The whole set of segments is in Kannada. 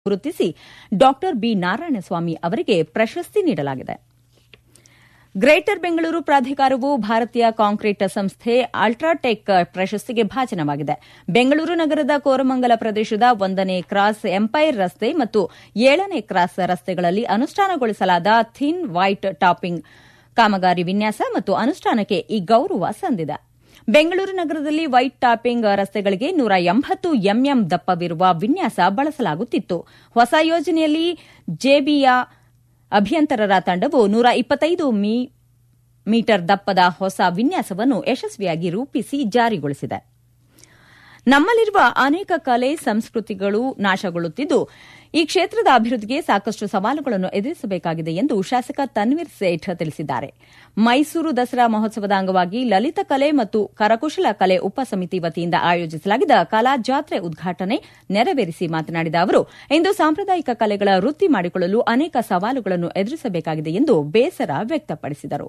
ಗುರುತಿಸಿ ಡಾಕ್ಟರ್ ಬಿ ನಾರಾಯಣಸ್ವಾಮಿ ಅವರಿಗೆ ಪ್ರಶಸ್ತಿ ನೀಡಲಾಗಿದೆ ಗ್ರೇಟರ್ ಬೆಂಗಳೂರು ಪ್ರಾಧಿಕಾರವು ಭಾರತೀಯ ಕಾಂಕ್ರೀಟ್ ಸಂಸ್ಥೆ ಅಲ್ಟ್ರಾಟೆಕ್ ಪ್ರಶಸ್ತಿಗೆ ಭಾಜನವಾಗಿದೆ ಬೆಂಗಳೂರು ನಗರದ ಕೋರಮಂಗಲ ಪ್ರದೇಶದ ಒಂದನೇ ಕ್ರಾಸ್ ಎಂಪೈರ್ ರಸ್ತೆ ಮತ್ತು ಏಳನೇ ಕ್ರಾಸ್ ರಸ್ತೆಗಳಲ್ಲಿ ಅನುಷ್ಠಾನಗೊಳಿಸಲಾದ ಥಿನ್ ವೈಟ್ ಟಾಪಿಂಗ್ ಕಾಮಗಾರಿ ವಿನ್ಯಾಸ ಮತ್ತು ಅನುಷ್ಠಾನಕ್ಕೆ ಈ ಗೌರವ ಸಂದಿದೆ ಬೆಂಗಳೂರು ನಗರದಲ್ಲಿ ವೈಟ್ ಟಾಪಿಂಗ್ ರಸ್ತೆಗಳಿಗೆ ನೂರ ಎಂಬತ್ತು ಎಂಎಂ ದಪ್ಪವಿರುವ ವಿನ್ಯಾಸ ಬಳಸಲಾಗುತ್ತಿತ್ತು ಹೊಸ ಯೋಜನೆಯಲ್ಲಿ ಜೆಬಿಯ ಅಭಿಯಂತರರ ತಂಡವು ನೂರ ಇಪ್ಪತ್ತೈದು ಮೀಟರ್ ದಪ್ಪದ ಹೊಸ ವಿನ್ಯಾಸವನ್ನು ಯಶಸ್ವಿಯಾಗಿ ರೂಪಿಸಿ ಜಾರಿಗೊಳಿಸಿದೆ ನಮ್ಮಲ್ಲಿರುವ ಅನೇಕ ಕಲೆ ಸಂಸ್ಕೃತಿಗಳು ನಾಶಗೊಳ್ಳುತ್ತಿದ್ದು ಈ ಕ್ಷೇತ್ರದ ಅಭಿವೃದ್ಧಿಗೆ ಸಾಕಷ್ಟು ಸವಾಲುಗಳನ್ನು ಎದುರಿಸಬೇಕಾಗಿದೆ ಎಂದು ಶಾಸಕ ತನ್ವೀರ್ ಸೇಠ್ ತಿಳಿಸಿದ್ದಾರೆ ಮೈಸೂರು ದಸರಾ ಮಹೋತ್ಸವದ ಅಂಗವಾಗಿ ಲಲಿತ ಕಲೆ ಮತ್ತು ಕರಕುಶಲ ಕಲೆ ಉಪಸಮಿತಿ ವತಿಯಿಂದ ಆಯೋಜಿಸಲಾಗಿದ್ದ ಕಲಾ ಜಾತ್ರೆ ಉದ್ಘಾಟನೆ ನೆರವೇರಿಸಿ ಮಾತನಾಡಿದ ಅವರು ಇಂದು ಸಾಂಪ್ರದಾಯಿಕ ಕಲೆಗಳ ವೃತ್ತಿ ಮಾಡಿಕೊಳ್ಳಲು ಅನೇಕ ಸವಾಲುಗಳನ್ನು ಎದುರಿಸಬೇಕಾಗಿದೆ ಎಂದು ಬೇಸರ ವ್ಯಕ್ತಪಡಿಸಿದರು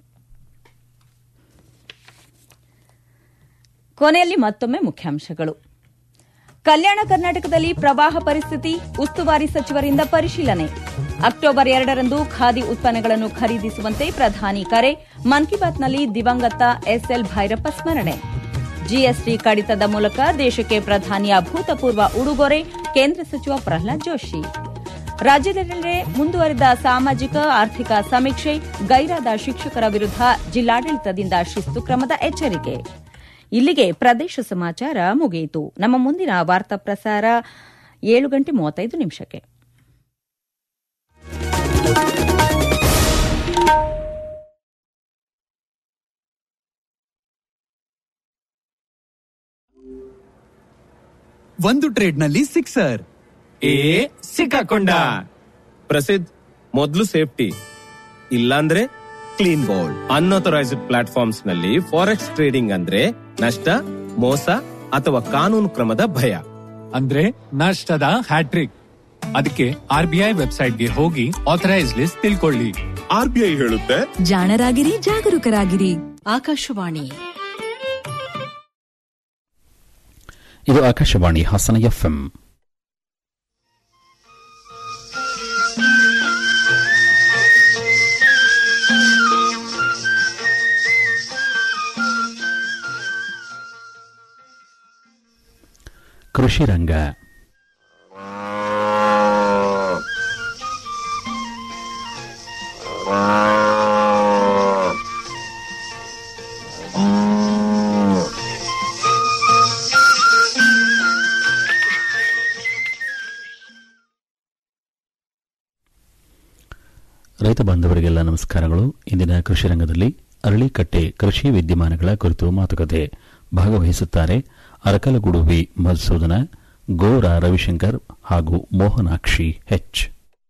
ಕೊನೆಯಲ್ಲಿ ಮತ್ತೊಮ್ಮೆ ಮುಖ್ಯಾಂಶಗಳು ಕಲ್ಯಾಣ ಕರ್ನಾಟಕದಲ್ಲಿ ಪ್ರವಾಹ ಪರಿಸ್ಥಿತಿ ಉಸ್ತುವಾರಿ ಸಚಿವರಿಂದ ಪರಿಶೀಲನೆ ಅಕ್ಟೋಬರ್ ಎರಡರಂದು ಖಾದಿ ಉತ್ಪನ್ನಗಳನ್ನು ಖರೀದಿಸುವಂತೆ ಪ್ರಧಾನಿ ಕರೆ ಮನ್ ಕಿ ಬಾತ್ನಲ್ಲಿ ದಿವಂಗತ ಎಸ್ಎಲ್ ಭೈರಪ್ಪ ಸ್ಮರಣೆ ಜಿಎಸ್ಟಿ ಕಡಿತದ ಮೂಲಕ ದೇಶಕ್ಕೆ ಪ್ರಧಾನಿ ಅಭೂತಪೂರ್ವ ಉಡುಗೊರೆ ಕೇಂದ್ರ ಸಚಿವ ಪ್ರಹ್ಲಾದ್ ಜೋಶಿ ರಾಜ್ಯದೆಲ್ಲೆಡೆ ಮುಂದುವರೆದ ಸಾಮಾಜಿಕ ಆರ್ಥಿಕ ಸಮೀಕ್ಷೆ ಗೈರಾದ ಶಿಕ್ಷಕರ ವಿರುದ್ಧ ಜಿಲ್ಲಾಡಳಿತದಿಂದ ಶಿಸ್ತು ಕ್ರಮದ ಎಚ್ಚರಿಕೆ ಇಲ್ಲಿಗೆ ಪ್ರದೇಶ ಸಮಾಚಾರ ಮುಗಿಯಿತು ನಮ್ಮ ಮುಂದಿನ ವಾರ್ತಾ ಪ್ರಸಾರ ಏಳು ಗಂಟೆ ಮೂವತ್ತೈದು ನಿಮಿಷಕ್ಕೆ ಒಂದು ಟ್ರೇಡ್ನಲ್ಲಿ ಸಿಕ್ಸರ್ ಏ ಸಿಕ್ಕಾಕೊಂಡ ಪ್ರಸಿದ್ಧ ಮೊದಲು ಸೇಫ್ಟಿ ಇಲ್ಲಾಂದ್ರೆ ಕ್ಲೀನ್ ಬೌಲ್ಡ್ ಅನ್ಅಥರೈಸ್ಡ್ ಪ್ಲಾಟ್ಫಾರ್ಮ್ಸ್ ನಲ್ಲಿ ಫಾರೆಕ್ಸ್ ಟ್ರೇಡಿಂಗ್ ಅಂದ್ರೆ ನಷ್ಟ ಮೋಸ ಅಥವಾ ಕಾನೂನು ಕ್ರಮದ ಭಯ ಅಂದ್ರೆ ನಷ್ಟದ ಹ್ಯಾಟ್ರಿಕ್ ಅದಕ್ಕೆ ಆರ್ ಬಿ ಐ ವೆಬ್ಸೈಟ್ಗೆ ಹೋಗಿ ಆಥರೈಸ್ ಲಿಸ್ಟ್ ತಿಳ್ಕೊಳ್ಳಿ ಆರ್ ಬಿ ಐ ಹೇಳುತ್ತೆ ಜಾಣರಾಗಿರಿ ಜಾಗರೂಕರಾಗಿರಿ ಆಕಾಶವಾಣಿ ಇದು ಆಕಾಶವಾಣಿ ಹಾಸನ ಎಫ್ಎಂ ಕೃಷಿ ರಂಗ ರೈತ ಬಾಂಧವರಿಗೆಲ್ಲ ನಮಸ್ಕಾರಗಳು ಇಂದಿನ ಕೃಷಿ ರಂಗದಲ್ಲಿ ಅರಳಿಕಟ್ಟೆ ಕೃಷಿ ವಿದ್ಯಮಾನಗಳ ಕುರಿತು ಮಾತುಕತೆ ಭಾಗವಹಿಸುತ್ತಾರೆ ಅರಕಲಗೂಡು ವಿ ಮಧುಸೂದನ ಗೋರ ರವಿಶಂಕರ್ ಹಾಗೂ ಮೋಹನಾಕ್ಷಿ ಹೆಚ್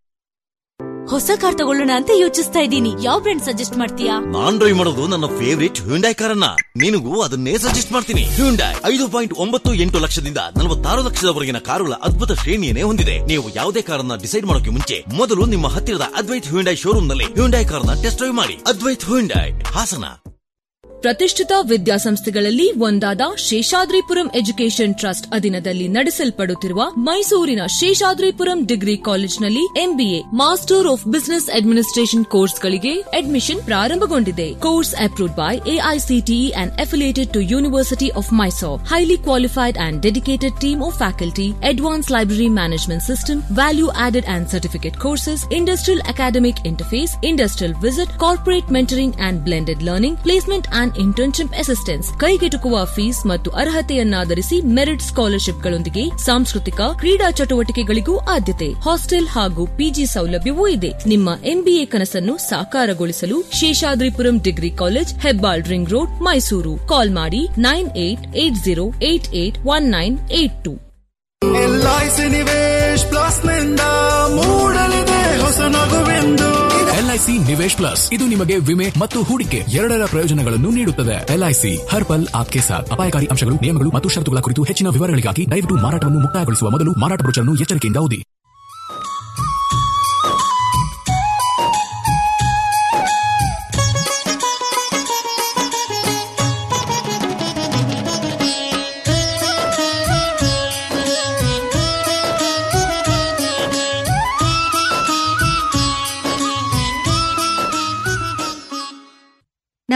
ಹೊಸ ಕಾರ್ ತಗೊಳ್ಳೋಣ ಅಂತ ಯೋಚಿಸ್ತಾ ಇದ್ದೀನಿ ಯಾವ ಬ್ರ್ಯಾಂಡ್ ಸಜೆಸ್ಟ್ ಮಾಡ್ತೀಯಾ ನಾನ್ ಡ್ರೈವ್ ಮಾಡೋದು ನನ್ನ ಫೇವರಿಟ್ ಹ್ಯುಂಡೈ ಕಾರನ್ನ ನಿನಗೂ ಅದನ್ನೇ ಸಜೆಸ್ಟ್ ಮಾಡ್ತೀನಿ ಹ್ಯುಂಡೈ ಐದು ಪಾಯಿಂಟ್ ಒಂಬತ್ತು ಎಂಟು ಲಕ್ಷದಿಂದ ನಲವತ್ತಾರು ಲಕ್ಷದವರೆಗಿನ ಕಾರುಗಳ ಅದ್ಭುತ ಶ್ರೇಣಿಯನ್ನೇ ಹೊಂದಿದೆ ನೀವು ಯಾವುದೇ ಕಾರನ್ನ ಡಿಸೈಡ್ ಮಾಡೋಕೆ ಮುಂಚೆ ಮೊದಲು ನಿಮ್ಮ ಹತ್ತಿರದ ಅದ್ವೈತ್ ಹ್ಯುಂಡೈ ಶೋರೂಮ್ ನಲ್ಲಿ ಹ್ಯುಂಡೈ ಕಾರ್ನ ಟೆಸ್ಟ್ ಡ್ರೈವ್ ಮಾಡಿ ಅದ್ವೈತ್ ಹ್ಯುಂಡೈ ಹಾಸನ ಪ್ರತಿಷ್ಠಿತ ವಿದ್ಯಾಸಂಸ್ಥೆಗಳಲ್ಲಿ ಒಂದಾದ ಶೇಷಾದ್ರಿಪುರಂ ಎಜುಕೇಷನ್ ಟ್ರಸ್ಟ್ ಅಧೀನದಲ್ಲಿ ನಡೆಸಲ್ಪಡುತ್ತಿರುವ ಮೈಸೂರಿನ ಶೇಷಾದ್ರಿಪುರಂ ಡಿಗ್ರಿ ಕಾಲೇಜ್ನಲ್ಲಿ MBA master of business administration ಕೋರ್ಸ್ಗಳಿಗೆ ಅಡ್ಮಿಷನ್ ಪ್ರಾರಂಭಗೊಂಡಿದೆ course approved by AICTE and affiliated to university of Mysore highly qualified and dedicated team of faculty advance library management system value added and certificate courses industrial academic interface industrial visit corporate mentoring and blended learning placement and internship assistance ಕೈಗೆಟುಕುವ ಫೀಸ್ ಮತ್ತು ಅರ್ಹತೆಯನ್ನಾಧರಿಸಿ ಮೆರಿಟ್ ಸ್ಕಾಲರ್ಶಿಪ್ಗಳೊಂದಿಗೆ ಸಾಂಸ್ಕೃತಿಕ ಕ್ರೀಡಾ ಚಟುವಟಿಕೆಗಳಿಗೂ ಆದ್ಯತೆ ಹಾಸ್ಟೆಲ್ ಹಾಗೂ ಪಿಜಿ ಸೌಲಭ್ಯವೂ ಇದೆ ನಿಮ್ಮ ಎಂಬಿಎ ಕನಸನ್ನು ಸಾಕಾರಗೊಳಿಸಲು Seshadripuram degree college Hebbal ring road Mysuru call ಮಾಡಿ nine eight eight zero eight eight one nine eight two LIC Nivesh plus ನಿಂದ ಮೂಡಲಿದೆ ಹೊಸ ನಗುವೆಂದು ಎಲ್ಐಸಿ ನಿವೇಶ್ ಪ್ಲಸ್ ಇದು ನಿಮಗೆ ವಿಮೆ ಮತ್ತು ಹೂಡಿಕೆ ಎರಡರ ಪ್ರಯೋಜನಗಳನ್ನು ನೀಡುತ್ತದೆ ಎಲ್ಐಸಿ ಹರ್ ಪಲ್ ಆಪ್ಕೆ ಸಾಥ್ ಅಪಾಯಕಾರಿ ಅಂಶಗಳು ನಿಯಮಗಳು ಮತ್ತು ಷರತ್ತುಗಳ ಕುರಿತು ಹೆಚ್ಚಿನ ವಿವರಗಳಿಗಾಗಿ ದಯವಿಟ್ಟು ಮಾರಾಟವನ್ನು ಮುಕ್ತಾಯಗೊಳಿಸುವ ಮೊದಲು ಮಾರಾಟ ಬ್ರೋಚರ್ನ್ನು ಎಚ್ಚರಿಕೆಯಿಂದ ಓದಿ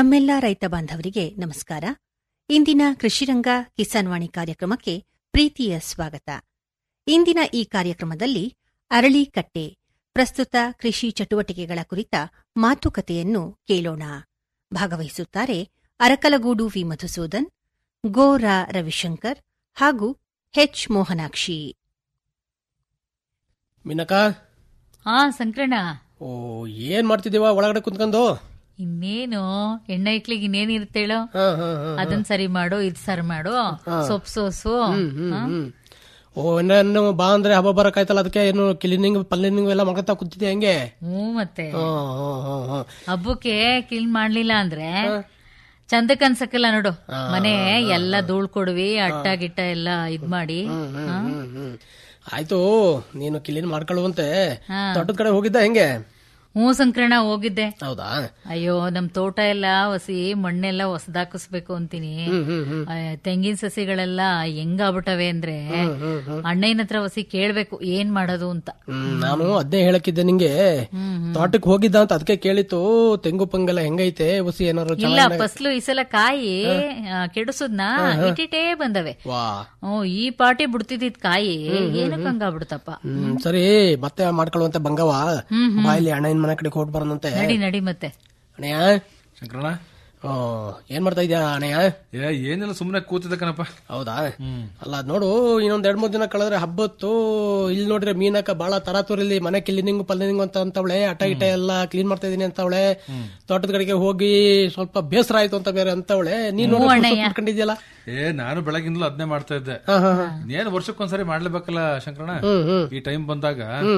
ನಮ್ಮೆಲ್ಲ ರೈತ ಬಾಂಧವರಿಗೆ ನಮಸ್ಕಾರ ಇಂದಿನ ಕೃಷಿರಂಗ ಕಿಸಾನ್ ವಾಣಿ ಕಾರ್ಯಕ್ರಮಕ್ಕೆ ಪ್ರೀತಿಯ ಸ್ವಾಗತ ಇಂದಿನ ಈ ಕಾರ್ಯಕ್ರಮದಲ್ಲಿ ಅರಳಿಕಟ್ಟೆ ಪ್ರಸ್ತುತ ಕೃಷಿ ಚಟುವಟಿಕೆಗಳ ಕುರಿತ ಮಾತುಕತೆಯನ್ನು ಕೇಳೋಣ ಭಾಗವಹಿಸುತ್ತಾರೆ ಅರಕಲಗೂಡು ವಿ ಮಧುಸೂದನ್ ಗೋರಾ ರವಿಶಂಕರ್ ಹಾಗೂ ಹೆಚ್ ಮೋಹನಾಕ್ಷಿ ಮಿನಕ ಹಾ ಸಂಕ್ರಣ ಓ ಏನ್ ಮಾಡ್ತಿದ್ದೀವ ಒಳಗಡೆ ಕುತ್ಕೊಂಡು ಇನ್ನೇನು ಎಣ್ಣೆ ಇಕ್ಲಿಗೆ ಇನ್ನೇನಿರುತ್ತೆ ಹೇಳು ಹಾ, ಹಾ, ಹಾ, ಹಾ. ಅದನ್ ಸರಿ ಮಾಡು ಇದ್ ಸರಿ ಮಾಡು ಹಾ. ಸೊಪ್ಪು ಸೋಸು ಹ್ಮ್, ಹ್ಮ್, ಹಾ? ಹ್ಮ್. ಓ ಇನ್ನೇನು ಬಾ ಅಂದ್ರೆ ಹಬ್ಬ ಬರಕಾಯ್ತಲ್ಲ ಅದಕ್ಕೆ ಏನು ಕ್ಲೀನಿಂಗ್ ಪಲ್ಲಿನಿಂಗ್ ಎಲ್ಲ ಮಾಡ್ಕೊತಾ ಕೂತಿದ್ದೆ ಹೆಂಗೆ ಹ್ಞೂ ಮತ್ತೆ ಹಾ, ಹಾ, ಹಾ, ಹಾ. ಹಬ್ಬಕ್ಕೆ ಕ್ಲೀನ್ ಮಾಡ್ಲಿಲ್ಲ ಅಂದ್ರೆ ಚಂದಕ್ ಅನ್ಸಕ್ಕಲ್ಲ ನೋಡು ಮನೆ ಎಲ್ಲ ಧೂಳ್ ಕೊಡ್ವಿ ಅಟ್ಟ ಗಿಟ್ಟ ಎಲ್ಲ ಇದ್ ಮಾಡಿ ಹಾ? ಹ್ಮ್, ಹ್ಮ್. ಆಯ್ತು ನೀನು ಕ್ಲೀನ್ ಮಾಡ್ಕೊಳ್ಳುವಂತೆ ಹಾ. ತೋಟದ ಕಡೆ ಹೋಗಿದ್ದ ಹೆಂಗೆ ಹ್ಞೂ ಸಂಕ್ರಣ ಹೋಗಿದ್ದೆ ಹೌದಾ ಅಯ್ಯೋ ನಮ್ ತೋಟ ಎಲ್ಲ ಹೊಸಿ ಮಣ್ಣೆಲ್ಲ ಹೊಸದಾಕಿಸ್ಬೇಕು ಅಂತೀನಿ ಹ್ಮ್, ಹ್ಮ್, ಹ್ಮ್. ಆ, ತೆಂಗಿನ ಸಸಿಗಳೆಲ್ಲ ಹೆಂಗಾಗ್ಬಿಟ್ಟವೆ ಅಂದ್ರೆ ಅಣ್ಣಯ್ಯನ ಹತ್ರ ಹೊಸಿ ಕೇಳ್ಬೇಕು ಏನ್ ಮಾಡೋದು ಅಂತ ಹ್ಮ್, ನಾನು ಅದೇ ಹೇಳಕ್ಕಿದ್ದೆ ನಿಂಗೆ ತೋಟಕ್ಕೆ ಹೋಗಿದ್ದ ಅಂತ ಅದಕ್ಕೆ ಕೇಳಿತ್ತು ತೆಂಗು ಪಂಗೆಲ್ಲ ಹೆಂಗೈತೆ ಹುಸಿ ಏನಾರು ಇಲ್ಲ ಚೆನ್ನಾಗಿ ಫಸ್ಲು ಈ ಸಲ ಕಾಯಿ ಆ, ಕೆಡಿಸುದ್ನ ಇಟ್ಟಿಟೇ ಬಂದವೆ ವಾ ಹ್ಞೂ ಈ ಪಾಟಿ ಬಿಡ್ತಿದ್ದಿದ್ ಕಾಯಿ ಏನಕ್ಕೆ ಹಂಗಾಗ್ಬಿಡ್ತಪ್ಪ ಹ್ಮ್ ಸರಿ ಮತ್ತೆ ಮಾಡ್ಕೊಳ್ಳುವಂತೆ ಬಂಗವ ಬಾಯಲ್ಲಿ ಅಣ್ಣನ ಮನೆ ಕಡೆ ಕೊಟ್ಟು ಬರೋಣಂತೆ ನಡಿ ನಡಿ ಮತ್ತೆ ಅಣ್ಣಯ್ಯ ಶಂಕರಣ್ಣ ಓ, ಏನ್ ಮಾಡ್ತಾ ಇದ್ಯಾ ಅಣ್ಣಯ್ಯ ಏ ಏನಿಲ್ಲ ಸುಮ್ಮನೆ ಕೂತಿದ್ದೆ ಕಣಪ್ಪ ಹೌದಾ ಅಲ್ಲ ಅದ್ ನೋಡು ಇನ್ನೊಂದ್ ಎರಡ್ ಮೂರ್ ದಿನ ಕಳೆದ್ರೆ ಹಬ್ಬತ್ತು ಇಲ್ಲಿ ನೋಡ್ರೆ ಮೀನಕ್ಕ ಬಾಳ ತರಾತುರಿಲಿ ಮನೆ ಕ್ಲೀನಿಂಗ್ ಪಲ್ಲಿನಿಂಗ್ ಅಂತ ಅಂತವಳೆ ಅಟ ಗಿಟ ಎಲ್ಲ ಕ್ಲೀನ್ ಮಾಡ್ತಾ ಇದೀನಿ ಅಂತವಳೆ ತೋಟದ ಕಡೆಗೆ ಹೋಗಿ ಸ್ವಲ್ಪ ಬೇಸರ ಆಯ್ತು ಅಂತ ಬೇರೆ ಅಂತವಳೆ ನೀನ್ ಹ್ಞೂ ಅಣ್ಣಯ್ಯ. ಮಾಡ್ಕೊಂಡಿದ್ಯಲ್ಲ ಏ ನಾನು ಬೆಳಗಿಂದಲೂ ಅದನ್ನೇ ಮಾಡ್ತಾ ಇದ್ದೆ ಏನ್ ವರ್ಷಕ್ಕೊಂದ್ಸರಿ ಮಾಡ್ಲೇಬೇಕಲ್ಲ ಶಂಕರಣ್ಣ ಹ್ಮ್, ಹ್ಮ್. ಈ ಟೈಮ್ ಬಂದಾಗ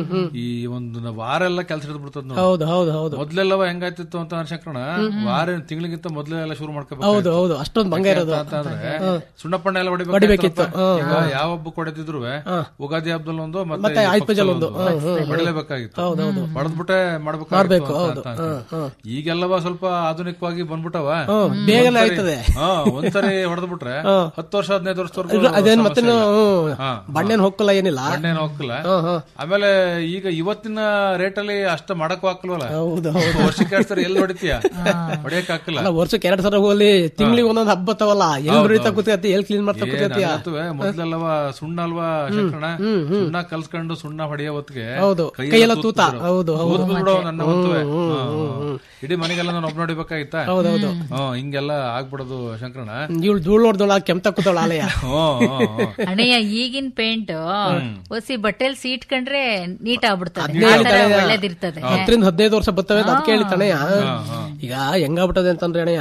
ಈ ಒಂದು ನ- ವಾರ ಎಲ್ಲ ಕೆಲಸ ಹಿಡಿದು ಬಿಡ್ತದ ನೋಡಿ ಹೌದು ಹೌದು ಹೌದು ಮೊದ್ಲೆಲ್ಲವ ಹೆಂಗಾಯ್ತಿತ್ತು ಅಂತ ಅಂದ್ರೆ ಶಂಕರಣ್ಣ ವಾರ ತಿಂಗಳಿಗಿಂತ ಮೊದ್ಲೇ ಎಲ್ಲ ಶುರು ಮಾಡ್ಕೋಬೇಕು ಹೌದು ಹೌದು ಅಷ್ಟೊಂದು ಬಂಗ ಇರೋದು ಅಂತಂದ್ರೆ ಸುಣ್ಣಪ್ಪಣ್ಣ ಎಲ್ಲ ಹೊಡಿಬೇಕಿತ್ತು. ಹೊಡಿಬೇಕಿತ್ತು ಹ್ಮ್, ಈಗ ಯಾವ ಹಬ್ಬಕ್ಕೆ ಹೊಡೆದಿದ್ರು ಉಗಾದಿ ಹಬ್ಬದಲ್ಲಿ ಒಂದು ಮತ್ತೆ ಮತ್ತೆ ಈ ಆಯ್ತ್ ಪೂಜೆಲ್ ಪಕ್ಷದಲ್ಲಿ ಒಂದು. ಹ್ಮ್, ಹ್ಮ್, ಹ್ಮ್. ಹೊಡೆಯಲೇಬೇಕಾಗಿತ್ತು ಹೌದು, ಹೌದು. ಹೊಡೆದ್ಬಿಟ್ಟೆ ಮಾಡ್ಬೇಕು, ಮಾಡ್ಬೇಕಾಗಿತ್ತು ಹೌದು. ಅಂತ ಅನ್ಸುತ್ತೆ. ಈಗೆಲ್ಲವ ಸ್ವಲ್ಪ ಆಧುನಿಕವಾಗಿ ಬಂದ್ಬಿಟ್ಟವ ಹ್ಮ್, ಬೇಗನೆ ಒಂದ್ಸರಿ- ಆಯ್ತದೆ. ಹಾ, ಒಂದ್ಸರಿ ಹೊಡೆದ್ಬಿಟ್ರೆ ಹ್ಮ್. ಹತ್ತು ವರ್ಷ ಹದಿನೈದು ಇದು ವರ್ಷದವರೆಗೂ ಅದೇನ್ ಮತ್ತೆ ಸಮಸ್ಯೆ ಇಲ್ಲ. ಹಾ, ಬಣ್ಣೇನ್ ಹೋಗಲ್ಲ ಏನಿಲ್ಲ ಬಣ್ಣೇನ್ ಹೋಗಲ್ಲ ಹ್ಮ್, ಹ್ಮ್. ಆಮೇಲೆ ಈಗ ಇವತ್ತಿನ ರೇಟ್ ಅಲ್ಲಿ ಅಷ್ಟ ಮಾಡಕ್ಕೂ ಹಾಕಲ್ವಲ್ಲ ಹೌದು, ಹೌದು. ವರ್ಷಕ್ಕೆ ಎರಡು ಸರಿ ಎಲ್ಲಿ ಹೊಡಿತೀಯ ಹೊಡಿಯಕ್ ಹಾಕಲ್ಲ ಅಲ್ಲ ವರ್ಷಕ್ಕೆ ಎರಡ್ ಸಲ ಹೋಗ್ಲಿ ತಿಂಗಳಿಗೆ ಒಂದೊಂದ್ ಹಬ್ಬ ತವಲ್ಲ ಎಲ್ಲಿ ಹೊಡಿತಾ ಕೂತ್ಕತಿ ಎಲ್ಲಿ ಕ್ಲೀನ್ ಮಾಡ್ತಾ ಕೂತ್ಕತಿಯ ಮೊದ್ಲೆಲ್ಲವ ಸುಣ್ಣ ಅಲ್ವಾ ಶಂಕರಣ ಸುಣ್ಣ ಕಲ್ಸ್ಕೊಂಡು ಸುಣ್ಣ ಹೊಡೆಯೋ ಹೊತ್ತಿಗೆ ಹೌದು. ಕೈಯೆಲ್ಲ ತೂತ. ಹೌದು, ಹೌದು. ಬಿಡೋ ನನ್ನ ಹೊತ್ತುವೆ ಹ್ಮ್, ಹಾ, ಹಾ. ಇಡೀ ಮನೆಗೆಲ್ಲ ನಾನು ಒಬ್ಬ ನೋಡಿಬೇಕಾಗಿತ್ತ ಹೌದೌದು. ಹ್ಮ್ ಹಿಂಗೆಲ್ಲ ಆಗ್ಬಿಡೋದು ಶಂಕರಣ ಇವಳು ಧೂಳ್ ನೋಡ್ದೋಳ ಕೆಂತ ಕೂತವಳ ಆಲಯ ಹ್ಮ್, ಹ್ಮ್, ಹ್ಮ್. ಅಣ್ಣಯ್ಯ ಈಗಿನ ಪೇಂಟ್ ಹೊಸಿ ಬಟ್ಟೆಲ್ ಸೀಟ್ ಕಂಡ್ರೆ ನೀಟ್ ಆಗ್ಬಿಡ್ತದೆ ಅದ್ನೇ ಆ ಥರ ಹೇಳ್ತಾಳೆ. ಒಳ್ಳೇದಿರ್ತದೆ ಹತ್ತರಿಂದ ಹದಿನೈದು ವರ್ಷ ಬರ್ತವೆ ಅಂತ ಅದಕ್ಕೆ ಹೇಳಿ ತಣಯ್ಯ ಈಗ ಹೆಂಗಾಗ್ಬಿಟ್ಟದೆ ಅಂತಂದ್ರೆ ಅಣ್ಣಯ್ಯ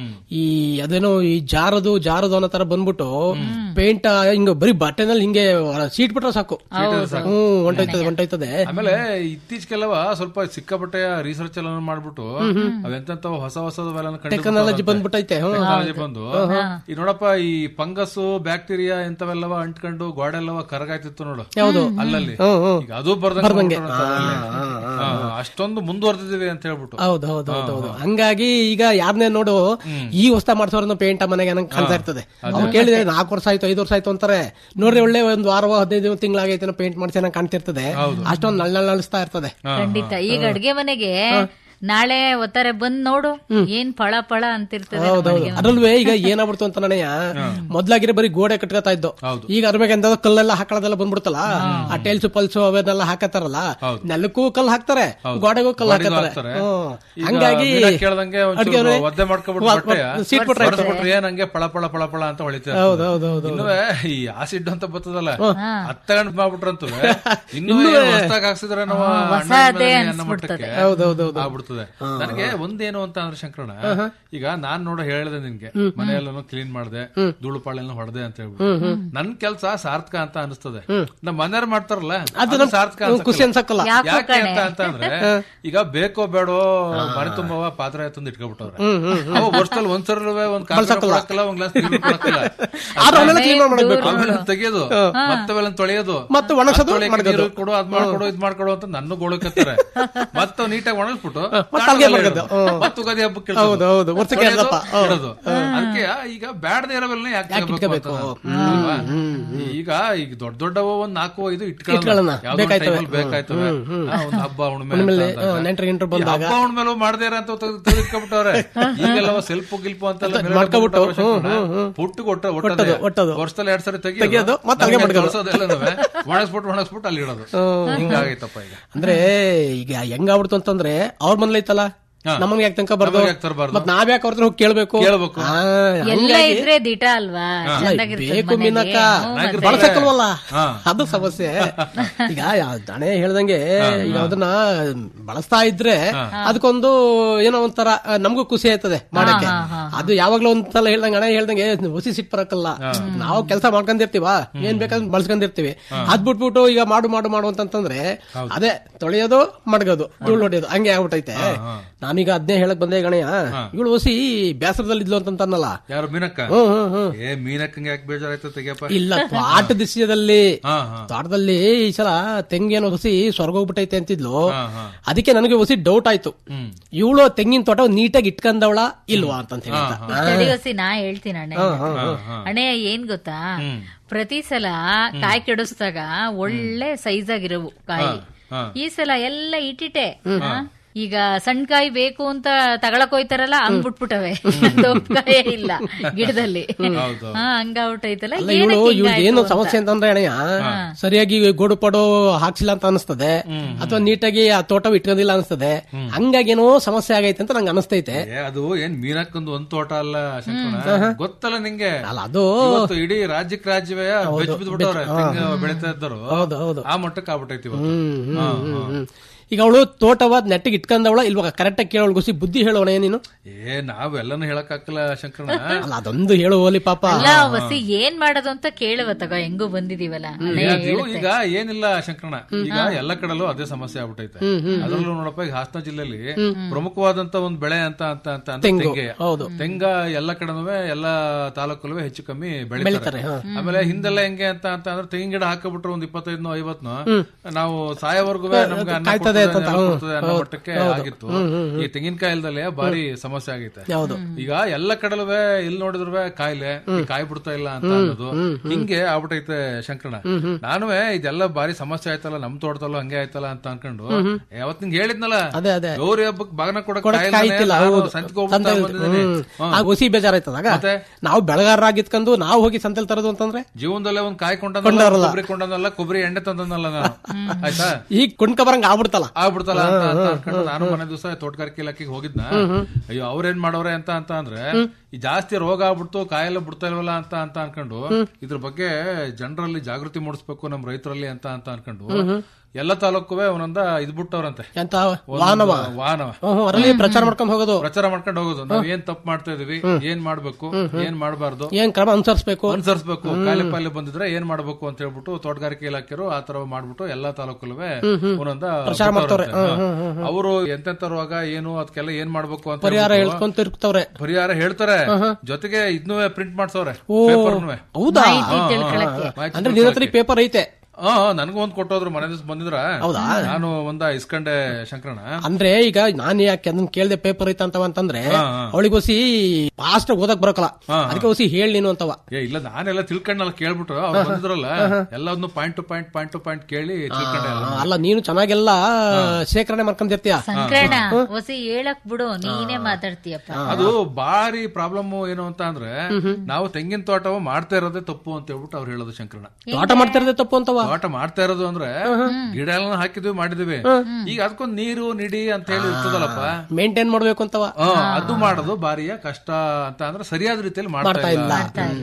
ಈ ಅದೇನೋ ಈ ಜಾರದು ಜಾರದು ಅನ್ನೋ ತರ ಬಂದ್ಬಿಟ್ಟು ಪೇಂಟ್ ಹಿಂಗ ಬರೀ ಬಟ್ಟೆನಲ್ಲಿ ಹಿಂಗೆ ಸೀಟ್ ಬಿಟ್ರೆ ಸಾಕು ಹ್ಮ್ ಹೊಂಟೋಯ್ತದೆ ಹೊಂಟೋಯ್ತದೆ ಆಮೇಲೆ ಇತ್ತೀಚೆಗೆಲ್ಲವ ಸ್ವಲ್ಪ ಸಿಕ್ಕಾಪಟ್ಟೆ ರಿಸರ್ಚ್ ಎಲ್ಲ ಮಾಡ್ಬಿಟ್ಟು ಅವೆಂತ ಹೊಸ ಹೊಸದವೆಲ್ಲ Technology ಬಂದ್ಬಿಟ್ಟೈತೆ, ಹ್ಮ್. ಟೆಕ್ನಾಲಜಿ ಬಂದು ಈ ನೋಡಪ್ಪ ಈ ಫಂಗಸ್ ಬ್ಯಾಕ್ಟೀರಿಯಾ ಇಂಥವೆಲ್ಲವ ಅಂಟ್ಕೊಂಡು ಗೋಡೆ ಎಲ್ಲವ ಕರಗಾಯ್ತಿತ್ತು ನೋಡು ಯಾವ್ದು? ಅಲ್ಲಲ್ಲಿ ಹ್ಮ್, ಹ್ಮ್. ಈಗ ಅದು ಬರ್ದಂಗೆ ಬರ್ದಂಗೆ. ಮಾಡ್ಬಿಟ್ರು ಅಂತ ಅಲ್ಲಿ. ಹಾ, ಅಷ್ಟೊಂದು ಮುಂದುವರೆದಿದ್ದೀವಿ ಅಂತ ಹೇಳ್ಬಿಟ್ಟು ಹೌದು ಹೌದು ಹೌದು ಹೌದು ಹಂಗಾಗಿ ಈಗ ಯಾರನ್ನೇ ನೋಡು ಈ ಹೊಸ್ತ ಮಾಡ್ಸೋರನ್ನ ಪೇಂಟ್ ಮನೆಗೆ ನಂಗೆ ಕಾಣ್ತಾ ಇರ್ತದೆ ಅವ್ರು ಕೇಳಿದ್ರೆ ನಾಲ್ಕು ವರ್ಷ ಆಯ್ತು ಐದು ವರ್ಷ ಆಯ್ತು ಅಂತಾರೆ ನೋಡ್ರಿ ಒಳ್ಳೆ ಒಂದು ವಾರವೋ ಹದಿನೈದು ತಿಂಗಳಾಗೈತೆ ಪೇಂಟ್ ಮಾಡ್ಸಿ ನಂಗೆ ಕಾಣ್ತಿರ್ತದೆ ಅಷ್ಟೊಂದು ನಳ್ಳ ನಳಿಸ್ತಾ ಇರ್ತದೆ ಖಂಡಿತ ಈಗ ಅಡ್ಗೆ ಮನೆಗೆ ನಾಳೆ ಒತ್ತಾರೆ ಬಂದ್ ನೋಡು ಏನ್ ಫಳ ಫಳ ಅಂತಿರ್ತದೆ ನಮ್ಮ ಹೌದೌದು ಅಡ್ಗೆ ಮನೆ. ಅದ್ರಲ್ವೇ ಈಗ ಏನಾಗ್ಬಿಡ್ತು ಅಂತ ನನಯ ಮೊದ್ಲಾಗಿರೋ ಬರೀ ಗೋಡೆ ಕಟ್ಕೊತಾ ಇದ್ದು ಈಗ ಅದ್ರ ಮೇಲೆ ಎಂತ ಕಲ್ಲೆಲ್ಲ ಹಾಕೊಳ್ಳೋದೆಲ್ಲ ಬಂದ್ಬಿಡ್ತಲ್ಲ ಆ ಟೈಲ್ಸ್ ಪಲ್ಸು ಅವನ್ನೆಲ್ಲ ಹಾಕತ್ತಾರಲ್ಲ ನೆಲಕ್ಕೂ ಕಲ್ಲು ಹಾಕ್ತಾರೆ ಗೋಡೆಗೂ ಕಲ್ಲು ಗೋಡೆಗೂ ಹಾಕತ್ತಾರೆ ಹಾಕ್ತಾರೆ. ಹ್ಮ್. ಈಗ ಹಂಗಾಗಿ ಮೀನಾ ಕೇಳ್ದಂಗೆ ಅಡ್ಗೆ ಒಂಚೂರು ಮನೆ- ಒದ್ದೆ ಮಾಡ್ಕೊಬಿಟ್ಟು ವ- ಬಟ್ಟೆಯ ಸೀಟ್ ಬಿಟ್ರೆ ಆಯ್ತು. ಹೊಡೆದ್ಬಿಟ್ರೆ ಏನ್ ಹಂಗೆ ಪಳ ಪಳ ಪಳ ಪಳ ಅಂತ ಹೊಳಿತಾರೆ ಹೌದು, ಹೌದು, ಹೌದು, ಇನ್ನೂ ಈ ಆಸಿಡ್ ಅಂತ ಬರ್ತದಲ್ಲ ಹಾ. ಹತ್ತಗಂಟ್ ಮಾಡ್ಬಿಟ್ರಂತೂ ಇನ್ನೂ ಇನ್ನೂ ಏನ್ ಹೊಸ್ದಾಗ್ ಹಾಕ್ಸಿದ್ರೆ ನಾವು ಹಾ, ಅಣ್ಣನ ಹೊಸದೇ ಮೇಲೆ ಅನ್ನೋ ಅನ್ಸ್ಬಿಡ್ತದೆ. ಮಟ್ಟಕ್ಕೆ ಹೌದು, ಹೌದು, ಹೌದು. ಆಗ್ಬಿಡ್ತದೆ ನನಗೆ ಒಂದೇನು ಅಂತ ಅಂದ್ರೆ ಶಂಕರಣ ಈಗ ನಾನ್ ನೋಡ ಹೇಳಿದೆ ನಿನ್ಗೆ ಮನೆಯೆಲ್ಲೂ ಕ್ಲೀನ್ ಮಾಡ್ದೆ ಧೂಳು ಪಾಳೆಲ್ಲ ಹೊಡೆದೆ ಅಂತ ಹೇಳ್ಬಿಟ್ಟು ನನ್ ಕೆಲ್ಸ ಸಾರ್ಥಕ ಅಂತ ಅನಿಸ್ತದೆ ನಮ್ಮ ಮನೆಯವ್ರು ಮಾಡ್ತಾರಲ್ಲ ಅದು ನಮ್- ಸಾರ್ಥಕ ಹ್ಮ್, ಖುಷಿ ಅನ್ಸಕ್ಕಲ್ಲ. ಅನ್ಸಕ್ಕಲ್ಲ. ಯಾಕೋ ಯಾಕೆ ಅಂತ ಕಣೆ. ಅಂತ ಅಂದ್ರೆ ಈಗ ಬೇಕೋ ಬೇಡೋ ಮನೆ ತುಂಬವ ಪಾತ್ರೆ ತಂದು ಇಟ್ಕೊಬಿಟ್ಟವ್ರೆ ಅವ ವರ್ಷದಲ್ಲಿ ಒಂದ್ಸಲ ಒಂದ್ ಕಾಫಿ ಬಳ್ಸಕ್ಕಲ್ಲ. ಕೊಡಕ್ಕಲ್ಲ ಒಂದ್ ಗ್ಲಾಸ್ ನೀರು ಕೊಡಕ್ಕಲ್ಲ ಆದ್ರೆ ಅವನ್ನೆಲ್ಲ clean ಮಾಡ್ಬೇಕು. ಆಮೇಲೆ ತೆಗಿಯೋದು ಮತ್ತೆ ಅವೆಲ್ಲ ತೊಳೆಯೋದು ಮತ್ತೆ ಒಣಗ್ಸೋದು, ತೊಳೆಯಕ್ಕೆ ಮಡ್ಗೋದು. ನೀರು ಕೊಡು ಅದ್ ಮಾಡ್ಕೊಡು ಇದ್ ಮಾಡ್ಕೊಡು ಅಂತ ನನ್ನ ಗೋಳಕತ್ತಾರೆ ಮತ್ತೆ ನೀಟಾಗಿ ಒಣಗಿಸ್ಬಿಟ್ಟು ಮತ್ತೆ ಅಲ್ಗೆ ಮಡಗೋದು. ಹ್ಮ್. ಮತ್ತೆ ಉಗಾದಿ ಹಬ್ಬಕ್ಕೆ ಹೌದು, ಹೌದು. ವರ್ಷಕ್ಕೆ ಎರಡ್ ದಪ್ಪ. ಹ್ಮ್. ಇಡೋದು ಅದಕ್ಕೆ ಈಗ ಬ್ಯಾಡದೇ ಇರೋವೆಲ್ಲ ಯಾಕೆ ಯಾಕೆ ಇಟ್ಕೋಬೇಕು ಇಟ್ಕೋಬೇಕು? ಅಂತ ನಾನು. ಅಲ್ವಾ? ಈಗ ಈಗ ದೊಡ್ಡ ದೊಡ್ಡವ ಒಂದ್ ನಾಲ್ಕು ಐದು ಇಟ್ಕೊಳ್ಳೋಣ. ಇಟ್ಕೊಳ್ಳೋಣ ಯಾವ್ದೋ ಒಂದ್ ಬೇಕಾಯ್ತವೆ. time ಅಲ್ಲಿ ಬೇಕಾಯ್ತವೆ ಹ್ಮ್, ಹ್ಮ್. ಆ, ಒಂದ್ ಹಬ್ಬ ಹುಣ್ಣಿಮೆ ಹುಣ್ಣಿಮೆಲಿ, ಅಂತ ಅಂದಾಗ. ಹ್ಮ್, ನೆಂಟ್ರು ಗಿಂಟ್ರು ಈ ಬಂದಾಗ. ಹಬ್ಬ ಹುಣ್ಣಿಮೆಲೂ ಮಾಡದೇ ಇರೋ ಅಂತ ತೆಗೆದಿಟ್ಕೊಂಡ್ಬಿಟ್ಟವ್ರೆ ಈಗೆಲ್ಲ ಸೆಲ್ಫ್ ಗಿಲ್ಪು ಅಂತೆಲ್ಲ ಅಂತ ಮೇಲೆ ಮಾಡ್ಕೊಬಿಟ್ಟು, ಹಾಕ್ಬಿಟ್ಟವ್ರೆ ಹ್ಮ್, ಹ್ಮ್, ಹ್ಮ್. ಪುಟ್ಟು ಕೊಟ್ಟ ಒಟ್ಟೋದು, ಒಟ್ಟೋದು. ವರ್ಷದಲ್ಲಿ ಎರಡ್ ಸರಿ ತೆಗಿಯೋದು, ತೆಗಿಯೋದು ಮತ್ತೆ ಅಲ್ಗೆ ಮಡ್ಗೋದು. ಒಣಗಿಸ್ಬಿಟ್ಟು ಒಣಗಿಸ್ಬಿಟ್ಟು ಅಲ್ಲಿ ಇಡೋದು ಹ್ಮ್. ಹಿಂಗಾಗೈತಪ್ಪ ಈಗ ಅಂದ್ರೆ ಈಗ ಹೆಂಗಾಗ್ಬಿಡ್ತು ಅಂತಂದ್ರೆ ಅವ್ರ ಮನೇಲೈತಲ್ಲ ಹಾ. ನಮ್ಮನ್ಗೆ ಯಾಕೆ ತನಕ ಬರ್ದು ನಮಗೆ ಯಾಕ್ ತರ್ಬಾರ್ದು? ಮತ್ ನಾವ್ ಯಾಕೆ ಅವ್ರ ಹತ್ರ ಹೋಗಿ ಕೇಳ್ಬೇಕು ಕೇಳ್ಬೇಕು. ಆ, ಎಲ್ಲ ಹಂಗಾಗಿ ಇದ್ರೆ ದಿಟ ಅಲ್ವಾ ಚೆನ್ನಾಗಿರ್ತದೆ ಬೇಕು ಮನೇಲಿ. ಮೀನಕ್ಕ ಹ್ಮ್, ಮತ್ತೆ. ಬಳಸಕ್ಕಲ್ವಲ್ಲ ಹಾ. ಅದು ಸಮಸ್ಯೆ ಈಗ ಯಾ- ದಣೆ ಹೇಳ್ದಂಗೆ ಈಗ ಅದನ್ನ ಬಳಸ್ತಾ ಇದ್ರೆ ಅದಕ್ಕೊಂದು ಏನೋ ಒಂಥರ ಆ, ನಮಗೂ ಖುಷಿ ಆಯ್ತದೆ ಮಾಡಕ್ಕೆ ಅದು ಯಾವಾಗ್ಲೂ ಒಂದ್ಸಲ ಹೇಳ್ದಂಗೆ ಹಣ ಹೇಳ್ದಂಗೆ ಹುಸಿ ಸಿಟ್ ಬರಕ್ಕಲ್ಲ ನಾವು ಕೆಲಸ ಮಾಡ್ಕೊಂಡಿರ್ತೀವ ಏನ್ ಬೇಕಾದ್ರೆ ಬಳಸ್ಕೊಂಡಿರ್ತೀವಿ ಅದ್ ಬಿಟ್ಬಿಟ್ಟು ಈಗ ಮಾಡು ಮಾಡು ಮಾಡು ಅಂತಂತಂದ್ರೆ ಅದೇ ತೊಳೆಯೋದು ಮಡಗೋದು ಧೂಳು ಹೊಡೆಯೋದು ಹಂಗೆ ಆಗ್ಬಿಟ್ಟೈತೆ ನಾನೀಗ ಅದ್ನೇ ಹೇಳಕ್ ಬಂದೆ ಗಣಯ್ಯ ಇವಳು ಹೊಸಿ ಬೇಸರದಲ್ಲಿದ್ಲು ಅಂತಂತನ್ನಲ್ಲ ಯಾರು ಮೀನಕ್ಕ ಹ್ಮ್ ಹ್ಮ್ ಹ್ಮ್ ಏ ಮೀನಕ್ಕಂಗೆ ಯಾಕೆ ಬೇಜಾರಾಯ್ತು ತೆಗಿಯಪ್ಪ ಇಲ್ಲ ತೋಟ ದಿಶದಲ್ಲಿ ಹಾ, ಹಾ. ತೋಟದಲ್ಲಿ ಈ ಸಲ ತೆಂಗೇನೋ ಹುಸಿ ಸ್ವರ್ಗೋಗ್ಬಿಟ್ಟೈತೆ ಅಂತಿದ್ಲು ಹಾ, ಹಾ. ಅದಕ್ಕೆ ನನಗೆ ಹುಸಿ ಡೌಟ್ ಆಯ್ತು ಹ್ಮ್. ಇವಳು ತೆಂಗಿನ ತೋಟ ನೀಟಾಗಿ ಇಟ್ಕೊಂಡವಳ ಇಲ್ವಾ ಅಂತ ಹೇಳಿ ತಡಿಯೋಸಿ ನಾ ಹೇಳ್ತೀನಿ ಅಣ್ಣ ಅಣ್ಣಯ್ಯ ಏನ್ ಗೊತ್ತಾ ಪ್ರತಿ ಸಲ ಕಾಯಿ ಕೆಡಿಸ್ದಾಗ ಒಳ್ಳೆ ಸೈಜ್ ಆಗಿರವು ಕಾಯಿ ಹಾ. ಈ ಸಲ ಎಲ್ಲ ಇಟ್ಟಿಟೆ ಹಾ? ಈಗ ಸಣ್ಣ ಕಾಯಿ ಬೇಕು ಅಂತ ತಗೊಳಕ್ ಹೋಯ್ತಾರಲ್ಲ ಹಂಗ್ ಬಿಟ್ಬಿಟ್ಟವೆ ದೊಡ್ಡ ಕಾಯೇ ಇಲ್ಲ ಗಿಡದಲ್ಲಿ ಹೌದು. ಹಾ ಹಂಗಾಗ್ಬಿಟ್ಟೈತಲ್ಲ ಅಲ್ಲ ಇವಳು ಏನಕ್ಕೆ ಇವ್ಳು ಹಿಂಗಾಯ್ತು ಏನು ಅಂತ? ಸಮಸ್ಯೆ ಅಂತಂದ್ರೆ ಅಣ್ಣಯ್ಯ ಸರಿಯಾಗಿ ಗೋಡು ಪಡೋ ಹಾಕ್ಸಿಲ್ಲ ಅಂತ ಅನಿಸ್ತದೆ ಅಥವಾ ನೀಟಾಗಿ ಆ ತೋಟ ಇಟ್ಕೊಂಡಿಲ್ಲ ಅನಿಸ್ತದೆ ಹಂಗಾಗಿ ಏನೋ ಸಮಸ್ಯೆ ಆಗೈತೆ ಅಂತ ನಂಗೆ ಅನಿಸ್ತೈತೆ ಏ, ಅದು ಏನ್ ಮೀನಕ್ಕೊಂದು ಒಂದ್ ತೋಟ ಅಲ್ಲ ಶಂಕರಣ್ಣ ಗೊತ್ತಲ್ಲ ನಿಂಗೆ ಅಲ್ಲ ಅದು ಇವತ್ತು ಇಡೀ ರಾಜ್ಯಕ್ಕೆ ರಾಜ್ಯವೇ ಬೆಚ್ಚ ಬಿದ್ಬಿಟ್ಟವ್ರೆ ತೆಂಗು ಬೆಳಿತಾ ಇದ್ದರು ಹೌದು ಹೌದು ಆ ಮಟ್ಟಕ್ಕೆ ಆಗ್ಬಿಟ್ಟೈತಿ ಇವತ್ತು ಹ್ಮ್, ಹ್ಮ್, ಹ್ಮ್, ಹ್ಮ್. ಈಗ ಅವಳು ತೋಟವಾದ ನೆಟ್ಟಿಗೆ ಇಟ್ಕೊಂಡವಳ ಇಲ್ವಾಗ ಕರೆಕ್ಟ್ ಆಗಿ ಕೇಳೋಳು ಗುಸಿ ಬುದ್ಧಿ ಹೇಳೋಣ ನೀನು ಏ ನಾವ್ ಎಲ್ಲಾನು ಹೇಳಕ್ ಆಗಲ್ಲ ಶಂಕರಣ್ಣ ಅಲ್ಲ ಅದೊಂದು ಹೇಳು ಹೋಲಿ ಪಾಪ ಅಲ್ಲ ವಸಿ ಏನ್ ಮಾಡೋದು ಅಂತ ಕೇಳುವ ತಗೋ ಹೆಂಗೂ ಬಂದಿದೀವಲ್ಲ ಅಣ್ಣಯ್ಯ ಅದು ಹೇಳುತ್ತೆ. ಈಗ ಏನಿಲ್ಲ ಶಂಕರಣ್ಣ ಈಗ ಎಲ್ಲ ಕಡೆಲೂ ಅದೇ ಸಮಸ್ಯೆ ಆಗ್ಬಿಟ್ಟೈತೆ ಅದ್ರಲ್ಲೂ ನೋಡಪ್ಪ ಈಗ ಹಾಸನ ಜಿಲ್ಲೆಯಲ್ಲಿ ಪ್ರಮುಖವಾದಂತ ಒಂದ್ ಬೆಳೆ ಅಂತ ಅಂತ ಅಂತ ಅಂದ್ರೆ ತೆಂಗು, ತೆಂಗೆ ಹೌದು. ತೆಂಗ ಎಲ್ಲ ಕಡೆನೂ ಎಲ್ಲ ತಾಲೂಕಲ್ಲೂ ಹೆಚ್ಚು ಕಮ್ಮಿ ಬೆಳಿತಾರೆ ಆಮೇಲೆ ಹಿಂದೆಲ್ಲ ಹೆಂಗೆ ಅಂತ ಅಂತ ಅಂದ್ರೆ ತೆಂಗಿನ ಗಿಡ ಹಾಕಬಿಟ್ರು ಒಂದ್ ಇಪ್ಪತ್ತೈದ್ನೋ ಐವತ್ನೋ ನಾವು ಸಾಯವರೆಗೂ ನಮ್ಗೆ ಅನ್ನ ಕಾಯ್ತದೆ ಕೊಡ್ತದೆ, ಅಂತ, ನೆಲ ಹ್ಮ್. ಕೊಡ್ತದೆ ಅನ್ನೋ ಮಟ್ಟಕ್ಕೆ ಆಗಿತ್ತು ಈ ತೆಂಗಿನಕಾಯಿ ಇಲ್ದಲೆ ಭಾರಿ ಸಮಸ್ಯೆ ಆಗೈತೆ ಹೌದು ಈಗ ಎಲ್ಲ ಕಡೆಲುವೆ ಇಲ್ಲಿ ನೋಡಿದ್ರು ಕಾಯಿಲೆ ಈ ಕಾಯಿ ಬಿಡ್ತಾ ಇಲ್ಲ ಅಂತ ಅನ್ನೋದು ಹಿಂಗೆ ಆಗ್ಬಿಟ್ಟೈತೆ ಶಂಕರಣ ನಾನುವೆ ಇದೆಲ್ಲ ಬಾರಿ ಸಮಸ್ಯೆ ಆಯ್ತಲ್ಲ ನಮ್ ತೋಟದಲ್ಲೂ ಹಂಗೆ ಆಯ್ತಲ್ಲ ಅಂತ ಅನ್ಕೊಂಡು ಯಾವತ್ ನಿಂಗೆ ಹೇಳಿದ್ನಲ್ಲ ಅದೇ ಅದೇ ಗೌರಿ ಹಬ್ಬಕ್ಕೆ ಬಾಗನ ಕೊಡಕ್ ಕೊಡಕ್ ಕಾಯ್ತಿಲ್ಲ ಹೌದು ಸಂತೆ ಆ ಹುಸಿ ಬೇಜಾರಾಯ್ತದಾಗ ಮತ್ತೆ? ನಾವು ಬೆಳಗಾರರಾಗಿತ್ಕೊಂಡು ನಾವು ಹೋಗಿ ಸಂತೆಲ್ ತರೋದು ಅಂತಂದ್ರೆ ಜೀವನದಲ್ಲೇ ಒಂದ್ ಕಾಯಿ ಕೊಂಡನಲ್ಲ ಕೊಂಡವ್ರಲ್ಲ. ಕೊಬ್ಬರಿ ಕೊಂಡನಲ್ಲ ಕೊಬ್ಬರಿ ಎಣ್ಣೆ ತಂದನಲ್ಲ ನಾನು ಆಯ್ತಾ ಈಗ ಕುಣ್ಕ ಬರಂಗ ಆಗ್ಬಿಡ್ತಲ್ಲ ಆಗ್ಬಿಡ್ತಲ್ಲ ಅಂತ ಅಂತ ಅನ್ಕೊಂಡು ನಾನು ಮನೆ ದಿವಸ ತೋಟಗಾರಿಕೆ ಇಲಾಖೆಗೆ ಹೋಗಿದ್ನ ಅಯ್ಯೋ ಅವ್ರೇನ್ ಮಾಡವ್ರೆ ಅಂತ ಅಂತ ಅಂದ್ರೆ ಈ ಜಾಸ್ತಿ ರೋಗ ಆಗ್ಬಿಡ್ತು ಕಾಯೆಲ್ಲ ಬಿಡ್ತಾ ಇಲ್ವಲ್ಲ ಅಂತ ಅಂತ ಅನ್ಕೊಂಡು ಇದ್ರ ಬಗ್ಗೆ ಜನರಲ್ಲಿ ಜಾಗೃತಿ ಮೂಡಿಸ್ಬೇಕು ನಮ್ ರೈತರಲ್ಲಿ ಅಂತ ಅಂತ ಅನ್ಕೊಂಡು ಎಲ್ಲ ತಾಲೂಕುವೆ ಒಂದೊಂದ ಇದ್ ಬಿಟ್ಟವ್ರಂತೆ ಎಂತ ವಾಹನವ ವಾಹನವ ಹ್ಮ್, ಹ್ಮ್, ಅದರಲ್ಲಿ ಪ್ರಚಾರ ಮಾಡ್ಕೊಂಡು ಹೋಗೋದು ಪ್ರಚಾರ ಮಾಡ್ಕೊಂಡು ಹೋಗೋದು ನಾವ್ ಏನ್ ತಪ್ಪು ಮಾಡ್ತಾ ಇದೀವಿ ಏನ್ ಮಾಡ್ಬೇಕು ಏನ್ ಮಾಡಬಾರ್ದು ಏನ್ ಕ್ರಮ ಅನುಸರಿಸಬೇಕು ಅನುಸರಿಸಬೇಕು ಕಾಯಿಲೆ ಪಾಯಿಲೆ ಬಂದಿದ್ರೆ ಏನ್ ಮಾಡ್ಬೇಕು ಅಂತ ಹೇಳ್ಬಿಟ್ಟು ತೋಟಗಾರಿಕೆ ಇಲಾಖೆರು ಆ ತರ ಮಾಡ್ಬಿಟ್ಟು ಎಲ್ಲಾ ತಾಲೂಕಲ್ಲೂ ಒಂದೊಂದ ಪ್ರಚಾರ ಮಾಡ್ತವ್ರೆ. ಅವರು ಎಂತೆಂತ ರೋಗ ಏನು ಅದಕ್ಕೆಲ್ಲ ಏನ್ ಮಾಡ್ಬೇಕು ಅಂತ ಪರಿಹಾರ ಹೇಳ್ಬಿಟ್ಟು ಹೇಳ್ಕೊಂತ ಇರ್ತಾವ್ರೆ ಪರಿಹಾರ ಹೇಳ್ತಾರೆ ಜೊತೆಗೆ ಇದನ್ನೂ ಪ್ರಿಂಟ್ ಮಾಡ್ಸವ್ರೆ ಓ ಪೇಪರ್ನುವೆ ಹೌದಾ ಮಾಹಿತಿ ತಿಳ್ಕೊಳಕ್ಕೆ. ಮಾಹಿತಿ ಅಂದ್ರೆ ನಿನ್ನ ಹತ್ರ ಪೇಪರ್ ಐತೆ ಹಾ ನನಗೂ ಒಂದ್ ಕೊಟ್ಟೋದ್ರು ಮನೆ ದಿವಸ ಬಂದಿದ್ರ ಹೌದಾ? ನಾನು ಒಂದ ಇಸ್ಕೊಂಡೆ ಶಂಕರಣ ಅಂದ್ರೆ ಈಗ ನಾನು ಯಾಕೆ ಅದನ್ನ ಕೇಳ್ದೆ ಪೇಪರ್ ಐತ ಅಂತವ ಅಂತಂದ್ರೆ ಹಾ, ಹಾ. ಅವಳಿಗೆ ಹೊಸಿ ಫಾಸ್ಟ್ ಓದಕ್ ಬರಕಲ್ಲ ಹಾ, ಹಾ. ಅದಕ್ಕೆ ಹೊಸಿ ಹೇಳಿ ನೀನು ಅಂತವ ಏ ಇಲ್ಲ ನಾನೆಲ್ಲ ತಿಳ್ಕೊಂಡಲ್ಲ ಕೇಳ್ಬಿಟ್ಟು ಅವ್ರು ಬಂದಿದ್ರಲ್ಲ ಎಲ್ಲದನ್ನು point to point point to point ಕೇಳಿ ತಿಳ್ಕೊಂಡೆ ಎಲ್ಲ. ಅಲ್ಲ ನೀನು ಚೆನ್ನಾಗೆಲ್ಲ ಶೇಖರಣೆ ಮಾಡ್ಕೊಂಡಿರ್ತೀಯ ಸಂಕ್ರಣ ಹೊಸಿ ಹೇಳಕ್ ಬಿಡು ನೀನೇ ಮಾತಾಡ್ತೀಯಪ್ಪ ಅದು ಬಾರಿ ಪ್ರಾಬ್ಲಮ್ ಏನು ಅಂತ ಅಂದ್ರೆ ನಾವು ತೆಂಗಿನ ತೋಟವು ಮಾಡ್ತಾ ಇರೋದೇ ತಪ್ಪು ಅಂತ ಹೇಳ್ಬಿಟ್ಟು ಅವ್ರು ಹೇಳೋದು ಶಂಕರಣ ತೋಟ ಮಾಡ್ತಿರೋದೇ ತಪ್ಪು ಅಂತವ ತೋಟ ಮಾಡ್ತಾ ಇರೋದು ಅಂದ್ರೆ ಗಿಡ ಎಲ್ಲ ಹಾಕಿದ್ವಿ ಮಾಡಿದ್ವಿ ಈಗ ಅದಕ್ಕೊಂದು ನೀರು ನಿಡಿ ಅಂತ ಹೇಳಿ ಇರ್ತದಲ್ಲಪ್ಪ ಮೇಂಟೈನ್ ಮಾಡ್ಬೇಕು ಅಂತವ ಆ, ಅದು ಮಾಡೋದು ಬಾರಿಯ ಕಷ್ಟ ಅಂತ ಅಂದ್ರೆ ಸರಿಯಾದ ರೀತಿಯಲ್ಲಿ ಮಾಡ್ತಾ ಇಲ್ಲ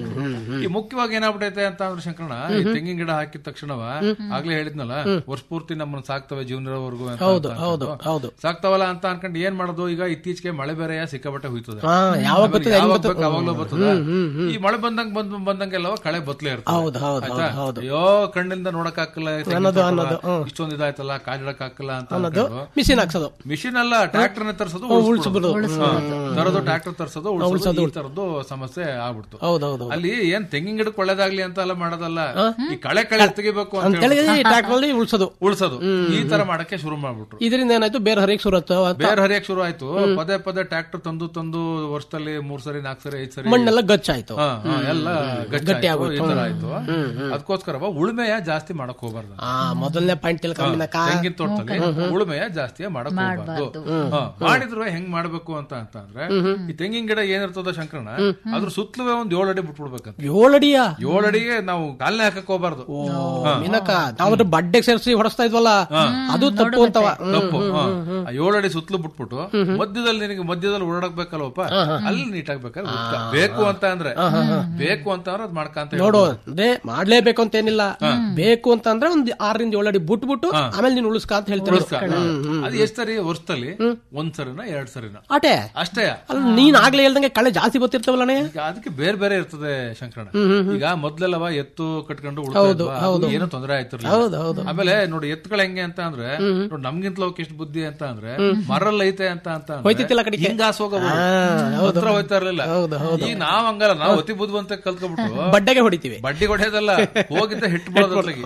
ಈ ಮುಖ್ಯವಾಗಿ ಏನಾಗ್ಬಿಟ್ಟೈತೆ ಅಂತ ಅಂದ್ರೆ ಶಂಕರಣ ಈ ತೆಂಗಿನ ಗಿಡ ಹಾಕಿದ ತಕ್ಷಣವ ಆಗ್ಲೇ ಹೇಳಿದ್ನಲ್ಲ ವರ್ಷ ಪೂರ್ತಿ ನಮ್ಮನ್ನ ಸಾಕ್ತವೆ ಜೀವನವರೆಗೂ ಅಂತ ಹೌದು ಅಂತ ಹೌದು ಅನ್ಕೊಂಡು. ಹೌದು ಸಾಕ್ತಾವಲ್ಲ ಅಂತ ಅನ್ಕೊಂಡು ಏನ್ ಮಾಡೋದು ಈಗ ಇತ್ತೀಚೆಗೆ ಮಳೆ ಬೇರೆ ಸಿಕ್ಕಾಬಟ್ಟೆ ಹೋಯ್ತದೆ ಹಾ, ಯಾವಾಗ ಆಮೇಲೆ ಬರ್ತದೆ, ಹೆಂಗ್ ಯಾವಾಗ ಬರ್ತದೆ? ಬೇಕು ಅವಾಗ್ಲೂ ಬರ್ತದೆ ಈ ಮಳೆ ಬಂದಂಗ್ ಬಂದ್ ಬಂದಂಗೆಲ್ಲ ಕಳೆ ಬತ್ಲೆ ಇರ್ತದೆ ಹೌದು, ಹೌದು, ಆಯ್ತಾ? ಹೌದು, ಹೌದು. ಅಯ್ಯೋ ಕಣ್ಣಿಂದ ನೋಡಕ್ ಹಾಕಲ್ಲ ಅನ್ನೋದು, ಅನ್ನೋದು, ಹ್ಮ್. ಇಷ್ಟೊಂದು ಇದಾಯ್ತಲ್ಲ ಕಾಲಿಡಕ್ ಹಾಕಲ್ಲ ಅಂತ ಅನ್ನೋದು ಅನ್ಕೊಂಡು ಮಿಷಿನ್ ಹಾಕ್ಸೋದು ಮಿಷಿನ್ ಅಲ್ಲ ಟ್ರಾಕ್ಟರ್ ತರಿಸೋದು ಹ್ಮ್, ಉಳ್ಸ್ಬಿಡೋದು. ತರೋದು ಟ್ರಾಕ್ಟರ್ ತರಿಸೋದು ಉಳಿಸೋದು ಈ ತರದ್ದು ಸಮಸ್ಯೆ ಆಗ್ಬಿಡ್ತು ಹೌದೌದು ಅಲ್ಲಿ ಏನ್ ತೆಂಗಿನ ಗಿಡಕ್ಕೆ ಒಳ್ಳೇದಾಗ್ಲಿ ಅಂತ ಎಲ್ಲ ಮಾಡೋದಲ್ಲ ಈ ಕಳೆ ಕಳೆ ತೆಗಿಬೇಕು ಅಂತ ಅಂತೇಳಿ ಹೇಳ್ಬಿಟ್ಟು ಟ್ರ್ಯಾಕ್ಟರ್ ಅಲ್ಲಿ ಉಳ್ಸೋದು ಉಳ್ಸೋದು ಈ ತರ ಮಾಡಕ್ಕೆ ಶುರು ಮಾಡ್ಬಿಟ್ರು ಇದರಿಂದ ಏನಾಯ್ತು ಬೇರೆ ಹರಿಯಕ್ ಶುರು ಆಯ್ತು ಅಂತ ಬೇರೆ ಹರಿಯಕ್ ಶುರು ಆಯ್ತು ಪದೇ ಪದೇ ಟ್ರಾಕ್ಟರ್ ತಂದು ತಂದು ವರ್ಷದಲ್ಲಿ ಮೂರ್ ಸರಿ ನಾಲ್ಕು ಸರಿ ಐದ್ ಸರಿ ಮಣ್ಣೆಲ್ಲ ಗಚ್ಚಾಯ್ತು ಹಾ, ಹಾ, ಎಲ್ಲ ಗಟ್ಟಿ ಗಟ್ಟಿ ಆಗೋಯ್ತು. ಈ ತರ ಆಯ್ತು ಅದಕ್ಕೋಸ್ಕರ ಉಳುಮೆಯ ಜಾಸ್ತಿ ಮಾಡಕ್ ಹೋಗ್ಬಾರ್ದು ಆ ಮೊದಲನೇ ಪಾಯಿಂಟ್ ತಿಳ್ಕೊಂಬಿನಕ ತೆಂಗಿನ ತೋಟದಲ್ಲಿ ಉಳುಮೆಯ ಜಾಸ್ತಿ ಮಾಡಕ್ ಹೋಗ್ಬಾರ್ದು ಹಾ, ಮಾಡಿದ್ರು ಹೆಂಗ್ ಮಾಡ್ಬೇಕು ಅಂತ ಅಂತ ಅಂದ್ರೆ ಈ ತೆಂಗಿನ ಗಿಡ ಏನಿರ್ತದ ಶಂಕರಣ ಅದ್ರ ಸುತ್ತಲೂ ಒಂದ್ ಏಳು ಅಡಿ ಬಿಟ್ಬಿಡ್ಬೇಕಂತ ಏಳಡಿಯ ಏಳು ಅಡಿಗೆ ನಾವು ಕಾಲ್ನೆ ಹಾಕಕ್ ಹೋಗ್ಬಾರ್ದು ಹಾ. ಮಿನಕ ನಾವು ಬಡ್ಡೆಗೆ ಸೇರಿಸಿ ಹೊಡಸ್ತಾ ಇದ್ವಲ್ಲ ಅದು ತಪ್ಪು ಅಂತವ ತಪ್ಪು ಹಾ. ಆ ಏಳು ಅಡಿ ಸುತ್ತಲೂ ಬಿಟ್ಬಿಟ್ಟು ಮಧ್ಯದಲ್ಲಿ ನಿನಗೆ ಮಧ್ಯದಲ್ಲಿ ಓಡಾಡ್ಬೇಕಲ್ವಪ್ಪ ಅಲ್ಲಿ ನೀಟಾಗಿ ಬೇಕಾದ್ರೆ ಉತ್ಕ. ಬೇಕು ಅಂತ ಅಂದ್ರೆ ಬೇಕು ಅಂತ ಅಂದ್ರೆ ಅದ್ ಮಾಡ್ಕಂತ ನೋಡು ಅಂದ್ರೆ ಮಾಡ್ಲೇಬೇಕು ಅಂತ ಏನಿಲ್ಲ ಬೇಕು ಅಂತ ಅಂದ್ರೆ ಒಂದ್ ಆರರಿಂದ ಏಳು ಅಡಿ ಬಿಟ್ಬಿಟ್ಟು ಆಮೇಲೆ ನೀನು ಉಳಿಸ್ಕ ಅಂತ ಹೇಳ್ತೀನಿ ಉಳಿಸ್ಕ. ಅದು ಎಷ್ಟ್ ಸರಿ ವರ್ಷದಲ್ಲಿ ಒಂದ್ ಸರಿನ ಎರಡ್ ಸರಿನ ಆಟೆ ಅಷ್ಟೇ ಅಲ್ಲ ನೀನ್ ಆಗ್ಲೇ ಹೇಳ್ದಂಗೆ ಕಳೆ ಜಾಸ್ತಿ ಗೊತ್ತಿರ್ತವಲ್ಲಣೆ ಈಗ ಅದಕ್ಕೆ ಬೇರೆ ಬೇರೆ ಇರ್ತದೆ ಶಂಕರಣ ಈಗ ಮೊದ್ಲೆಲ್ಲವ ಎತ್ತು ಕಟ್ಕೊಂಡು ಹೌದು, ಉಳ್ತಾ ಹೌದು. ಏನು ತೊಂದರೆ ಹೌದು, ಆಯ್ತಿರ್ಲಿಲ್ಲ ಹೌದು. ಆಮೇಲೆ ನೋಡಿ ಎತ್ತುಗಳು ಹೆಂಗೆ ಅಂತ ಅಂದ್ರೆ ನೋಡಿ ನಮ್ಗಿಂತಲೂ ಅವಕ್ಕೆ ಎಷ್ಟು ಬುದ್ಧಿ ಅಂತ ಅಂದ್ರೆ ಮರಲ್ ಐತೆ ಅಂತ ಅಂತ ಅಂದ್ರೆ ಹೋಯ್ತಿತ್ತಿಲ್ಲ ಕಡೆಗೆ. ಹಿಂಗಾಸ್ ಹೋಗವು. ಆ, ಹೌದು. ಹತ್ರ ಹೋಯ್ತಾ ಇರ್ಲಿಲ್ಲ ಹೌದು, ಹೌದು. ಈಗ ನಾವ್ ಹಂಗಲ್ಲ ನಾವು ಅತಿ ಬುದ್ಧಿವಂತ ಕಲ್ತ್ಕೊಬಿಟ್ಟು ಬಡ್ಡೆಗೆ ಹೊಡಿತೀವಿ ಬಡ್ಡಿ ಹೊಡೆಯೋದಲ್ಲ ಹೋಗಿದ್ದ ಹಿಟ್ಟು ಬಿಡೋದ್ರೊಳಗೆ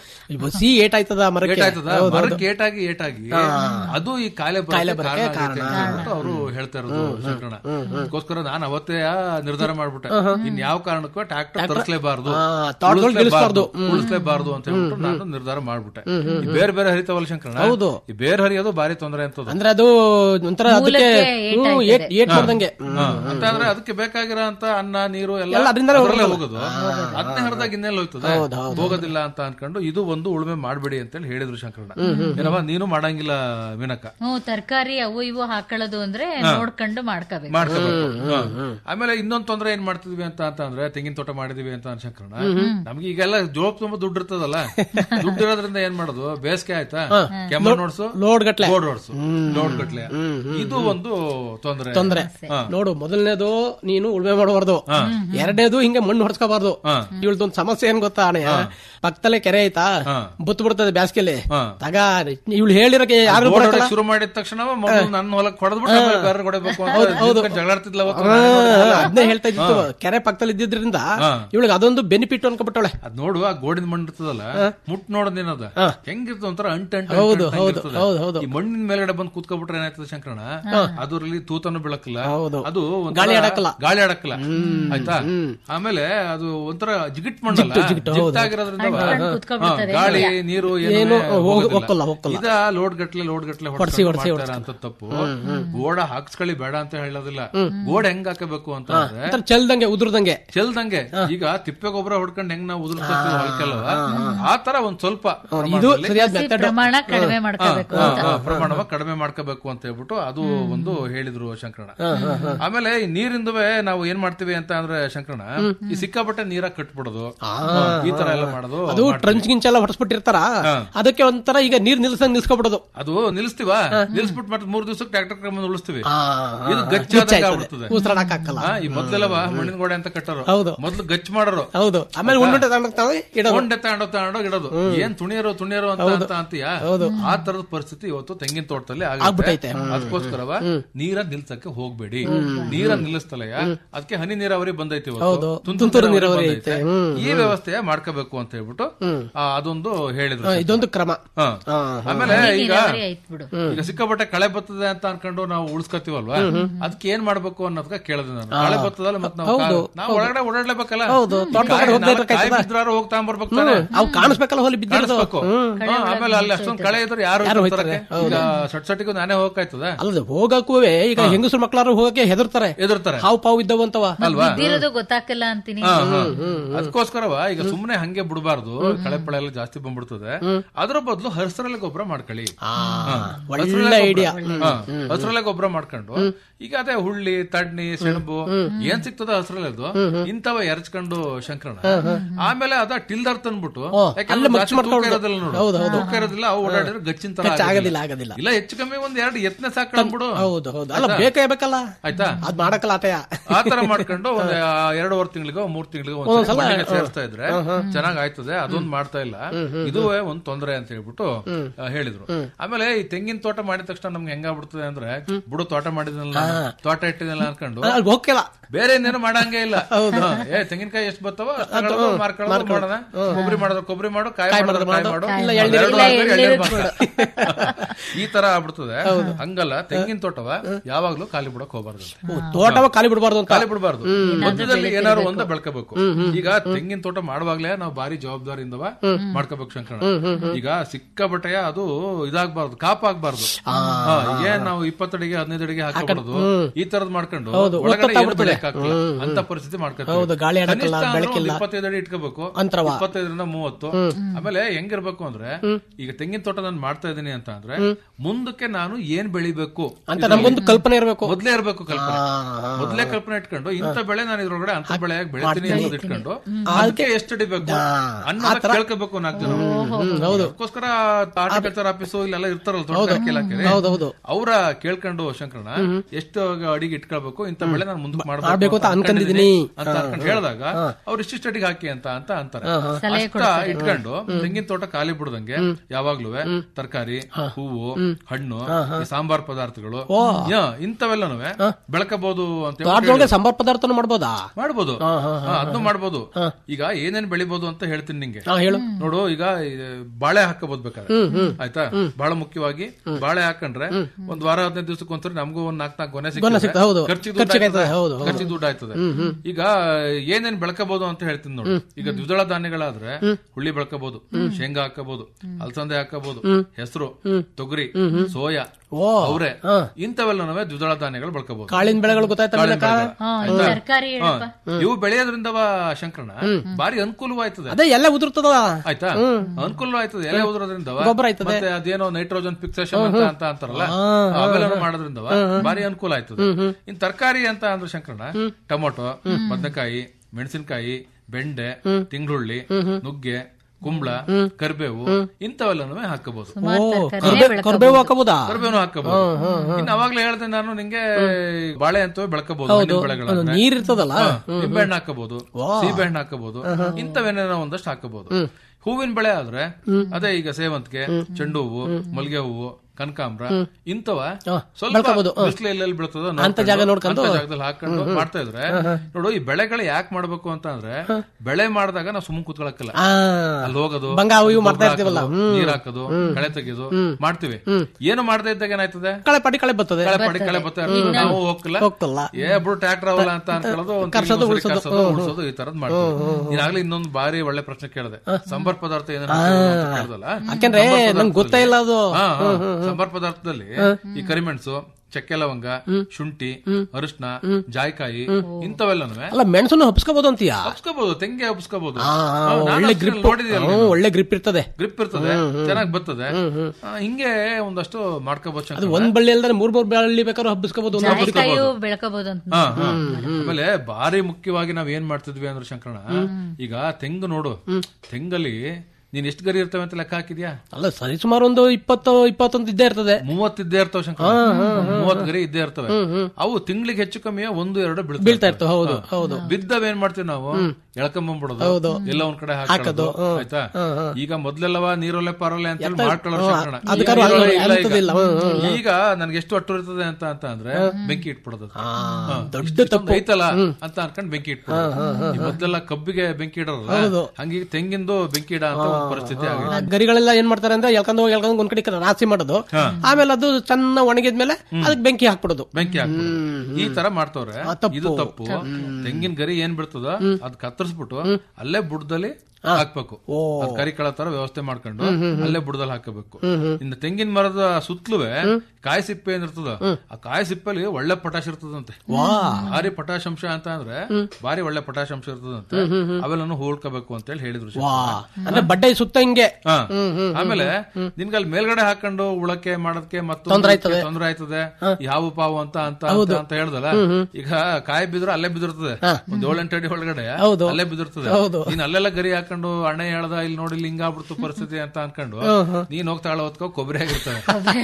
ಸಿ ಏಟ್ ಆಯ್ತದ ಮರಕ್ಕೆ ಏಟಾಯ್ತದ ಹೌದು, ಹೌದು. ಮರಕ್ಕೆ ಏಟಾಗಿ ಏಟಾಗಿ ಅದು ಈ ಕಾಯಿಲೆ ಕಾಯಿಲೆ ಬರಕ್ಕೆ ಬರಕ್ಕೆ ಕಾರಣ ಆಗೈತೆ ಅಂತ ಅವರು ಹೇಳ್ತಾ ಇರೋದು ಶಂಕರಣ ಅದಕ್ಕೋಸ್ಕರ ನಾನು ಅವತ್ತೇ ನಿರ್ಧಾರ ಮಾಡ್ಬಿಟ್ಟೆ ಇನ್ ಯಾವ ಕಾರಣಕ್ಕೂ ಟ್ರಾಕ್ಟರ್ ತರಿಸಲೇಬಾರ್ದು ಆ, ತೋಟದಲ್ಲಿ ನಿಲ್ಲಿಸ್ಬಾರ್ದು. ಉಳಿಸ್ಲೇಬಾರ್ದು ಅಂತ ಹೇಳ್ಬಿಟ್ಟು ನಾನು ನಿರ್ಧಾರ ಮಾಡ್ಬಿಟ್ಟೆ ಈ ಬೇರೆ ಬೇರೆ ಹರಿತಾವಲ್ಲ ಶಂಕರಣ ಹೌದು. ಈ ಬೇರೆ ಹರಿಯೋದು ಬಾರಿ ತೊಂದರೆ ಅಂತದ್ದು ಅಂದ್ರೆ ಅದು ಒಂಥರ ಅದಕ್ಕೆ ಮೂಲಕ್ಕೆ ಹ್ಮ್, ಏಟ್ ಏಟ್ ಮಾಡ್ದಂಗೆ ಹಾ, ಅಂತ ಅಂದ್ರೆ ಅದಕ್ಕೆ ಬೇಕಾಗಿರೋ ಅಂತ ಅನ್ನ ನೀರು ಎಲ್ಲ ಎಲ್ಲ ಅದ್ರಿಂದಲೇ ಅದ್ರಲ್ಲೇ ಹೋಗೋದು. ಹೋಗೋದು ಅದನ್ನೇ ಹರಿದಾಗ ಇನ್ನೆಲ್ಲ ಹೋಗ್ತದೆ ಹೋಗೋದಿಲ್ಲ ಅಂತ ಅನ್ಕೊಂಡು ಇದು ಒಂದು ಉಳುಮೆ ಮಾಡ್ಬೇಡಿ ಅಂತ ಹೇಳಿ ಹೇಳಿದ್ರು ಶಂಕರಣ್ಣ ಏನವ ನೀನು ಮಾಡಂಗಿಲ್ಲ ವಿನಕ ಹ್ಮ್ ತರಕಾರಿ ಅವು ಇವು ಹಾಕೊಳ್ಳೋದು ಅಂದ್ರೆ ನೋಡ್ಕೊಂಡು ಮಾಡ್ಕೋಬೇಕು ಮಾಡ್ಕೋಬೇಕು ಹಾ. ಆಮೇಲೆ ಇನ್ನೊಂದ್ ತೊಂದ್ರೆ ಏನ್ ಮಾಡ್ತಿದ್ವಿ ಅಂತ ಅಂತ ಅಂದ್ರೆ ತೆಂಗಿನ ತೋಟ ಮಾಡಿದೀವಿ ಅಂತ ಅನ್ಸಂಕರಣ ನಮ್ಗೆ ಈಗೆಲ್ಲ ಜೋಬ್ ತುಂಬಾ ದುಡ್ಡು ಇರ್ತದಲ್ಲ ದುಡ್ಡು ಇರೋದ್ರಿಂದ ಏನ್ ಮಾಡೋದು ಬೇಸಿಗೆ ಆಯ್ತಾ ಕೆಮ್ಮ ನೋಡ್ಸು ಲೋಡ್ ಗಟ್ಲೆ ಲೋಡ್ ಓಡಿಸು ಲೋಡ್ ಗಟ್ಲೆ ಇದು ಒಂದು ತೊಂದ್ರೆ ತೊಂದ್ರೆ ನೋಡು ಮೊದಲನೇದು ನೀನು ಉಳ್ಮೆ ಮಾಡಬಾರ್ದು ಎರಡನೇದು ಹಿಂಗೆ ಮಣ್ಣು ಹೊಡ್ಸ್ಕೋಬಾರ್ದು ಇವಳ್ದೊಂದ್ ಸಮಸ್ಯೆ ಏನ್ ಗೊತ್ತಾ ಅಣ್ಣಯ್ಯ ಪಕ್ಕದಲ್ಲೇ ಕೆರೆ ಐತಾ ಬುತ್ತು ಬಿಡ್ತದೆ ಬ್ಯಾಸ್ಗೆಲಿ ತಗ ಇವಳು ಹೇಳಿರೋಕೆ ಯಾರು ಬೋರ್ಡ್ ಬರಕ್ಕಲ್ಲ ಹೊಡ್ಯಕ್ ಶುರು ಮಾಡಿದ ತಕ್ಷಣ ಮಗು ನನ್ನ ಹೊಲಕ್ ಹೊಡೆದ್ಬಿಟ್ಟು ಆಮೇಲೆ ಬೇರೆ ಹೊಡಿಬೇಕು ಅಂತ ಇದಕ್ಕೆ ಜಗಳಾಡ್ತಿದ್ಲ ಅವತ್ತು. ಅದನ್ನೇ ಹೇಳ್ತಾ ಇದ್ದಿತ್ತು ಕೆರೆ ಪಕ್ಕದಲ್ಲಿ ಇದ್ದಿದ್ರಿಂದ ಇವಳಿಗೆ ಅದೊಂದು ಬೆನಿಫಿಟ್ ಅನ್ಕೊಬಿಟ್ಟವಳೆ ಅದ್ ನೋಡು ಆ ಗೋಡಿನ ಮಣ್ಣು ಇರ್ತದಲ್ಲ ಮುಟ್ ನೋಡೋದ್ ಏನದ ಹೆಂಗಿರ್ತದ ಒಂಥರ ಅಂಟ ಅಂಟ ಹೌದು, ಹೌದು, ಹೌದು, ಹೌದು. ಈ ಮಣ್ಣಿನ ಮೇಲ್ಗಡೆ ಬಂದು ಕೂತ್ಕೊಬಿಟ್ರೆ ಏನಾಯ್ತದ ಶಂಕರಣ ಅದ್ರಲ್ಲಿ ತೂತನ್ನು ಬೀಳಕ್ಕಿಲ್ಲ ಹೌದು. ಅದು ಒಂಥರ ಗಾಳಿ ಆಡಕ್ಕಲ್ಲ. ಗಾಳಿ ಆಡಕ್ಕಲ್ಲ ಆಯ್ತಾ ಆಮೇಲೆ ಅದು ಒಂಥರ ಜಿಗಿಟ್ ಮಣ್ಣಲ್ಲ ಜಿಗಿಟ್ಟು, ಹೌದು. ಜಿಗಿಟಾಗಿರೋದ್ರಿಂದ ಅಂಟ್ಕೊಂಡು ಹಾ, ಕೂತ್ಕೊಂಡ್ಬಿಡ್ತದೆ ಗಾಳಿ ಎಲ್ಲ. ನೀರು ಏನು ಏನು ಹೋಗ- ಹೋಗಲ್ಲ, ಹೋಗಲ್ಲ. ಇದ ಲೋಡ್ ಗಟ್ಲೆ ಲೋಡ್ ಗಟ್ಲೆ ಹೊಡ್ಸಿ, ಹೊಡ್ಸಿ, ಅಂತ ತಪ್ಪು ಗೋಡ ಹಾಕ್ಸ್ಕೊಳ್ಳಿ ಬೇಡ ಅಂತ ಹೇಳೋದಿಲ್ಲ ಗೋಡ ಹೆಂಗ್ ಹಾಕಬೇಕು ಅಂತ ಅಂದ್ರೆ ಒಂಥರ ಚೆಲ್ದಂಗೆ ಉದುರ್ದಂಗೆ ಚೆಲ್ದಂಗೆ ಈಗ ತಿಪ್ಪೆ ಗೊಬ್ಬರ ಹೊಡ್ಕೊಂಡು ಹೆಂಗ್ ನಾವು ಉದುರ್ಸ್ಕೊತೀವಿ ಹೊಲಕ್ಕೆಲ್ಲವ ಆ ತರ ಒಂದ್ ಸ್ವಲ್ಪ ಇದು ಪ್ರಮಾಣದಲ್ಲಿ ಸರಿಯಾದ ಹಸಿ ಮೆಥಡ್ ಪ್ರಮಾಣ ಕಡಿಮೆ ಮಾಡ್ಕೋಬೇಕು ಹಾ, ಅಂತ ಹಾ, ಪ್ರಮಾಣವ ಕಡಿಮೆ ಮಾಡ್ಕೋಬೇಕು ಅಂತ ಹೇಳ್ಬಿಟ್ಟು ಅದು ಒಂದು ಹೇಳಿದ್ರು ಶಂಕರಣ ಆಮೇಲೆ ಈ ನೀರಿಂದುವೆ ನಾವು ಏನ್ ಮಾಡ್ತೀವಿ ಅಂತ ಅಂದ್ರೆ ಶಂಕರಣ ಈ ಸಿಕ್ಕಾಪಟ್ಟೆ ನೀರ ಕಟ್ಬಿಡೋದು ಈ ತರ ಎಲ್ಲ ಮಾಡೋದು ಅದು ಮಾಡ್ತೀವಿ. ಟ್ರಂಚ್ ಗಿಂಚ್ ಎಲ್ಲ ಹೊಡ್ಸ್ಬಿಟ್ಟಿರ್ತಾರ ಅದಕ್ಕೆ ಒಂಥರ ಈಗ ನೀರ್ ನಿಲ್ಸಂಗ್ ನಿಲ್ಸ್ಕೊಬಿಡೋದು ಅದು ನಿಲ್ಲಿಸ್ತೀವ ನಿಲ್ಸ್ಬಿಟ್ಟು ಮತ್ತೆ ಮೂರ್ ದಿವಸಕ್ಕೆ ಟ್ರಾಕ್ಟರ್ ಕರ್ಕೊಂಡು ಉಳಿಸ್ತೀವಿ ಆ, ಇದು ಗಚ್ಚ ಗಚ್ಚಾದಾಗ ಆಯ್ತದೆ. ಆಗ್ಬಿಡ್ತದೆ ಉಸಿರಾಡಕ್ ಹಾಕಲ್ಲ ಹಾ, ಈ ಮೊದ್ಲೆಲ್ಲವ ಮಣ್ಣಿನ ಗೋಡೆ ಅಂತ ಕಟ್ಟರು ಹೌದು. ಮೊದ್ಲು ಗಚ್ ಮಾಡೋರು ಹೌದು ಆಮೇಲೆ ಉಂಡುಂಟೆ ತಗೊಂಡೋಗ್ತಾವೆ ಇಡೋದು ಕೊಂಡೆ ತಗೊಂಡೋ ತಗೊಂಡೋ ಇಡೋದು ಏನ್ ತುಣಿಯರು ತುಣಿಯರು ಅಂತ ಅಂತ ಅಂತೀಯ ಆ ತರದ ಪರಿಸ್ಥಿತಿ ಇವತ್ತು ತೆಂಗಿನ ತೋಟದಲ್ಲಿ ಆಗ್ಬಿಟ್ಟೈತೆ. ಆಗುತ್ತೆ ಅದಕ್ಕೋಸ್ಕರವ ನೀರ ನಿಲ್ಸಕ್ಕೆ ಹೋಗ್ಬೇಡಿ ನೀರ ನಿಲ್ಲಿಸ್ತಲಯ್ಯ ಅದಕ್ಕೆ ಹನಿ ನೀರಾವರಿ ಬಂದೈತಿ ಇವತ್ತು. ಹೌದು. ತುಂತುರು ತುಂತುರು ನೀರಾವರಿ ನೀರಾವರಿ ಬಂದೈತೆ. ಐತೆ. ಹ್ಮ್, ಈ ವ್ಯವಸ್ಥೆ ಮಾಡ್ಕೋಬೇಕು ಅಂತ ಹೇಳ್ಬಿಟ್ಟು ಆ, ಅದೊಂದು ಹೇಳಿದ್ರು ಹಾ, ಇದೊಂದು ಕ್ರಮ ಹಾ. ಹಾ, ಆಮೇಲೆ ಈಗ ನೀರಾವರಿ ಆಯ್ತು ಬಿಡು ಈಗ ಸಿಕ್ಕಾಪಟ್ಟೆ ಕಳೆ ಬರ್ತದೆ ಅಂತ ಅನ್ಕೊಂಡು ನಾವು ಉಳಿಸ್ಕೊತೀವಲ್ವಾ ಅದಕ್ಕೆ ಏನ್ ಮಾಡ್ಬೇಕು ಅನ್ನೋದಕ್ಕೆ ಕೇಳಿದೆ ನಾನು ಕಳೆ ಬರ್ತದಲ್ಲ ಮತ್ತೆ ನಾವು ಹೌದು, ಕಾ- ನಾವು ಒಳಗಡೆ ಓಡಾಡ್ಲೇಬೇಕಲ್ಲ ಹೌದು, ತೋಟದ ಕಾಯಿ- ಕಡೆ ಹೋಗ್ತಾ ನಾಲ್ಕು ಇರ್ಬೇಕಾಯ್ತದ? ಕಾಯಿ ಬಿದ್ರಾರು ಹೋಗಿ ತಗೊಂಬರ್ಬೇಕು ತಾನೆ ಅವು ಕಾಣಿಸ್ಬೇಕಲ್ಲ ಹೋಲಿ ಬಿದ್ದಿರೋದು ಕಾಣಿಸ್ಬೇಕು ಹಾ, ಆಮೇಲೆ ಅಲ್ಲಿ ಅಷ್ಟೊಂದು ಕಳೆ ಇದ್ರೆ ಯಾರು ಯಾರು ತರಕ್ಕೆ? ಹೋಯ್ತಾರೆ? ಈಗ ಸಟ್ ಸಟಿಗೂ ನಾನೇ ಹೋಗಕ್ಕಾಯ್ತದ ಅಲ್ಲದೆ ಹೋಗಕ್ಕೂ ಈಗ ಹೆಂಗಸರು ಮಕ್ಕಳಾರು ಹೋಗಕ್ಕೆ ಹೆದರ್ತಾರೆ ಎದುರ್ತಾರೆ ಹಾವು ಪಾವು ಇದ್ದವು ಅಂತವ ಅಲ್ವಾ ಬಿದ್ದಿರೋದು ಗೊತ್ತಾಗಲ್ಲ ಅಂತೀನಿ ಹಾ, ಹಾ. ಅದಕ್ಕೋಸ್ಕರವ ಈಗ ಸುಮ್ನೆ ಹಂಗೆ ಬಿಡಬಾರ್ದು ಕಳೆ ಪಳೆ ಎಲ್ಲ ಜಾಸ್ತಿ ಬಂದ್ಬಿಡ್ತದೆ ಅದ್ರ ಬದಲು ಹಸಿರಲೆ ಗೊಬ್ಬರ ಮಾಡ್ಕೊಳ್ಳಿ ಹಾ. ಒಳ್ಳೆ ಹಸ್ರಲೆ idea. ಗೊಬ್ರ. ಹಾ. ಹಸ್ರಲೆ ಗೊಬ್ಬರ ಮಾಡ್ಕೊಂಡು ಈಗ ಅದೇ ಹುಳ್ಳಿ ತಡ್ನಿ ಸೆಣಬು ಏನ್ ಸಿಗ್ತದ ಹಸ್ರಲೆದು ಇಂಥವ ಎರಚ್ಕೊಂಡು ಶಂಕರಣ ಆಮೇಲೆ ಅದ ಟಿಲ್ದರ್ ತಂದ್ಬಿಟ್ಟು ಯಾಕಂದ್ರೆ ಅಲ್ಲೇ ಜಾಸ್ತಿ ಮುಚ್ಚಿ ತೂಕ ಮಾಡ್ಕೊಂಡು. ಇರೋದಿಲ್ಲ ನೋಡು. ಹೌದು, ಹೌದು. ತೂಕ ಇರೋದಿಲ್ಲ ಅವು ಓಡಾಡಿದ್ರೆ ಗಚ್ಚಿನ ತರ ಗಚ್ಚ ಆಗೋದಿಲ್ಲ. ಆಗೋದಿಲ್ಲ, ಆಗೋದಿಲ್ಲ. ಇಲ್ಲ ಹೆಚ್ಚು ಕಮ್ಮಿ ಒಂದ್ ಎರಡು ಎತ್ನೆ ಸಾಕೊಂಡ್ಬಿಡು ಹೌದು ಹೌದು ಅಲ್ಲ ಬೇಕೇ ಬೇಕಲ್ಲ ಆಯ್ತಾ ಅದ್ ಮಾಡಕ್ಕಲ್ಲ ಆತಯ ಆ ತರ ಮಾಡ್ಕೊಂಡು ಒಂದ್ ಎರಡೂವರೆ ತಿಂಗಳಿಗೋ ಮೂರ್ ತಿಂಗಳಿಗೋ ಒಂದೊಂದ್ಸಲ, ಸೇರಿಸ್ತಾ ಇದ್ರೆ ಚೆನ್ನಾಗ್ ಆಯ್ತದೆ ಅದೊಂದು ಮಾಡ್ತಾ ಇಲ್ಲ ಇದು ಒಂದ್ ತೊಂದರೆ ಅಂತ ಹೇಳ್ಬಿಟ್ಟು ಆ, ಹೇಳಿದ್ರು ಆಮೇಲೆ ಈ ತೆಂಗಿನ ತೋಟ ಮಾಡಿದ ತಕ್ಷಣ ನಮ್ಗೆ ಹೆಂಗಾಗ್ಬಿಡ್ತದೆ ಅಂದ್ರೆ ಬುಡು ತೋಟ ಮಾಡಿದ್ನಲ್ಲ ನಾನು, ತೋಟ ಇಟ್ಟಿದ್ನಲ್ಲ ಅನ್ಕೊಂಡು ಅಲ್ಲಿ ಹೋಗ್ತಿಲ್ಲ ಬೇರೆ ಇನ್ನೇನು ಮಾಡಂಗೆ ಇಲ್ಲ ಹಾ, ಏ ತೆಂಗಿನಕಾಯಿ ಎಷ್ಟು ಬರ್ತಾವ ಮಾರ್ಕೊಳ್ಳೋದು ಮಾಡೋಣ ಕೊಬ್ಬರಿ ಮಾಡಿದ್ರೆ ಕೊಬ್ಬರಿ ಮಾಡು ಕಾಯಿ ಮಾಡಿದ್ರೆ ಕಾಯಿ ಮಾಡು ಇಲ್ಲ, ಎರಡು ಎಳ್ನೀರು ಹಾಕ್ಬೇಕು, ಎಳ್ನೀರು ಎಳ್ನೀರು ಮಾಡು. ಈ ತರ ಆಗ್ಬಿಡ್ತದೆ ಹಂಗಲ್ಲ ತೆಂಗಿನ ತೋಟವ ಯಾವಾಗ್ಲೂ ಖಾಲಿ ಬಿಡಕ್ ಹೋಗ್ಬಾರ್ದು ತೋಟವ ಖಾಲಿ ಬಿಡಬಾರ್ದು ಅಂತ ಖಾಲಿ ಬಿಡಬಾರ್ದು ಮಧ್ಯದಲ್ಲಿ ಏನಾದ್ರು ಒಂದ ಬೆಳ್ಕೋಬೇಕು ಈಗ ತೆಂಗಿನ ತೋಟ ಮಾಡುವಾಗ್ಲೇ ನಾವು ಭಾರಿ ಜವಾಬ್ದಾರಿಯಿಂದವ ಮಾಡ್ಕೋಬೇಕು ಶಂಕರಣ ಈಗ ಸಿಕ್ಕಾಬಟ್ಟೆಯ ಅದು ಇದಾಗಬಾರ್ದು ಕಾಪ್ ಆಗ್ಬಾರ್ದು ಹಾ, ಏನ್ ನಾವು ಇಪ್ಪತ್ತಡಿಗೆ ಹದಿನೈದು ಅಡಿಗೆ ಹಾಕಬಾರ್ದು ಈ ತರದ್ ಮಾಡ್ಕೊಂಡು ಒಳಗಡೆ ಏನು ಬೆಳೆಯಕ್ ಆಗ್ತಿಲ್ಲ. ಅಂತ ಪರಿಸ್ಥಿತಿ ಹೌದು, ಗಾಳಿ ಮಾಡ್ಕೊತೀವಿ ಆಡಕ್ಕಿಲ್ಲ, ಕನಿಷ್ಠ ಅಂದ್ರೆ ಬೆಳಕಿಲ್ಲ. ಒಂದು ಇಪ್ಪತ್ತೈದು ಅಡಿ ಇಟ್ಕೋಬೇಕು ಅಂತರವ. ಇಪ್ಪತ್ತೈದರಿಂದ ಮೂವತ್ತು ಆಮೇಲೆ ಹೆಂಗಿರ್ಬೇಕು ಅಂದ್ರೆ ಈಗ ತೆಂಗಿನ ತೋಟ ನಾನು ಮಾಡ್ತಾ ಇದ್ದೀನಿ ಅಂತ ಅಂದ್ರೆ ಮುಂದಕ್ಕೆ ನಾನು ಏನ್ ಬೆಳಿಬೇಕು ಅಂತ ನಮ್ಗೊಂದು ಕಲ್ಪನೆ ಇರಬೇಕು ಮೊದ್ಲೇ ಇರ್ಬೇಕು ಕಲ್ಪನೆ ಮೊದ್ಲೇ ಕಲ್ಪನೆ ಇಟ್ಕೊಂಡು ಇಂಥ ಬೆಳೆ ನಾನು ಇದ್ರೊಳಗಡೆ ಅಂತ ಬೆಳೆಯಾಗಿ ಬೆಳಿತೀನಿ ಅನ್ನೋದು ಇಟ್ಕೊಂಡು ಅದಕ್ಕೆ ಎಷ್ಟು ಅಡಿಬೇಕು ಅನ್ನೋದ ಕೇಳ್ಕೋಬೇಕು ನಾಲ್ಕು ಜನ ಹೌದು. ಅದಕ್ಕೋಸ್ಕರ ಹಾರ್ಟಿಕಲ್ಚರ್ ಆಫೀಸು ಇಲ್ಲೆಲ್ಲ ಇರ್ತಾರಲ್ಲ ತೋಟಗಾರಿಕೆ ಇಲಾಖೆ ಹೌದೌದು. ಅವರ ಕೇಳ್ಕೊಂಡು ಶಂಕರಣ ಎಷ್ಟು ಅಡಿಗೆ ಇಟ್ಕೊಳ್ಬೇಕು ಇಂಥ ಬೆಳೆ ನಾನು ಮುಂದಕ್ಕೆ ಮಾಡ್ಬೇಕು ಅಂತ ಅನ್ಕೊಂಡಿದೀನಿ. ಅಂತ ಅನ್ಕೊಂಡು ಹೇಳಿದಾಗ ಅವ್ರು ಇಷ್ಟಿಷ್ಟು ಅಡಿಗೆ ಹಾಕಿ ಅಂತ ಅಂತ ಅಂತಾರೆ ಸಲಹೆ ಅಷ್ಟ ಇಟ್ಕೊಂಡು ತೆಂಗಿನ ತೋಟ ಖಾಲಿ ಬಿಡದಂಗೆ ಯಾವಾಗ್ಲೂ ತರಕಾರಿ ಹೂವು ಹಣ್ಣು ಈ ಸಾಂಬಾರ್ ಪದಾರ್ಥಗಳು ಯಾ, ಇಂಥವೆಲ್ಲನೂ ಬೆಳಕಬಹುದು ಅಂತ ಹೇಳ್ಬಿಟ್ಟು ತೋಟದೊಳಗೆ ಸಂಬಾರ ಪದಾರ್ಥನ ಮಾಡ್ಬೋದಾ ಮಾಡ್ಬೋದು ಅದನ್ನು ಮಾಡ್ಬೋದು ಈಗ ಏನೇನ್ ಬೆಳಿಬಹುದು ಅಂತ ಹೇಳ್ತೀನಿ ನಿಂಗೆ ಹಾ, ಹೇಳು. ನೋಡು ಈಗ ಈ ಬಾಳೆ ಹಾಕಬಹುದು ಬೇಕಾದ್ರೆ ಆಯ್ತಾ ಬಹಳ ಮುಖ್ಯವಾಗಿ ಬಾಳೆ ಹಾಕೊಂಡ್ರೆ ಒಂದ್ ವಾರ ಹದಿನೈದು ದಿವಸಕ್ಕೆ ಒಂದ್ಸರಿ ನಮಗೂ ಒಂದ್ ನಾಲ್ಕು ನಾಲ್ಕು ಗೊನೆ ಗೊನೆ ಸಿಗ್ತದೆ, ಹೌದು. ಖರ್ಚಿಗೆ ಖರ್ಚಿಗೆ ದುಡ್ಡು ಆಯ್ತದೆ, ಹೌದು, ಹೌದು. ಖರ್ಚಿಗೆ ದುಡ್ಡು ಆಯ್ತದೆ ಈಗ ಏನೇನ್ ಬೆಳಕಬಹುದು ಅಂತ ಹೇಳ್ತೀನಿ ನೋಡು ಈಗ ದ್ವಿದಳ ಧಾನ್ಯಗಳಾದ್ರೆ ಹುಳ್ಳಿ ಬೆಳ್ಕೋಬಹುದು ಶೇಂಗಾ ಹಾಕಬಹುದು ಅಲಸಂದೆ ಹಾಕಬಹುದು ಹೆಸರು ತೊಗರಿ ಸೋಯಾ ಅವರೆ ಇಂಥವೆಲ್ಲನೂ ದ್ವಿದಳ ಧಾನ್ಯಗಳು ಬೆಳ್ಕೋಬಹುದು ಕಾಳಿನ ಬೆಳೆಗಳು ಗೊತ್ತಾಯ್ತಾ ಕಾಳಿನ ನಿನಗೆ? ಬೆಳೆಗಳು. ಹಾ, ಈ ಆಯ್ತಾ? ತರಕಾರಿ ಹಾ. ಇವು ಬೆಳೆಯೋದ್ರಿಂದವ ಶಂಕರಣ ಬಾರಿ ಅನುಕೂಲವಾಯ್ತದೆ ಅದೇ ಎಲ್ಲ ಉದುರ್ತದ ಆಯ್ತಾ ಅನುಕೂಲವಾಯ್ತದೆ ಎಲೆ ಉದುರೋದ್ರಿಂದ ಗೊಬ್ಬರ ಆಯ್ತದೆ. ಮತ್ತೆ ಅದೇನೋ ನೈಟ್ರೋಜನ್ ಫಿಕ್ಸೇಷನ್ ಅಂತ ಅಂತ ಅಂತಾರಲ್ಲ ಅವೆಲ್ಲ ಮಾಡೋದ್ರಿಂದ ಬಾರಿ ಅನುಕೂಲ ಆಯ್ತದೆ ಇನ್ ತರಕಾರಿ ಅಂತ ಅಂದ್ರೆ ಶಂಕರಣ ಟೊಮೊಟೊ ಬದನೆಕಾಯಿ ಮೆಣಸಿನಕಾಯಿ ಬೆಂಡೆ ತಿಂಗ್ಳುಳ್ಳಿ ನುಗ್ಗೆ ಕುಂಬಳ ಕರಿಬೇವು ಇಂಥವೆಲ್ಲನೂ ಹಾಕಬಹುದು ಸುಮಾರು ತರಕಾರಿ ಕರ್ಬೇ- ಕರ್ಬೇವು ಹಾಕಬಹುದಾ ಕರಿಬೇವು ಹಾಕಬಹುದು ಇನ್ನು ಅವಾಗ್ಲೇ ಹೇಳ್ದೆ ನಾನು ನಿಂಗೆ ಬಾಳೆ ಅಂತೂ ಬೆಳ್ಕೋಬಹುದು ಹಣ್ಣಿನ ಬೆಳೆಗಳಂದ್ರೆ. ನೀರ್ ಇರ್ತದಲ್ಲ ಹಾ, ನಿಂಬೆಹಣ್ಣು ಹಾಕಬಹುದು ಸೀಬೆ ಹಣ್ಣು ಹಾಕಬಹುದು ಇಂಥವೇನೇನೋ ಒಂದಷ್ಟು ಹಾಕಬಹುದು ಹೂವಿನ ಬೆಳೆ ಆದ್ರೆ ಅದೇ ಈಗ ಸೇವಂತಿಗೆ ಚೆಂಡು ಹೂವು ಮಲ್ಗೆ ಹೂವು ಕನಕಾಂಬ್ರ ಇಂಥವ ಸ್ವಲ್ಪ ಬೆಳ್ಕೊಬೋದು, ಹಾ. ಬಿಸಿಲು ಎಲ್ಲೆಲ್ಲಿ ಬೀಳ್ತದೋ ಅಂತ ನೋಡ್ಕೊಂಡು, ಜಾಗ ನೋಡ್ಕೊಂಡು? ಅಂತ ಜಾಗದಲ್ಲಿ ಹಾಕೊಂಡು ಮಾಡ್ತಾ ಇದ್ರೆ ನೋಡು ಈ ಬೆಳೆಗಳು ಯಾಕೆ ಮಾಡ್ಬೇಕು ಅಂತ ಅಂದ್ರೆ ಬೆಳೆ ಮಾಡಿದಾಗ ನಾವು ಸುಮ್ಮನೆ ಕೂತ್ಕೊಳಕ್ಕಿಲ್ಲ ಆ, ಅಲ್ಲಿ ಹೋಗೋದು ಬಂಗ ಅವು ಇವು ಮಾಡ್ತಾ ಗೊಬ್ಬರ ಇರ್ತೀವಲ್ಲ. ಹಾಕೋದು, ಹ್ಮ್. ನೀರ್ ಹಾಕೋದು ಕಳೆ ತೆಗೆಯೋದು ಮಾಡ್ತೀವಿ ಏನು ಮಾಡದೇ ಇದ್ದಾಗ ಏನಾಯ್ತದೆ ಕಳೆ ಪಡಿ ಕಳೆ ಬರ್ತದೆ ಕಳೆ ಪಡಿ ಕಳೆ ಬರ್ತಾ ಇರ್ತದೆ. ನಾವು ಹೋಗ್ತಿಲ್ಲ ಹೋಗ್ತಿಲ್ಲ. ಏ ಬಿಡು ಟ್ರ್ಯಾಕ್ಟರ್ ಅವಲ್ಲ ಅಂತ ಅನ್ಕೊಳ್ಳೋದು ಒಂದ್ ಕರ್ಸೋದು, ತಿಂಗ್ಳು ಸರಿ ಉಳ್ಸೋದು. ಕರ್ಸೋದು, ಉಳ್ಸೋದು ಈ ತರದ್ ಮಾಡ್ತೀವಿ ಈಗಾಗಲೇ ಇನ್ನೊಂದು ಬಾರಿ ಒಳ್ಳೆ ಪ್ರಶ್ನೆ ಕೇಳಿದೆ ಸಂಬಾರ್ ಪದಾರ್ಥ ಏನಾರ ಕೇಳ್ದಲ್ಲ ಯಾಕೆಂದ್ರೆ ನಂಗೆ ಗೊತ್ತೇ ಇಲ್ಲ ಅದು ಹಾ, ಹಾ. ಸಂಬಾರ್ ಪದಾರ್ಥದಲ್ಲಿ ಈ ಕರಿಮೆಣಸು ಚಕ್ಕೆ ಲವಂಗ ಶುಂಠಿ ಅರಿಶಿನ ಜಾಯ್ಕಾಯಿ ಇಂಥವೆಲ್ಲನೂ ಅಲ್ಲ ಮೆಣಸನ್ನು ಹಬ್ಸ್ಕೋಬಹುದು ಅಂತೀಯ ಹಬ್ಸ್ಕೋಬಹುದು ತೆಂಗೆ ಹಬ್ಸ್ಕೋಬಹುದು ಆ, ಒಳ್ಳೆ ಗ್ರಿಪ್ ನೋಡಿದ್ಯಲ್ಲ ಒಳ್ಳೆ ಗ್ರಿಪ್ ಇರ್ತದೆ ಗ್ರಿಪ್ ಇರ್ತದೆ ಚೆನ್ನಾಗಿ ಬರ್ತದೆ ಆ, ಹಿಂಗೆ ಒಂದಷ್ಟು ಮಾಡ್ಕೋಬಹುದು ಅದು ಒಂದ್ ಬಳ್ಳಿ ಅಲ್ದ್ರೆ ಮೂರ್ ಮೂರ್ ಬಳ್ಳಿ ಬೇಕಾದ್ರೂ ಹಬ್ಬಿಸ್ಕೋಬಹುದು ಜಾಯಿಕಾಯಿಯು ಬೆಳ್ಕೋಬಹುದು ಅಂತ ಹಾ, ಹಾ. ಆಮೇಲೆ ಬಾರಿ ಮುಖ್ಯವಾಗಿ ನಾವ್ ಏನ್ ಮಾಡ್ತಿದ್ವಿ ಅಂದ್ರೆ ಶಂಕರಣ ಈಗ ತೆಂಗು ನೋಡು ತೆಂಗಲ್ಲಿ ನೀನ್ ಎಷ್ಟು ಗರಿ ಇರ್ತವೆ ಅಂತ ಲೆಕ್ಕ ಹಾಕಿದ್ಯಾ ಅಲ್ಲ ಸರಿ ಸುಮಾರು ಒಂದು ಇಪ್ಪತ್ತು ಇಪ್ಪತ್ತೊಂದು ಇದ್ದೇ ಇರ್ತದೆ ಮೂವತ್ತು ಇದ್ದೇ ಇರ್ತವೆ ಶಂಕರ ಮೂವತ್ ಗರಿ ಇದ್ದೇ ಇರ್ತವೆ ಅವು ತಿಂಗಳಿಗೆ ಹೆಚ್ಚು ಕಮ್ಮಿ ಒಂದು ಎರಡು ಬೀಳ್ತಾ ಬೀಳ್ತಾ ಇರ್ತವೆ, ಹೌದು, ಹೌದು. ಬಿದ್ದವ ಏನ್ ಮಾಡ್ತೀವಿ ನಾವು ಎಳ್ಕೊಂಬಂದ್ಬಿಡೋದು ಎಲ್ಲ ಒಂದ್ ಕಡೆ ಹಾಕೋದು ಆಯ್ತಾ ಈಗ ಮೊದ್ಲೆಲ್ಲವ ನೀರೊಲೆ ಪರೊಲೆ ಅಂತ ಹೇಳಿ ಮಾಡ್ಕೊಳ್ಳೋ ಶಂಕರಣ ಈಗ ಅದಕ್ಕಾದ್ರೂ ನೀರೊಲೆ ಅದು ಇಲ್ಲ ಈಗ. ಅಂತದಿಲ್ಲ, ಹ್ಮ್, ಈಗ ನನ್ಗೆ ಎಷ್ಟು ಅಟ್ಟು ಇರ್ತದೆ ಅಂತ ಅಂತ ಅಂದ್ರೆ ಬೆಂಕಿ ಇಟ್ಬಿಡೋದು ಅದು. ಹಾ, ದೊಡ್ಡ ಇಷ್ಟೊಂದು ತಪ್ಪು. ಐತಲ್ಲ ಅಂತ ಅನ್ಕೊಂಡ್ ಬೆಂಕಿ ಇಟ್ಬಿಡೋದು ಈ ಮೊದ್ಲೆಲ್ಲ ಕಬ್ಬಿಗೆ ಬೆಂಕಿ ಇಡೋರಲ್ಲ ಹಂಗೆ ತೆಂಗಿಂದು ಬೆಂಕಿ ಇಡ ಅಂತ ಒಂದ್ ಪರಿಸ್ಥಿತಿ ಆಗಿದೆ ಗರಿಗಳೆಲ್ಲ ಏನ್ ಮಾಡ್ತಾರೆ ಅಂದ್ರೆ ಎಳ್ಕೊಂಡು ಹೋಗಿ ಎಳ್ಕೊಂಡು ಒಂದ್ ಕಡೆ ರಾಸಿ ಮಾಡೋದು ಆಮೇಲೆ ಅದು ಚೆನ್ನಾಗಿ ಒಣಗಿದ್ಮೇಲೆ ಅದಕ್ಕೆ ಬೆಂಕಿ ಹಾಕ್ಬಿಡೋದು ಬೆಂಕಿ ಹಾಕ್ಬಿಡೋದು ಈ ತರ ಮಾಡ್ತವ್ರೆ ಇದು ತಪ್ಪು ತೆಂಗಿನ ಗರಿ ಏನ್ ಬಿಡ್ತದ ಅದ್ ಕತ್ತರಿಸ್ಬಿಟ್ಟು ಅಲ್ಲೇ ಬುಡದಲ್ಲಿ ಹಾಕ್ಬೇಕು ಅದ್ ಕರಿಕಳ ತರ ವ್ಯವಸ್ಥೆ ಮಾಡ್ಕೊಂಡು ಅಲ್ಲೇ ಬುಡದಲ್ಲಿ ಹಾಕಬೇಕು ಇನ್ನು ತೆಂಗಿನ ಮರದ ಸುತ್ತಲುವೆ ಕಾಯಿ ಸಿಪ್ಪೆ ಏನಿರ್ತದ ಆ ಕಾಯಿ ಸಿಪ್ಪೆಲಿ ಒಳ್ಳೆ ಪಟಾಶ್ ಇರ್ತದಂತೆ ಭಾರಿ ಪಟಾಶ್ ಅಂಶ ಅಂತ ಅಂದ್ರೆ ಭಾರಿ ಒಳ್ಳೆ ಪಟಾಶ್ ಅಂಶ ಇರ್ತದಂತೆ ಅವೆಲ್ಲನು ಹೋಳ್ಕೋಬೇಕು ಅಂತ ಹೇಳಿ ಹೇಳಿದ್ರು ವಾ ಅಂದ್ರೆ ಬಡ್ಡೆ ಗಾಡಿ ಸುತ್ತ ಹಿಂಗೆ ಹಾ. ಆಮೇಲೆ ನಿನ್ಗೆ ಅಲ್ಲಿ ಮೇಲ್ಗಡೆ ಹಾಕೊಂಡು ಉಳಕ್ಕೆ ಮಾಡೋದಕ್ಕೆ ಮತ್ತು ತೊಂದ್ರೆ ಆಯ್ತದೆ. ತೊಂದ್ರೆ ಆಯ್ತದೆ ಯಾವ ಪಾವು ಅಂತ ಅಂತ ಅಂತ ಅಂತ ಹೇಳ್ದಲ್ಲ ಈಗ ಕಾಯಿ ಬಿದ್ರು ಅಲ್ಲೇ ಬಿದಿರ್ತದೆ ಒಂದ್ ಏಳೆಂಟು ಅಡಿ ಒಳಗಡೆ ಹೌದು. ಅಲ್ಲೇ ಬಿದಿರ್ತದೆ ಹೌದು. ನೀನ್ ಅಲ್ಲೆಲ್ಲ ಗರಿ ಹಾಕೊಂಡು ಅಣ್ಣೆ ಹೇಳ್ದ ಇಲ್ಲಿ ನೋಡಿ ಇಲ್ಲಿ ಹಿಂಗಾಗ್ಬಿಡ್ತು ಪರಿಸ್ಥಿತಿ ಅಂತ ಅನ್ಕೊಂಡು ನೀನ್ ಹೋಗ್ತಾಳ ಹೊತ್ಕೋ ಕೊಬ್ಬರಿ ಆಗಿರ್ತವೆ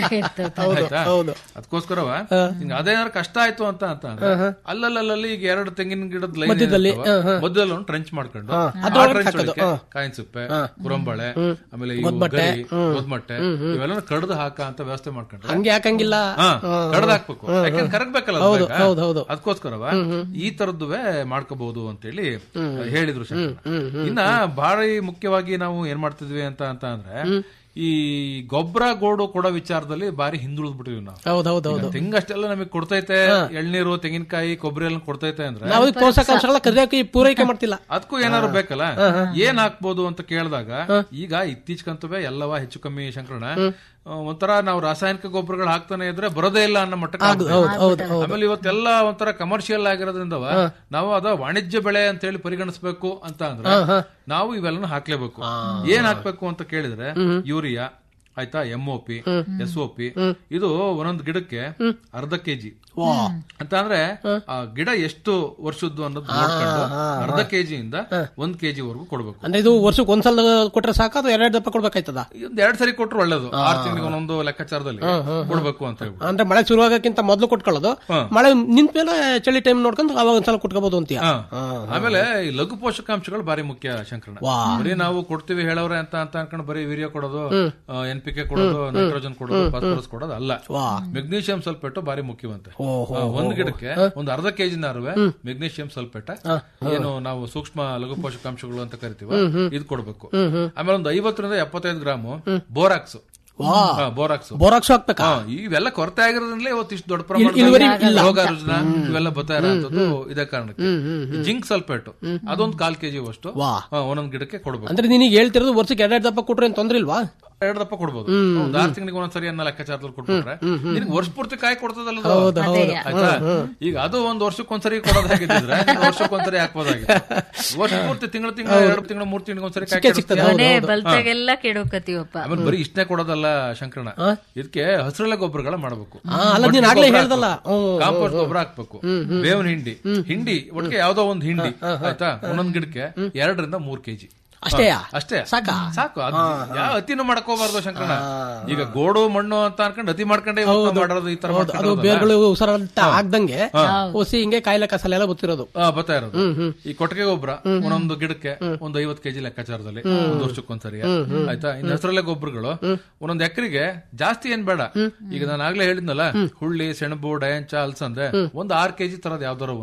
ಆಯ್ತಾ ಅದಕ್ಕೋಸ್ಕರವ ಹಿಂಗ ಅದೇನಾದ್ರು ಕಷ್ಟ ಆಯ್ತು ಅಂತ ಅಂತ ಅಂದ್ರೆ ಅಲ್ಲಲ್ಲಲ್ಲಿ ಈಗ ಎರಡು ತೆಂಗಿನ ಗಿಡದ ಲೈನ್ ಮಧ್ಯದಲ್ಲಿ, ಮಧ್ಯದಲ್ಲಿ ಒಂದು ಟ್ರೆಂಚ್ ಮಾಡ್ಕೊಂಡು ಆ ಅದ್ರೊಳಗೆ trench ಹಾಕೋದು, ಒಳಗೆ ಹಾ. ಕಾಯಿನ ಸುಪ್ಪೆ ಕುರಂಬಳೆ ಆಮೇಲೆ ಇವು ಗೊದ್ಮಟ್ಟೆ, ಗರಿ, ಗೊದ್ಮಟ್ಟೆ ಇವೆಲ್ಲ ಕಡ್ದು ಹಾಕ ಅಂತ ವ್ಯವಸ್ಥೆ ಮಾಡ್ಕೊಂಡ್ರೆ ಹಂಗೆ ಹಾಕಂಗಿಲ್ಲ ಹಾ, ಕಡ್ದ್ ಹಾಕ್ಬೇಕು ಯಾಕಂದ್ರೆ ಕರಗ್ಬೇಕಲ್ಲ ಅದು ಹೌದು, ಬೇಗ. ಹೌದು, ಹೌದು. ಅದಕ್ಕೋಸ್ಕರವ ಈ ತರದ್ದುವೆ ಮಾಡ್ಕೋಬಹುದು ಅಂತೇಳಿ ಹೇಳಿದ್ರು ಶಂಕರಣ್ಣ. ಇನ್ನ ಭಾರಿ ಮುಖ್ಯವಾಗಿ ನಾವು ಏನ್ ಮಾಡ್ತಿದ್ವಿ ಅಂತ ಅಂತ ಅಂದ್ರೆ ಈ ಗೊಬ್ಬರ ಗೋಡು ಕೊಡೋ ವಿಚಾರದಲ್ಲಿ ಬಾರಿ ಹಿಂದುಳಿದ್ ಬಿಟ್ಟಿವಿ ನಾವು ಹೌದೌದು ಈಗ ತೆಂಗಷ್ಟೆಲ್ಲ ನಮಗೆ ಕೊಡ್ತೈತೆ ಎಳ್ನೀರು ತೆಂಗಿನಕಾಯಿ ಕೊಬ್ಬರಿ ಎಲ್ಲ ಕೊಡ್ತೈತೆ ಅಂದ್ರೆ ನಾವು ಈ ಪೋಷಕಾಂಶಗಳ ಕರಿಯಾಕಿ ಪೂರೈಕೆ ಮಾಡ್ತಿಲ್ಲ ಅದಕ್ಕೂ ಏನಾದ್ರು ಬೇಕಲ್ಲ ಏನ್ ಹಾಕ್ಬೋದು ಅಂತ ಕೇಳಿದಾಗ ಈಗ ಇತ್ತೀಚೆಗಂತವೇ ಎಲ್ಲವ ಹೆಚ್ಚು ಕಮ್ಮಿ ಶಂಕರಣ ಆ, ಒಂಥರ ನಾವು ರಾಸಾಯನಿಕ ಗೊಬ್ಬರಗಳು ಹಾಕ್ತಾನೆ ಇದ್ರೆ ಬರೋದೇ ಇಲ್ಲ ಅನ್ನೋ ಮಟ್ಟಕ್ಕೆ ಆಗ್ಬಿಟ್ಟಿದೆ. ಆಮೇಲೆ ಇವತ್ತೆಲ್ಲ ಒಂಥರ ಕಮರ್ಷಿಯಲ್ ಆಗಿರೋದ್ರಿಂದವ ನಾವು ಅದ ವಾಣಿಜ್ಯ ಬೆಳೆ ಅಂತ ಹೇಳಿ ಪರಿಗಣಿಸಬೇಕು ಅಂತ ಅಂದ್ರೆ ನಾವು ಇವೆಲ್ಲನೂ ಹಾಕ್ಲೇಬೇಕು ಏನ್ ಹಾಕ್ಬೇಕು ಅಂತ ಕೇಳಿದ್ರೆ ಯೂರಿಯಾ ಆಯ್ತಾ M O P S O P ಇದು ಒಂದೊಂದು ಗಿಡಕ್ಕೆ ಅರ್ಧ ಕೆಜಿ ಅಂತ ಅಂದ್ರೆ ಆ ಗಿಡ ಎಷ್ಟು ವರ್ಷದ್ದು ಅನ್ನೋದು ನೋಡ್ಕೊಂಡು ಅರ್ಧ ಕೆಜಿಯಿಂದ ಒಂದ್ ಕೆಜಿ ವರೆಗೂ ಕೊಡ್ಬೇಕು ಅಂದ್ರೆ ಇದು ವರ್ಷಕ್ಕೆ ಒಂದ್ಸಲ ಕೊಟ್ರೆ ಸಾಕು ಅದು ಎರಡ್ ದಪ್ಪ ಕೊಡ್ಬೇಕಾಯ್ತದ ಒಂದ್ ಎರಡ್ ಸರಿ ಕೊಟ್ರು ಒಳ್ಳೇದು ಆರ್ ತಿಂಗಳಿಗೆ ಒಂದೊಂದು ಲೆಕ್ಕಾಚಾರದಲ್ಲಿ ಕೊಡ್ಬೇಕು ಅಂತ ಹೇಳ್ಬಿಟ್ಟು ಅಂದ್ರೆ ಮಳೆ ಶುರುವಾಗಕ್ಕಿಂತ ಮೊದಲು ಕೊಟ್ಕೊಳ್ಳೋದು ಮಳೆ ನಿಂತ ಮೇಲೆ ಚಳಿ ಟೈಮ್ ನೋಡ್ಕೊಂಡು ಅವಾಗ ಒಂದ್ಸಲ ಕೊಟ್ಕೋಬಹುದು ಅಂತೀಯ ಹಾ. ಆಮೇಲೆ ಈ ಲಘು ಪೋಷಕಾಂಶಗಳು ಬಾರಿ ಮುಖ್ಯ ಶಂಕರಣ ಬರೀ ನಾವು ಕೊಡ್ತೀವಿ ಹೇಳವ್ರೆ ಅಂತ ಅಂತ ಅನ್ಕೊಂಡು ಬರೀ ವೀರ್ಯ ಕೊಡೋದು ಎನ್ ಪಿ ಕೆ ಕೊಡೋದು ನೈಟ್ರೋಜನ್ ಕೊಡೋದು ಫಾಸ್ಫರಸ್ ಕೊಡೋದು ಅಲ್ಲ ಮೆಗ್ನೀಷಿಯಂ ಸಲ್ಫೇಟ್ ಬಾರಿ ಮುಖ್ಯವಂತೆ ಹಾ, ಒಂದ್ ಗಿಡಕ್ಕೆ ಒಂದು ಅರ್ಧ ಕೆಜಿ ನಾರುವೆ ಮೆಗ್ನೀಷಿಯಂ ಸಲ್ಫೇಟ್ ಏನು ನಾವು ಸೂಕ್ಷ್ಮ ಲಘು ಪೋಷಕಾಂಶಗಳು ಅಂತ ಕರಿತೀವ ಇದು ಕೊಡ್ಬೇಕು ಆಮೇಲೆ ಒಂದು ಐವತ್ತರಿಂದ ಎಪ್ಪತ್ತೈದು ಗ್ರಾಮ್ ಬೋರಾಕ್ಸ್ ಬೋರಾಕ್ಸ್ ಬೋರಾಕ್ಸ್ ಹಾಕ್ಬೇಕಾ ಹಾ, ಇವೆಲ್ಲ ಕೊರತೆ ಆಗಿರೋದ್ರಿಂದಲೇ ಇವತ್ತು ಇಷ್ಟು ದೊಡ್ಡ ಇಳುವರಿ ಪ್ರಮಾಣದಲ್ಲಿ ಇಲ್ಲ. ರೋಗ ರುಜಿನ ಇವೆಲ್ಲ ಬರ್ತಾ ಇರೋಂಥದ್ದು ಇದೇ ಕಾರಣಕ್ಕೆ ಜಿಂಕ್ ಸಲ್ಫೇಟ್ ಅದೊಂದು ಕಾಲ್ ಕೆಜಿ ಅಷ್ಟು ವಾ. ಹಾ, ಒಂದೊಂದ್ ಗಿಡಕ್ಕೆ ಕೊಡ್ಬೇಕು ಅಂದ್ರೆ ನಿನಗೆ ಹೇಳ್ತಿರೋದು ವರ್ಷಕ್ಕೆ ಎರಡ್ ದಪ್ಪ ಕೊಟ್ರೆ ಏನ್ ತೊಂದ್ರೆ ಇಲ್ವಾ ಎರಡು ದಪ್ಪ ಕೊಡ್ಬೋದು ಒಂದು ಆರು ತಿಂಗಳಿಗೆ ಒಂದೊಂದ್ಸರಿ ಅನ್ನೋ ಲೆಕ್ಕಾಚಾರದಲ್ಲಿ ಕೊಟ್ಬಿಟ್ರೆ ನಿನ್ಗೆ ವರ್ಷ ಪೂರ್ತಿ ಕಾಯಿ ಕೊಡ್ತದಲ್ಲ ಅದು? ಹೌದು, ಹೌದು. ಆಯ್ತಾ ಈಗ ಅದು ಒಂದ್ ವರ್ಷಕ್ಕೊಂದ್ಸರಿ ಕೊಡೋದಾಗಿದ್ರೆ ವರ್ಷಕ್ಕೊಂದ್ಸರಿ ಹಾಕ್ಬೋದಾಗಿತ್ತು ವರ್ಷ ಪೂರ್ತಿ ತಿಂಗಳು ತಿಂಗಳು ಎರಡು ತಿಂಗಳು ಮೂರ್ ತಿಂಗಳಿಗೆ ಒಂದ್ಸರಿ ಕಾಯಿ ಸಿಗ್ತದೆ, ಕೆಡಿಸ್ತೀಯ. ಮನೆ ಬಲ್ತಾಗೆಲ್ಲ ಕೆಡೋಕತ್ತೀವಪ್ಪ ಆಮೇಲೆ ಬರೀ ಇಷ್ಟನೇ ಕೊಡೋದಲ್ಲ ಶಂಕರಣ ಇದಕ್ಕೆ ಹಸಿರೆಲೆ ಗೊಬ್ಬರಗಳ ಮಾಡಬೇಕು ಆ, ಅಲ್ಲ, ನೀನ್ ಆಗ್ಲೇ ಹೇಳ್ದಲ್ಲ. ಹ್ಮ್, ಕಾಂಪೋಸ್ಟ್ ಗೊಬ್ಬರ ಹಾಕ್ಬೇಕು ಬೇವಿನ ಹಿಂಡಿ ಹಿಂಡಿ ಒಟ್ಟಿಗೆ ಯಾವ್ದೋ ಒಂದು ಹಿಂಡಿ ಆಯ್ತಾ ಒಂದೊಂದ್ ಗಿಡಕ್ಕೆ ಎರಡರಿಂದ ಮೂರ್ ಕೆಜಿ ಅಷ್ಟೇಯಾ? ಅಷ್ಟೇ ಸಾಕಾ? ಸಾಕು ಅದು ಯಾವ ಅತಿನೂ ಮಾಡ್ಕೋಬಾರ್ದು ಶಂಕರಣ ಈಗ ಗೋಡು ಮಣ್ಣು ಅಂತ ಅನ್ಕೊಂಡು ಅತಿ ಮಾಡ್ಕೊಂಡೇ ಇವತ್ತು ನಾವು ಮಾಡೋದು ಈ ತರ ಹೌದು, ಅದು ಮಾಡ್ಕೊಂಡಿರೋದಲ್ಲ. ಬೇರ್ಗಳು ಉಸಿರಾಟ ಆಗ್ದಂಗೆ ಹೊಸಿ ಹಿಂಗೆ ಕಾಯಿಲೆ ಕಸಲೆ ಎಲ್ಲ ಗೊತ್ತಿರೋದು ಆ, ಬರ್ತಾ ಇರೋದು ಈ ಕೊಟ್ಟಿಗೆ ಗೊಬ್ಬರ ಒಂದೊಂದು ಗಿಡಕ್ಕೆ ಒಂದು ಐವತ್ ಕೆಜಿ ಲೆಕ್ಕಾಚಾರದಲ್ಲಿ ಒಂದು ವರ್ಷಕ್ಕೊಂದ್ಸರಿ ಆಯ್ತಾ ಇನ್ನು ಹೆಸರಲ್ಲೇ ಗೊಬ್ಬರಗಳು ಒಂದೊಂದು ಎಕರೆಗೆ ಜಾಸ್ತಿ ಏನ್ ಬೇಡ ಈಗ ನಾನು ಆಗ್ಲೇ ಹೇಳಿದ್ನಲ್ಲ ಹುಳ್ಳಿ ಸೆಣಬು ಡಯಂಚ ಅಲ್ಸಂದೆ ಒಂದ್ ಆರ್ ಕೆಜಿ ತರದ್ ಯಾವ್ದಾರ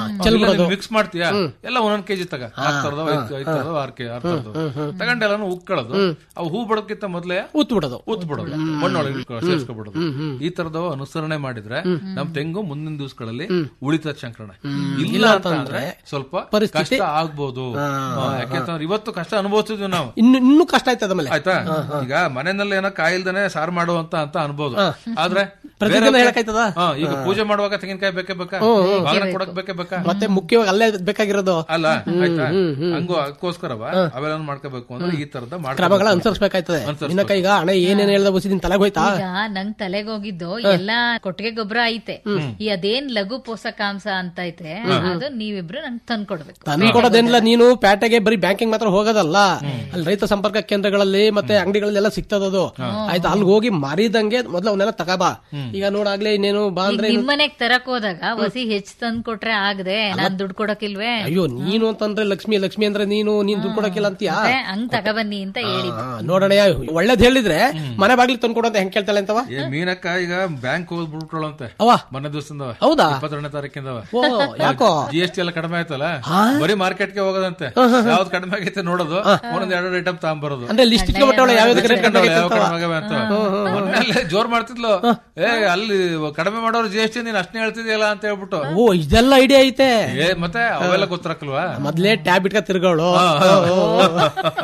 ಒಂದು ಮಿಕ್ಸ್ ಮಾಡ್ತೀಯಾ ಎಲ್ಲ ಒಂದೊಂದ್ ಕೆಜಿ ತಗ ನಾಲ್ಕು ತರದೋ ಐದ್ ಐದ್ ತರದೋ ಆರ್ ಕೆ ಆರ್ ತರದೋ ತಗೊಂಡೆಲ್ಲಾನು ಉಕ್ಕೊಳ್ಳೋದು ಅವು ಹೂ ಬಿಡೋಕ್ಕಿಂತ ಮೊದ್ಲೇ ಉತ್ ಬಿಡೋದು ಉತ್ ಬಿಡೋದು ಮಣ್ಣೊಳಗೆ ಸೇರ್ಸ್ಕೊಬಿಡೋದು ಈ ತರದವ ಅನುಸರಣೆ ಮಾಡಿದ್ರೆ ನಮ್ ತೆಂಗು ಮುಂದಿನ ದಿವಸಗಳಲ್ಲಿ ಉಳಿತದ ಶಂಕರಣ ಇಲ್ಲ ಅಂತ ಅಂದ್ರೆ ಸ್ವಲ್ಪ ಪರಿಸ್ಥಿತಿ- ಕಷ್ಟ ಆಗ್ಬೋದು ಹಾ, ಯಾಕೆಂತಂದ್ರೆ ಇವತ್ತು ಕಷ್ಟ ಅನುಭವಿಸ್ತಿದ್ವಿ ನಾವು ಇನ್ನು ಇನ್ನೂ ಕಷ್ಟ ಆಯ್ತದ ಮೇಲೆ ಆಯ್ತಾ ಈಗ ಮನೆಯಲ್ಲಿ ಏನೋ ಕಾಯಿಲ್ದನೆ ಸಾರು ಮಾಡುವಂತ ಅಂತ ಅನ್ಬೋದು ಆದ್ರೆ ಪ್ರತಿದಿನ ಬೇರೆ- ಹೇಳಕ್ಕಾಯ್ತದ? ಹಾ, ಈಗ ಪೂಜೆ ಮಾಡುವಾಗ ತೆಂಗಿನಕಾಯಿ ಬೇಕೇ ಬೇಕಾ ಬಾಗಿನ ಕೊಡಕ್ ಬೇಕೇ ಬೇಕಾ ಮತ್ತೆ ಮುಖ್ಯವಾಗಿ ಅಲ್ಲೇ ಬೇಕಾಗಿರೋದು ಅಲ್ಲ ಆಯ್ತಾ ಹಂಗು ಅದಕ್ಕೋಸ್ಕರವ ಅವೆಲ್ಲ ಮಾಡ್ಕೋಬೇಕು ಅಂದ್ರೆ ಈ ತರದ ಕ್ರಮಗಳ ಅನುಸರಿಸಬೇಕಾಯ್ತದೆ ಇನ್ನಕ್ಕ ಈಗ ಹಣ ಏನೇನ್ ಹೇಳ್ದ ಬಸಿ ನಿನ್ ತಲೆಗೆ ಹೋಯ್ತಾ ಈಗ ನಂಗ್ ತಲೆಗೆ ಹೋಗಿದ್ದು ಎಲ್ಲಾ ಕೊಟ್ಟಿಗೆ ಗೊಬ್ಬರ ಐತೆ ಈ ಅದೇನ್ ಲಘು ಪೋಷಕಾಂಶ ಅಂತ ಐತೆ ಅದು ನೀವಿಬ್ರು ನಂಗೆ ತಂದ್ಕೊಡ್ಬೇಕು ತಂದು ಕೊಡೋದೇನಿಲ್ಲ ನೀನು ಪ್ಯಾಟೆಗೆ ಬರೀ ಬ್ಯಾಂಕಿಂಗ್ ಮಾತ್ರ ಹೋಗೋದಲ್ಲ ಅಲ್ಲಿ ರೈತ ಸಂಪರ್ಕ ಕೇಂದ್ರಗಳಲ್ಲಿ ಮತ್ತೆ ಅಂಗಡಿಗಳಲ್ಲೆಲ್ಲ ಸಿಗ್ತದದು ಆಯ್ತಾ ಅಲ್ಲಿ ಹೋಗಿ ಮರಿದಂಗೆ ಮೊದ್ಲು ಅವನ್ನೆಲ್ಲ ತಗೋಬಾ ಈಗ ನೋಡಾಗ್ಲೇ ಇನ್ನೇನು ಬಾ ಈಗ ಅಂದ್ರೆ ನಿಮ್ ಮನೆಗ್ ತರಕ್ ಹೋದಾಗ ವಸಿ ಹೆಚ್ಚ್ ತಂದ್ ಕೊಟ್ರೆ ಆಗದೆ ನಾನ್ ದುಡ್ಡು ಕೊಡಕಿಲ್ವೇ ಅಯ್ಯೋ ನೀನು ಅಂತಂದ್ರೆ ಲಕ್ಷ್ಮಿ ಲಕ್ಷ್ಮಿ ಅಂದ್ರೆ ನೀನು ನೀನ್ ದುಡ್ಡು ಕೊಡಕ್ಕಿಲ್ಲ ಅಂತೀಯಾ ಮತ್ತೆ ಹಂಗ್ ತಗೊಬನ್ನಿ ಅಂತ ಹೇಳಿದ್ದು ಹಾ, ನೋಡೋಣ ಒಳ್ಳೇದ್ ಹೇಳಿದ್ರೆ ಮನೆ ಬಾಗ್ಲಿಗೆ ತಂದು ಕೊಡು ಅಂತ ಹೆಂಗ್ ಕೇಳ್ತಾಳೆ ಅಂತವ ಏ ಮೀನಕ್ಕ ಈಗ ಬ್ಯಾಂಕ್ ಹೋಗಿ ಬಿಟ್ಕೊಳ್ಳಂತೆ ಅವ್ವ. ಮೊನ್ನೆ ದಿವಸದಿಂದ ಹೌದಾ? ಇಪ್ಪತ್ತೆರಡನೇ ತಾರೀಕಿಂದವ ಓ ಯಾಕೋ ಜಿ ಎಸ್ ಟಿ ಎಲ್ಲ ಕಡಿಮೆ ಆಯ್ತಲ್ಲ ಬರೀ ಮಾರ್ಕೆಟ್ ಗೆ ಹೋಗೋದಂತೆ ಯಾವ್ದು ಕಡಿಮೆ ಆಗೈತೆ ನೋಡೋದು ಒಂದೊಂದ್ ಎರಡು ಐಟಮ್ ತಗೊಂಬರೋದು ಅಂದ್ರೆ ಲಿಸ್ಟ್ ಇಟ್ಕೊಂಡ್ಬಿಟ್ಟವಳೆ ಯಾವ್ಯಾವ್ದು ರೇಟ್ ಕಡಿಮೆ ಆಗೈತೆ ಯಾವ ಅಂತವ. ಕಡಿಮೆ ಆಗವೆ ಅಂತ ಮೊನ್ನೆ ಅಲ್ಲೇ ಜೋರ್ ಮಾಡ್ತಿದ್ಲು ಏ ಅಲ್ಲಿ ಕಡಿಮೆ ಮಾಡೋರು ಜಿ ಎಸ್ ಟಿ ನೀನ್ ಅಷ್ಟೇ ಹೇಳ್ತಿದ್ಯಲ್ಲ ಅಂತ ಹೇಳ್ಬಿಟ್ಟು ಓ ಇದೆಲ್ಲ ಐಡಿಯಾ ಐತೆ ಏ ಮತ್ತೆ ಅವೆಲ್ಲ ಗೊತ್ತಿರಕಲ್ವಾ ಮೊದ್ಲೇ ಟ್ಯಾಬ್ ಇಟ್ಕ ತಿರ್ಗೋಳು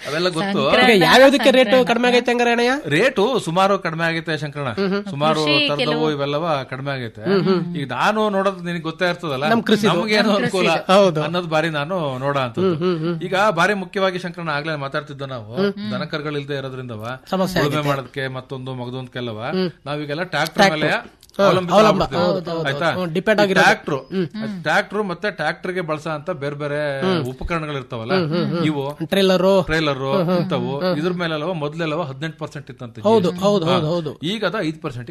ಅವೆಲ್ಲ ಗೊತ್ತು ಈಗ ಯಾವ್ಯಾವ್ದಕ್ಕೆ ರೇಟ್ ಕಡಿಮೆ ಆಗೈತೆ ಹಂಗಾರೆ ಅಣ್ಣಯ್ಯ ರೇಟು ಸುಮಾರು ಕಡಿಮೆ ಆಗೈತೆ ಶಂಕರಣ ಸುಮಾರು ಕೃಷಿ ತರದವು ಕೆಲವು- ಇವೆಲ್ಲವ ಕಡಿಮೆ ಆಗೈತೆ ಈಗ ನಾನು ನೋಡೋದು ನಿನಗೆ ಗೊತ್ತೇ ಇರ್ತದಲ್ಲ ನಮ್ ಕೃಷಿದು. ನಮ್ಗೇನು ನಮ್ ಅನುಕೂಲ ಕೃಷಿದು. ಹೌದು. ಅನ್ನೋದು ಬಾರಿ ನಾನು ನೋಡ ಅಂತ ಈಗ ಬಾರಿ ಮುಖ್ಯವಾಗಿ ಶಂಕರಣ ಆಗ್ಲೇ ಮಾತಾಡ್ತಿದ್ದ ನಾವು ದನಕರ್ಗಳು ಇಲ್ದೇ ಇರೋದ್ರಿಂದವ ಸಮಸ್ಯೆ ಉಳುಮೆ ಆಗೈತೆ. ಮಾಡೋದಕ್ಕೆ ಮತ್ತೊಂದು ಮಗದೊಂದ್ಕೆಲ್ಲವ ಹ್ಮ್. ನಾವೀಗೆಲ್ಲ ಟ್ರಾಕ್ಟರ್ Tractor. ಮೇಲೆ ಹಾ, ಅವಲಂಬಿತ ಅವಲಂಬ. ಆಗ್ಬಿಡ್ತೀವಿ. ಹೌದು, ಹೌದು. ಆಯ್ತಾ ಹ್ಮ್, depend ಆಗಿರೋದು. ಟ್ರಾಕ್ಟ್ರು ಟ್ರಾಕ್ಟ್ರು ಮತ್ತೆ ಟ್ರಾಕ್ಟರ್ಗೆ ಬಳಸ ಅಂತ ಬೇರೆ ಬೇರೆ ಉಪಕರಣಗಳು ಇರ್ತಾವಲ್ಲ ಇವು ಟ್ರೇಲರು ಟ್ರೈಲರ್ ಇಂಥವು ಇದ್ರ ಮೇಲೆಲ್ಲವ ಮೊದ್ಲೆಲ್ಲವ ಹದಿನೆಂಟು ಪರ್ಸೆಂಟ್ ಇತ್ತಂತೆ ಹೌದು, GST. ಹೌದು, ಹಾ. ಹೌದು, ಹೌದು. ಈಗ ಅದ ಐದ್ ಪರ್ಸೆಂಟ್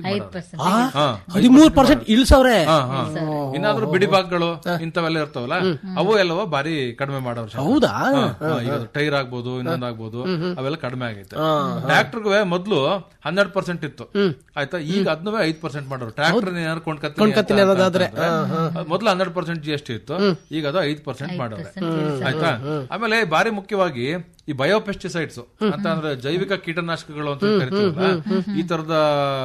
ಹದಿಮೂರು ಪರ್ಸೆಂಟ್ ಇಳ್ಸವ್ರೆ ಇನ್ನಾದ್ರೂ ಬಿಡಿ ಭಾಗಗಳು ಇಂಥವೆಲ್ಲ ಇರ್ತಾವಲ್ಲ ಅವು ಎಲ್ಲವ ಬಾರಿ ಕಡಿಮೆ ಮಾಡೋರು ಶಂಕರ. ಹೌದಾ? ಹಾ, ಹಾ, ಈಗ ಟೈರ್ ಆಗ್ಬೋದು ಇನ್ನೊಂದ್ ಆಗ್ಬೋದು ಅವೆಲ್ಲ ಕಡಿಮೆ ಆಗೈತೆ ಹಾ, ಟ್ರಾಕ್ಟರ್ಗೆ ಮೊದ್ಲು ಹನ್ನೆರಡು ಪರ್ಸೆಂಟ್ ಇತ್ತು ಆಯ್ತಾ ಈಗ ಅದನ್ನೂ ಐದ್ ಪರ್ಸೆಂಟ್ ಮಾಡೋರು ಟ್ರಾಕ್ಟರ್ ಏನಾದ್ರು ಕೊಂಡ್ಕತ್ತೀನಿ ಕೊಂಡ್ಕತ್ತೀನಿ ಅಂತ ಅನ್ನೋದಾದ್ರೆ. ಅಂತಂದ್ರೆ, ಅದ್ ಮೊದ್ಲು ಹನ್ನೆರಡು ಪರ್ಸೆಂಟ್ ಜಿ ಎಸ್ ಟಿ ಇತ್ತು ಈಗ ಅದು ಐದ್ ಪರ್ಸೆಂಟ್ ಮಾಡೋರೆ ಆಯ್ತಾ ಆಮೇಲೆ ಬಾರಿ ಮುಖ್ಯವಾಗಿ ಈ ಬಯೋಪೆಸ್ಟಿಸೈಡ್ಸ್ ಅಂತ ಅಂದ್ರೆ ಜೈವಿಕ ಕೀಟನಾಶಕಗಳು ಅಂತ ಕರಿತೀವಲ್ಲ ಈ ತರದ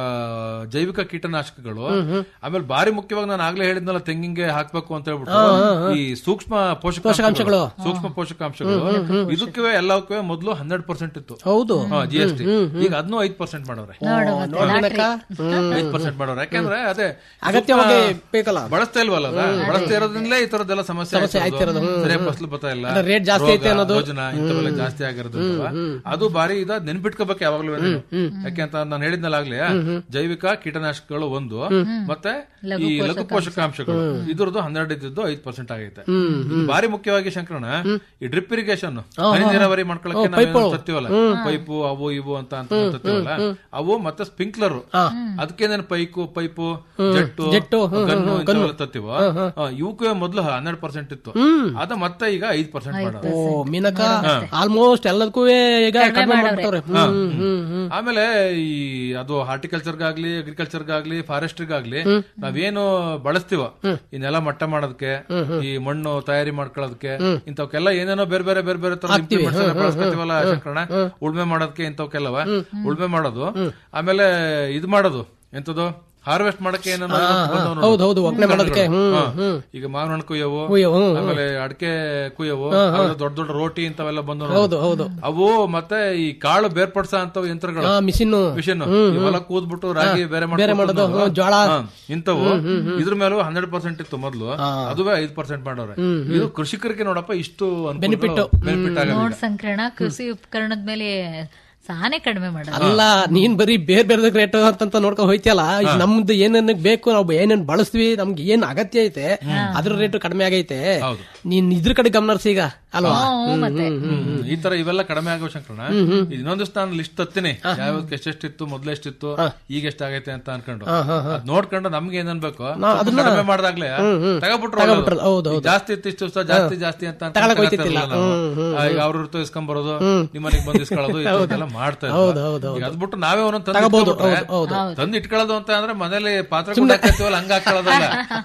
ಜೈವಿಕ ಕೀಟನಾಶಕಗಳು ಆಮೇಲೆ ಬಾರಿ ಮುಖ್ಯವಾಗಿ ನಾನು ಆಗ್ಲೇ ಹೇಳಿದ್ನಲ್ಲ ತೆಂಗಿಂಗೆ ಹಾಕ್ಬೇಕು ಅಂತ ಹೇಳ್ಬಿಟ್ಟು ಈ ಸೂಕ್ಷ್ಮ ಪೋಷಕಾಂಶಗಳು. ಪೋಷಕಾಂಶಗಳು ಸೂಕ್ಷ್ಮ ಪೋಷಕಾಂಶಗಳು ಇದಕ್ಕೆ ಎಲ್ಲವಕ್ಕೆ ಮೊದಲು ಹನ್ನೆರಡು ಪರ್ಸೆಂಟ್ ಇತ್ತು ಹೌದು. ಜಿ ಎಸ್ ಟಿ ಈಗ ಅದನ್ನು ಐದ್ ಪರ್ಸೆಂಟ್ ಮಾಡೋರೆ ನೋಡ್ಬೇಕ? ಐದ್ ಪರ್ಸೆಂಟ್ ಮಾಡೋರೆ ಯಾಕಂದ್ರೆ ಅದೇ ಅಗತ್ಯವಾಗಿ ಸೂಕ್ಷ್ಮ ಬೇಕಲ್ಲ ಬಳಸ್ತಾ ಇಲ್ವಲ್ಲ ಅದ ಬಳಸ್ತಾ ಇರೋದ್ರಿಂದಲೇ ಈ ತರದೆಲ್ಲ ಸಮಸ್ಯೆ ಸಮಸ್ಯೆ ಆಗ್ತಿರೋದು. ಆಗ್ತಿರೋದು. ಹ್ಮ್. ಸರಿಯಾಗಿ ಫಸಲು ಬರ್ತಾ ಇಲ್ಲ ಅದ್ರ rate ಜಾಸ್ತಿ ಐತೆ ರೋಗ, ಅನ್ನೋದು. ರೋಜನ ಇಂಥವೆಲ್ಲ ಜಾಸ್ತಿ ಆಗಿರೋದು ಅದು ಬಾರಿ ಇದ ನೆನ್ಪಿಟ್ಕೋಬೇಕು ಯಾವಾಗ್ಲೂ ನೀನು. ಯಾಕೆ ಅಂತ ನಾನು ಹೇಳಿದ್ನಲ್ಲ ಆಗ್ಲೇ ಜೈವಿಕ ಕೀಟನಾಶಕಗಳು ಒಂದು ಮತ್ತೆ ಈ ಲಘು ಪೋಷಕಾಂಶಗಳು ಇದ್ರದ್ದು ಹನ್ನೆರಡು ಇದ್ದಿದ್ದು ಐದ್ ಪರ್ಸೆಂಟ್ ಆಗೈತೆ ಇದು ಬಾರಿ ಮುಖ್ಯವಾಗಿ ಶಂಕರಣ ಈ ಡ್ರಿಪ್ ಇರಿಗೇಷನ್ ಹನಿ ನೀರಾವರಿ ಮಾಡ್ಕೊಳಕ್ಕೆ ಹ್ಮ್, ಪೈಪು. ನಾವೇನು ತತ್ತೀವಲ್ಲ ಪೈಪು ಅವು ಇವು ಅಂತ ಅಂತ ತತ್ತೀವಲ್ಲ ಅವು ಮತ್ತೆ ಸ್ಪ್ರಿಂಕ್ಲರ್ ಅದಕ್ಕೇನೇನು ಪೈಕು pipe jet jet, hmm, gun hmm, ಇಂಥವೆಲ್ಲ ಗನ್ನು. ತತ್ತೀವ ಇವಕ್ಕೆ ಮೊದಲು ಹನ್ನೆರಡು ಪರ್ಸೆಂಟ್ ಇತ್ತು ಅದ ಮತ್ತೆ ಈಗ ಐದ್ ಪರ್ಸೆಂಟ್ ಮಾಡೋದು ಓ ಮೀನಕ ಆಲ್ಮೋಸ್ಟ್ ಎಲ್ಲದಕ್ಕೂ ಈಗ ಕಡಿಮೆ ಮಾಡ್ಬಿಟ್ಟವ್ರೆ ಹಾ. ಹ್ಮ್, ಹ್ಮ್, ಹ್ಮ್. ಆಮೇಲೆ ಈ ಅದು ಹಾರ್ಟಿಕಲ್ಚರ್ಗಾಗ್ಲಿ ಅಗ್ರಿಕಲ್ಚರ್ಗಾಗ್ಲಿ ಫಾರೆಸ್ಟ್ರಿಗಾಗ್ಲಿ ನಾವೇನು ಬಳಸ್ತೀವ ಈ ನೆಲ ಮಟ್ಟ ಮಾಡೋದಕ್ಕೆ ಈ ಮಣ್ಣು ತಯಾರಿ ಮಾಡ್ಕೊಳ್ಳೋದಕ್ಕೆ ಇಂಥವಕ್ಕೆಲ್ಲ ಏನೇನೋ ಬೇರೆ ಬೇರೆ ಬೇರೆ ಬೇರೆ ತರ ಹಾಕ್ತಿವಿ. implements ಎಲ್ಲ ಹ್ಮ್, ಹ್ಮ್, ಬಳಸ್ಕೊತೀವಲ್ಲ ಹ್ಮ್, ಶಂಕರಣ ಉಳ್ಮೆ ಮಾಡೋದಕ್ಕೆ ಇಂಥವಕ್ಕೆಲ್ಲವ ಉಳ್ಮೆ ಮಾಡೋದು ಆಮೇಲೆ ಇದು ಮಾಡೋದು ಎಂತದು ಹಾರ್ವೆಸ್ಟ್ ಮಾಡಕ್ಕೆ ಏನೇನೋ ಹಾ, ಇವತ್ತು ಹಾ. ಬಂದವು ಹೌದು, ಹೌದು, ಒಕ್ಕಣೆ ಮಾಡೋದಕ್ಕೆ. ಹ್ಮ್, ಹಾ. ಹ್ಮ್. ಈಗ ಮಾವಿನ ಹಣ್ಣು ಕುಯ್ಯವು ಕುಯ್ಯವು, ಹ್ಮ್, ಹ್ಮ್. ಆಮೇಲೆ ಅಡಕೆ ಕುಯ್ಯವು ಹಾ, ಹಾ. ಆಮೇಲೆ ದೊಡ್ಡ ದೊಡ್ಡ ರೋಟಿ ಇಂಥವೆಲ್ಲ ಬಂದವು ಹೌದು, ಹೌದು. ಅವು ಮತ್ತೆ ಈ ಕಾಳು ಬೇರ್ಪಡಿಸ ಅಂತ ಯಂತ್ರಗಳು ಹಾ, ಮಿಷಿನ್ನು. ಮಿಷಿನ್ ಹ್ಮ್, ಹ್ಮ್. ಹೊಲ ಕೂದ್ಬಿಟ್ಟು ರಾಗಿ ಹಾ, ಬೇರೆ ಬೇರೆ ಮಾಡೋದು, ಹ್ಮ್, ಜೋಳ. ಇಂಥವು ಹ್ಮ್, ಹ್ಮ್, ಹ್ಮ್. ಇದ್ರ ಮೇಲೂ ಹನ್ನೆರಡು ಪರ್ಸೆಂಟ್ ಇತ್ತು ಮೊದಲು ಅದುವೇ ಐದು ಪರ್ಸೆಂಟ್ ಮಾಡೋರೆ ಹ್ಮ್, ಹ್ಮ್. ಇದು ಕೃಷಿಕರಿಗೆ ನೋಡಪ್ಪ ಇಷ್ಟು Benefit. ಬೆನಿಫಿಟ್ ನೋಡ್ ಆಗಿದೆ ಸಂಕ್ರಣ ಕೃಷಿ ಉಪಕರಣದ ಮೇಲೆ ಸಾನೆ ಕಡಿಮೆ ಮಾಡೋದು ಅಲ್ಲ ನೀನ್ ಬರೀ ಬೇರೆ ಬೇರೆ ರೇಟ್ ಅಂತಂತ ನೋಡ್ಕೊಂಡ್ ಹೋಯ್ತಿಯಲ್ಲ ಈಗ ನಮ್ದು ಏನೇನ್ ಬೇಕು ನಾವು ಏನೇನ್ ಬಳಸ್ತೀವಿ ನಮ್ಗೆ ಏನ್ ಅಗತ್ಯ ಐತೆ ಅದ್ರ ರೇಟ್ ಕಡಿಮೆ ಆಗೈತೆ ನೀನ್ ಇದ್ರ ಕಡೆ ಗಮನ ಹರ್ಸಿ ಈಗ ಅಲ್ವಾ ಹ್ಮ್, ಹ್ಮ್, ಹ್ಮ್, ಹ್ಮ್. ಈ ತರ ಇವೆಲ್ಲ ಕಡಿಮೆ ಆಗೋ ಶಂಕರಣ ಹ್ಮ್, ಹ್ಮ್. ಇನ್ನೊಂದಿಷ್ಟು ನಾನು ಲಿಸ್ಟ್ ತತ್ತೀನಿ ಯಾವ್ದಕ್ಕೆ ಎಷ್ಟೆಷ್ಟಿತ್ತು ಮೊದ್ಲು ಎಷ್ಟಿತ್ತು ಈಗ ಎಷ್ಟಾಗೈತೆ ಅಂತ ಅನ್ಕೊಂಡು ಹಾ, ಹಾ, ಹಾ. ಅದ್ ನೋಡ್ಕೊಂಡು ನಮ್ಗೆ ಏನ್ ಅನ್ಬೇಕು ನಾ ಅದನ್ನ- ಕಡಿಮೆ ಮಾಡ್ದಾಗ್ಲೇ ಹ್ಮ್, ಹ್ಮ್. ತಗೊಬಿಟ್ರು ತಗೊಬಿಟ್ರು, ಒಳ್ಳೇದು. ಹೌದು, ಹೌದು. ಈಗ ಜಾಸ್ತಿ ಇತ್ತು ಇಷ್ಟು ದಿವಸ ಜಾಸ್ತಿ ಹಾ. ಜಾಸ್ತಿ ಅಂತ ತಗೊಳಕ್ ಅನ್ಕೊಂಡು ಹೋಯ್ತಿತ್ತಿಲ್ಲ. ತಗೊಳ್ತಿರ್ಲಿಲ್ಲ ನಾವು. ಹ್ಮ್, ಹ್ಮ್, ಆ, ಈಗ ಹ್ಮ್. ಅವ್ರ ಇರ್ತು ಇಸ್ಕೊಂಬರೋದು ಹ್ಮ್. ನಿಮ್ಮ ಮನೆಗೆ ಬಂದು ಇಸ್ಕೊಳ್ಳೋದು ಈ ಥರದ್ದೆಲ್ಲ ಮಾಡ್ತಾ ಹೌದು, ಇದ್ರು ಹೌದು, ಈಗ ಹೌದು. ಅದ್ಬಿಟ್ಟು ನಾವೇ ಒಂದೊಂದು ತಂದು ತಗೋಬಹುದು, ಇಟ್ಕೊಂಡ್ಬಿಟ್ರೆ, ಹೌದು, ಹೌದು. ತಂದು ಇಟ್ಕೊಳ್ಳೋದು ಅಂತ ಅಂದ್ರೆ ಮನೇಲಿ ಪಾತ್ರೆ ಸುಮ್ನೆ- ಹಾಕತ್ತೀವಲ್ಲ ಹಂಗ ಹಾಕೊಳ್ಳೋದಲ್ಲ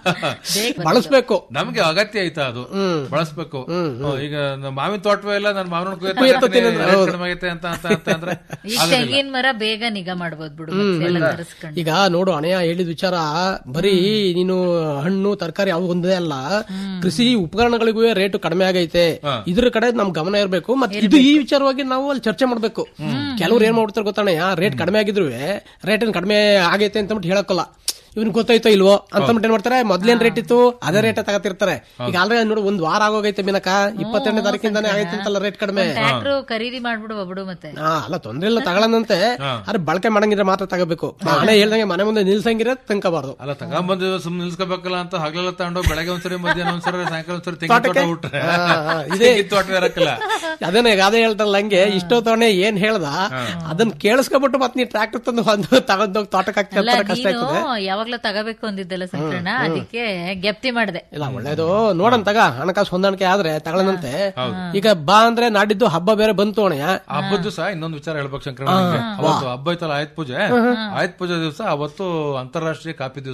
ಬಳಸ್ಬೇಕು ನಮ್ಗೆ ಅಗತ್ಯ ಐತಾ ಅದು ಬಳಸ್ಬೇಕು ಹ್ಮ್, ಈಗ ನಮ್ಮ ಮಾವಿನ ತೋಟವೇ ಇಲ್ಲ ನಾನು ಮಾವಿನ ಹಣ್ಣು ಕುಯ್ಯೋ ತತ್ತೀನಿ ಕುಯ್ಯೋ ಅಂದ್ರೆ, ಹೌದು. ಕಡಿಮೆ ಆಗೈತೆ ಅಂತ ಅಂತ ಅಂತ ಅಂದ್ರೆ ಈಗ ಆಗೋದಿಲ್ಲ. ತೆಂಗಿನ ಮರ ಬೇಗ ನಿಗಾ ಮಾಡ್ಬೋದು ಬಿಡು ಹ್ಮ್, ಮತ್ತೆ ಎಲ್ಲ ಹ್ಮ್. ತರಿಸ್ಕೊಂಡು ಈಗ ನೋಡು ಅಣೆಯ ಹೇಳಿದ ವಿಚಾರ ಬರೀ ನೀನು ಹಣ್ಣು ತರಕಾರಿ ಅವು ಒಂದೇ ಅಲ್ಲ ಕೃಷಿ ಉಪಕರಣಗಳಿಗೂ ರೇಟ್ ಕಡಿಮೆ ಆಗೈತೆ ಇದ್ರ ಕಡೆ ನಮ್ ಗಮನ ಇರಬೇಕು ಮತ್ತೆ ಇದು ಈ ವಿಚಾರವಾಗಿ ನಾವು ಅಲ್ಲಿ ಚರ್ಚೆ ಮಾಡ್ಬೇಕು ಕೆಲವ್ರು ಏನ್ ಮಾಡ್ಬಿಡ್ತಾರೆ ಗೊತ್ತಣ್ಣಯ್ಯ ರೇಟ್ ಕಡಿಮೆ ಆಗಿದ್ರು ರೇಟ್ ಏನ್ ಕಡಿಮೆ ಆಗೈತೆ ಅಂತ ಬಿಟ್ಟು ಹೇಳಕ್ಕಲ್ಲ ಇವ್ನ್ ಗೊತ್ತಾಯ್ತೋ ಇಲ್ವೋ ಅಂತ ಏನ್ ಮಾಡ್ತಾರೆ ಮೊದ್ಲೇನ್ ರೇಟ್ ಇತ್ತು ಅದೇ ರೇಟ್ ತಗತಿರ್ತಾರೆ ಈಗ ಆಲ್ರೆಡಿ ನೋಡು ಒಂದ್ ವಾರ ಆಗೋಗೈತೆ ಮಿನಕ ಇಪ್ಪತ್ತೆರಡನೇ ತಾರೀಕಿಂದಾನೇ ಆಗೈತೆ ಅಂತಲ್ಲ ರೇಟ್ ಕಡಿಮೆ ಟ್ರ್ಯಾಕ್ಟರ್ ಖರೀದಿ ಮಾಡ್ಬಿಡು ಬಿಡು ಮತ್ತೆ ಹಾ ಅಲ್ಲ ತೊಂದ್ರೆ ಇಲ್ಲ ತಗೊಳ್ಳಂತೆ ಅದ್ರ ಬಳಕೆ ಮಾಡಂಗಿದ್ರೆ ಮಾತ್ರ ತಗೋಬೇಕು ಮನೆ ಹೇಳ್ದಂಗೆ ಮನೆ ಮುಂದೆ ನಿಲ್ಸಂಗಿರ ತಂಕಬಾರ್ದು ಅಲ್ಲ ತಗೊಂಬಂದು ಸುಮ್ನೆ ನಿಲ್ಸ್ಕೋಬೇಕಲ್ಲ ಅಂತ ಹಗಲೆಲ್ಲ ತಗೊಂಡು ಬೆಳಗ್ಗೆ ಒಂದ್ಸರಿ ಮಧ್ಯಾಹ್ನ ಒಂದ್ಸರಿ ಸಾಯಂಕಾಲ ಒಂದ್ಸರಿ ತೆಂಗಿನ ತೋಟ ತೋಟಕ್ಕೆ? ಬಿಟ್ರೆ ಹಾ, ಹಾ, ಇದೇ- ತೆಂಗಿನ ತೋಟ ಇರಕ್ಕಲ್ಲ ಅದೇನೆ ಈಗ ಅದೇ ಹೇಳ್ತಾರಲ್ಲ ಹಂಗೆ ಇಷ್ಟೋ ತವಣೆ ಏನ್ ಹೇಳ್ದ ಅದನ್ನ ಕೇಳಿಸ್ಕೊಬಿಟ್ಟು ಮತ್ ನೀ ಟ್ರಾಕ್ಟರ್ ತಂದು ಒಂದು ತಗೊಂಡೋಗಿ ತೋಟಕ್ಕೆ ಅಲ್ಲ ಹಾಕಿ ಕಷ್ಟ ನೀನು ಆಗ್ತದೆ ಯಾವಾಗ್ಲೂ ತಗಬೇಕು ಅಂದಿದ್ದಲ್ಲ ಸಂಕ್ರಣ ಅದಕ್ಕೆ ಗೆಪ್ತಿ ಮಾಡ್ದೆ ಇಲ್ಲ ಒಳ್ಳೇದು ನೋಡನ್ ತಗ ಹಣಕಾಸು ಹೊಂದಾಣಿಕೆ ಆದ್ರೆ ತಗೊಳ್ಳಂತೆ ಈಗ ಬಾ ಅಂದ್ರೆ ನಾಡಿದ್ದು ಹಬ್ಬ ಬೇರೆ ಬಂತು ಅಣಯ್ಯ ಆ ಹಬ್ಬದ ದಿವಸ ಇನ್ನೊಂದು ವಿಚಾರ ಹೇಳ್ಬೇಕು ಶಂಕರ ಹಾ, ನಿಂಗೆ. ವಾ. ಅವತ್ತು ಹಬ್ಬ ಐತಲ್ಲ ಆಯ್ತ್ ಪೂಜೆ ಆಯ್ತ್ ಪೂಜೆ ದಿವಸ ಅವತ್ತು ಅಂತಾರಾಷ್ಟ್ರೀಯ ಕಾಫಿ ದಿವಸ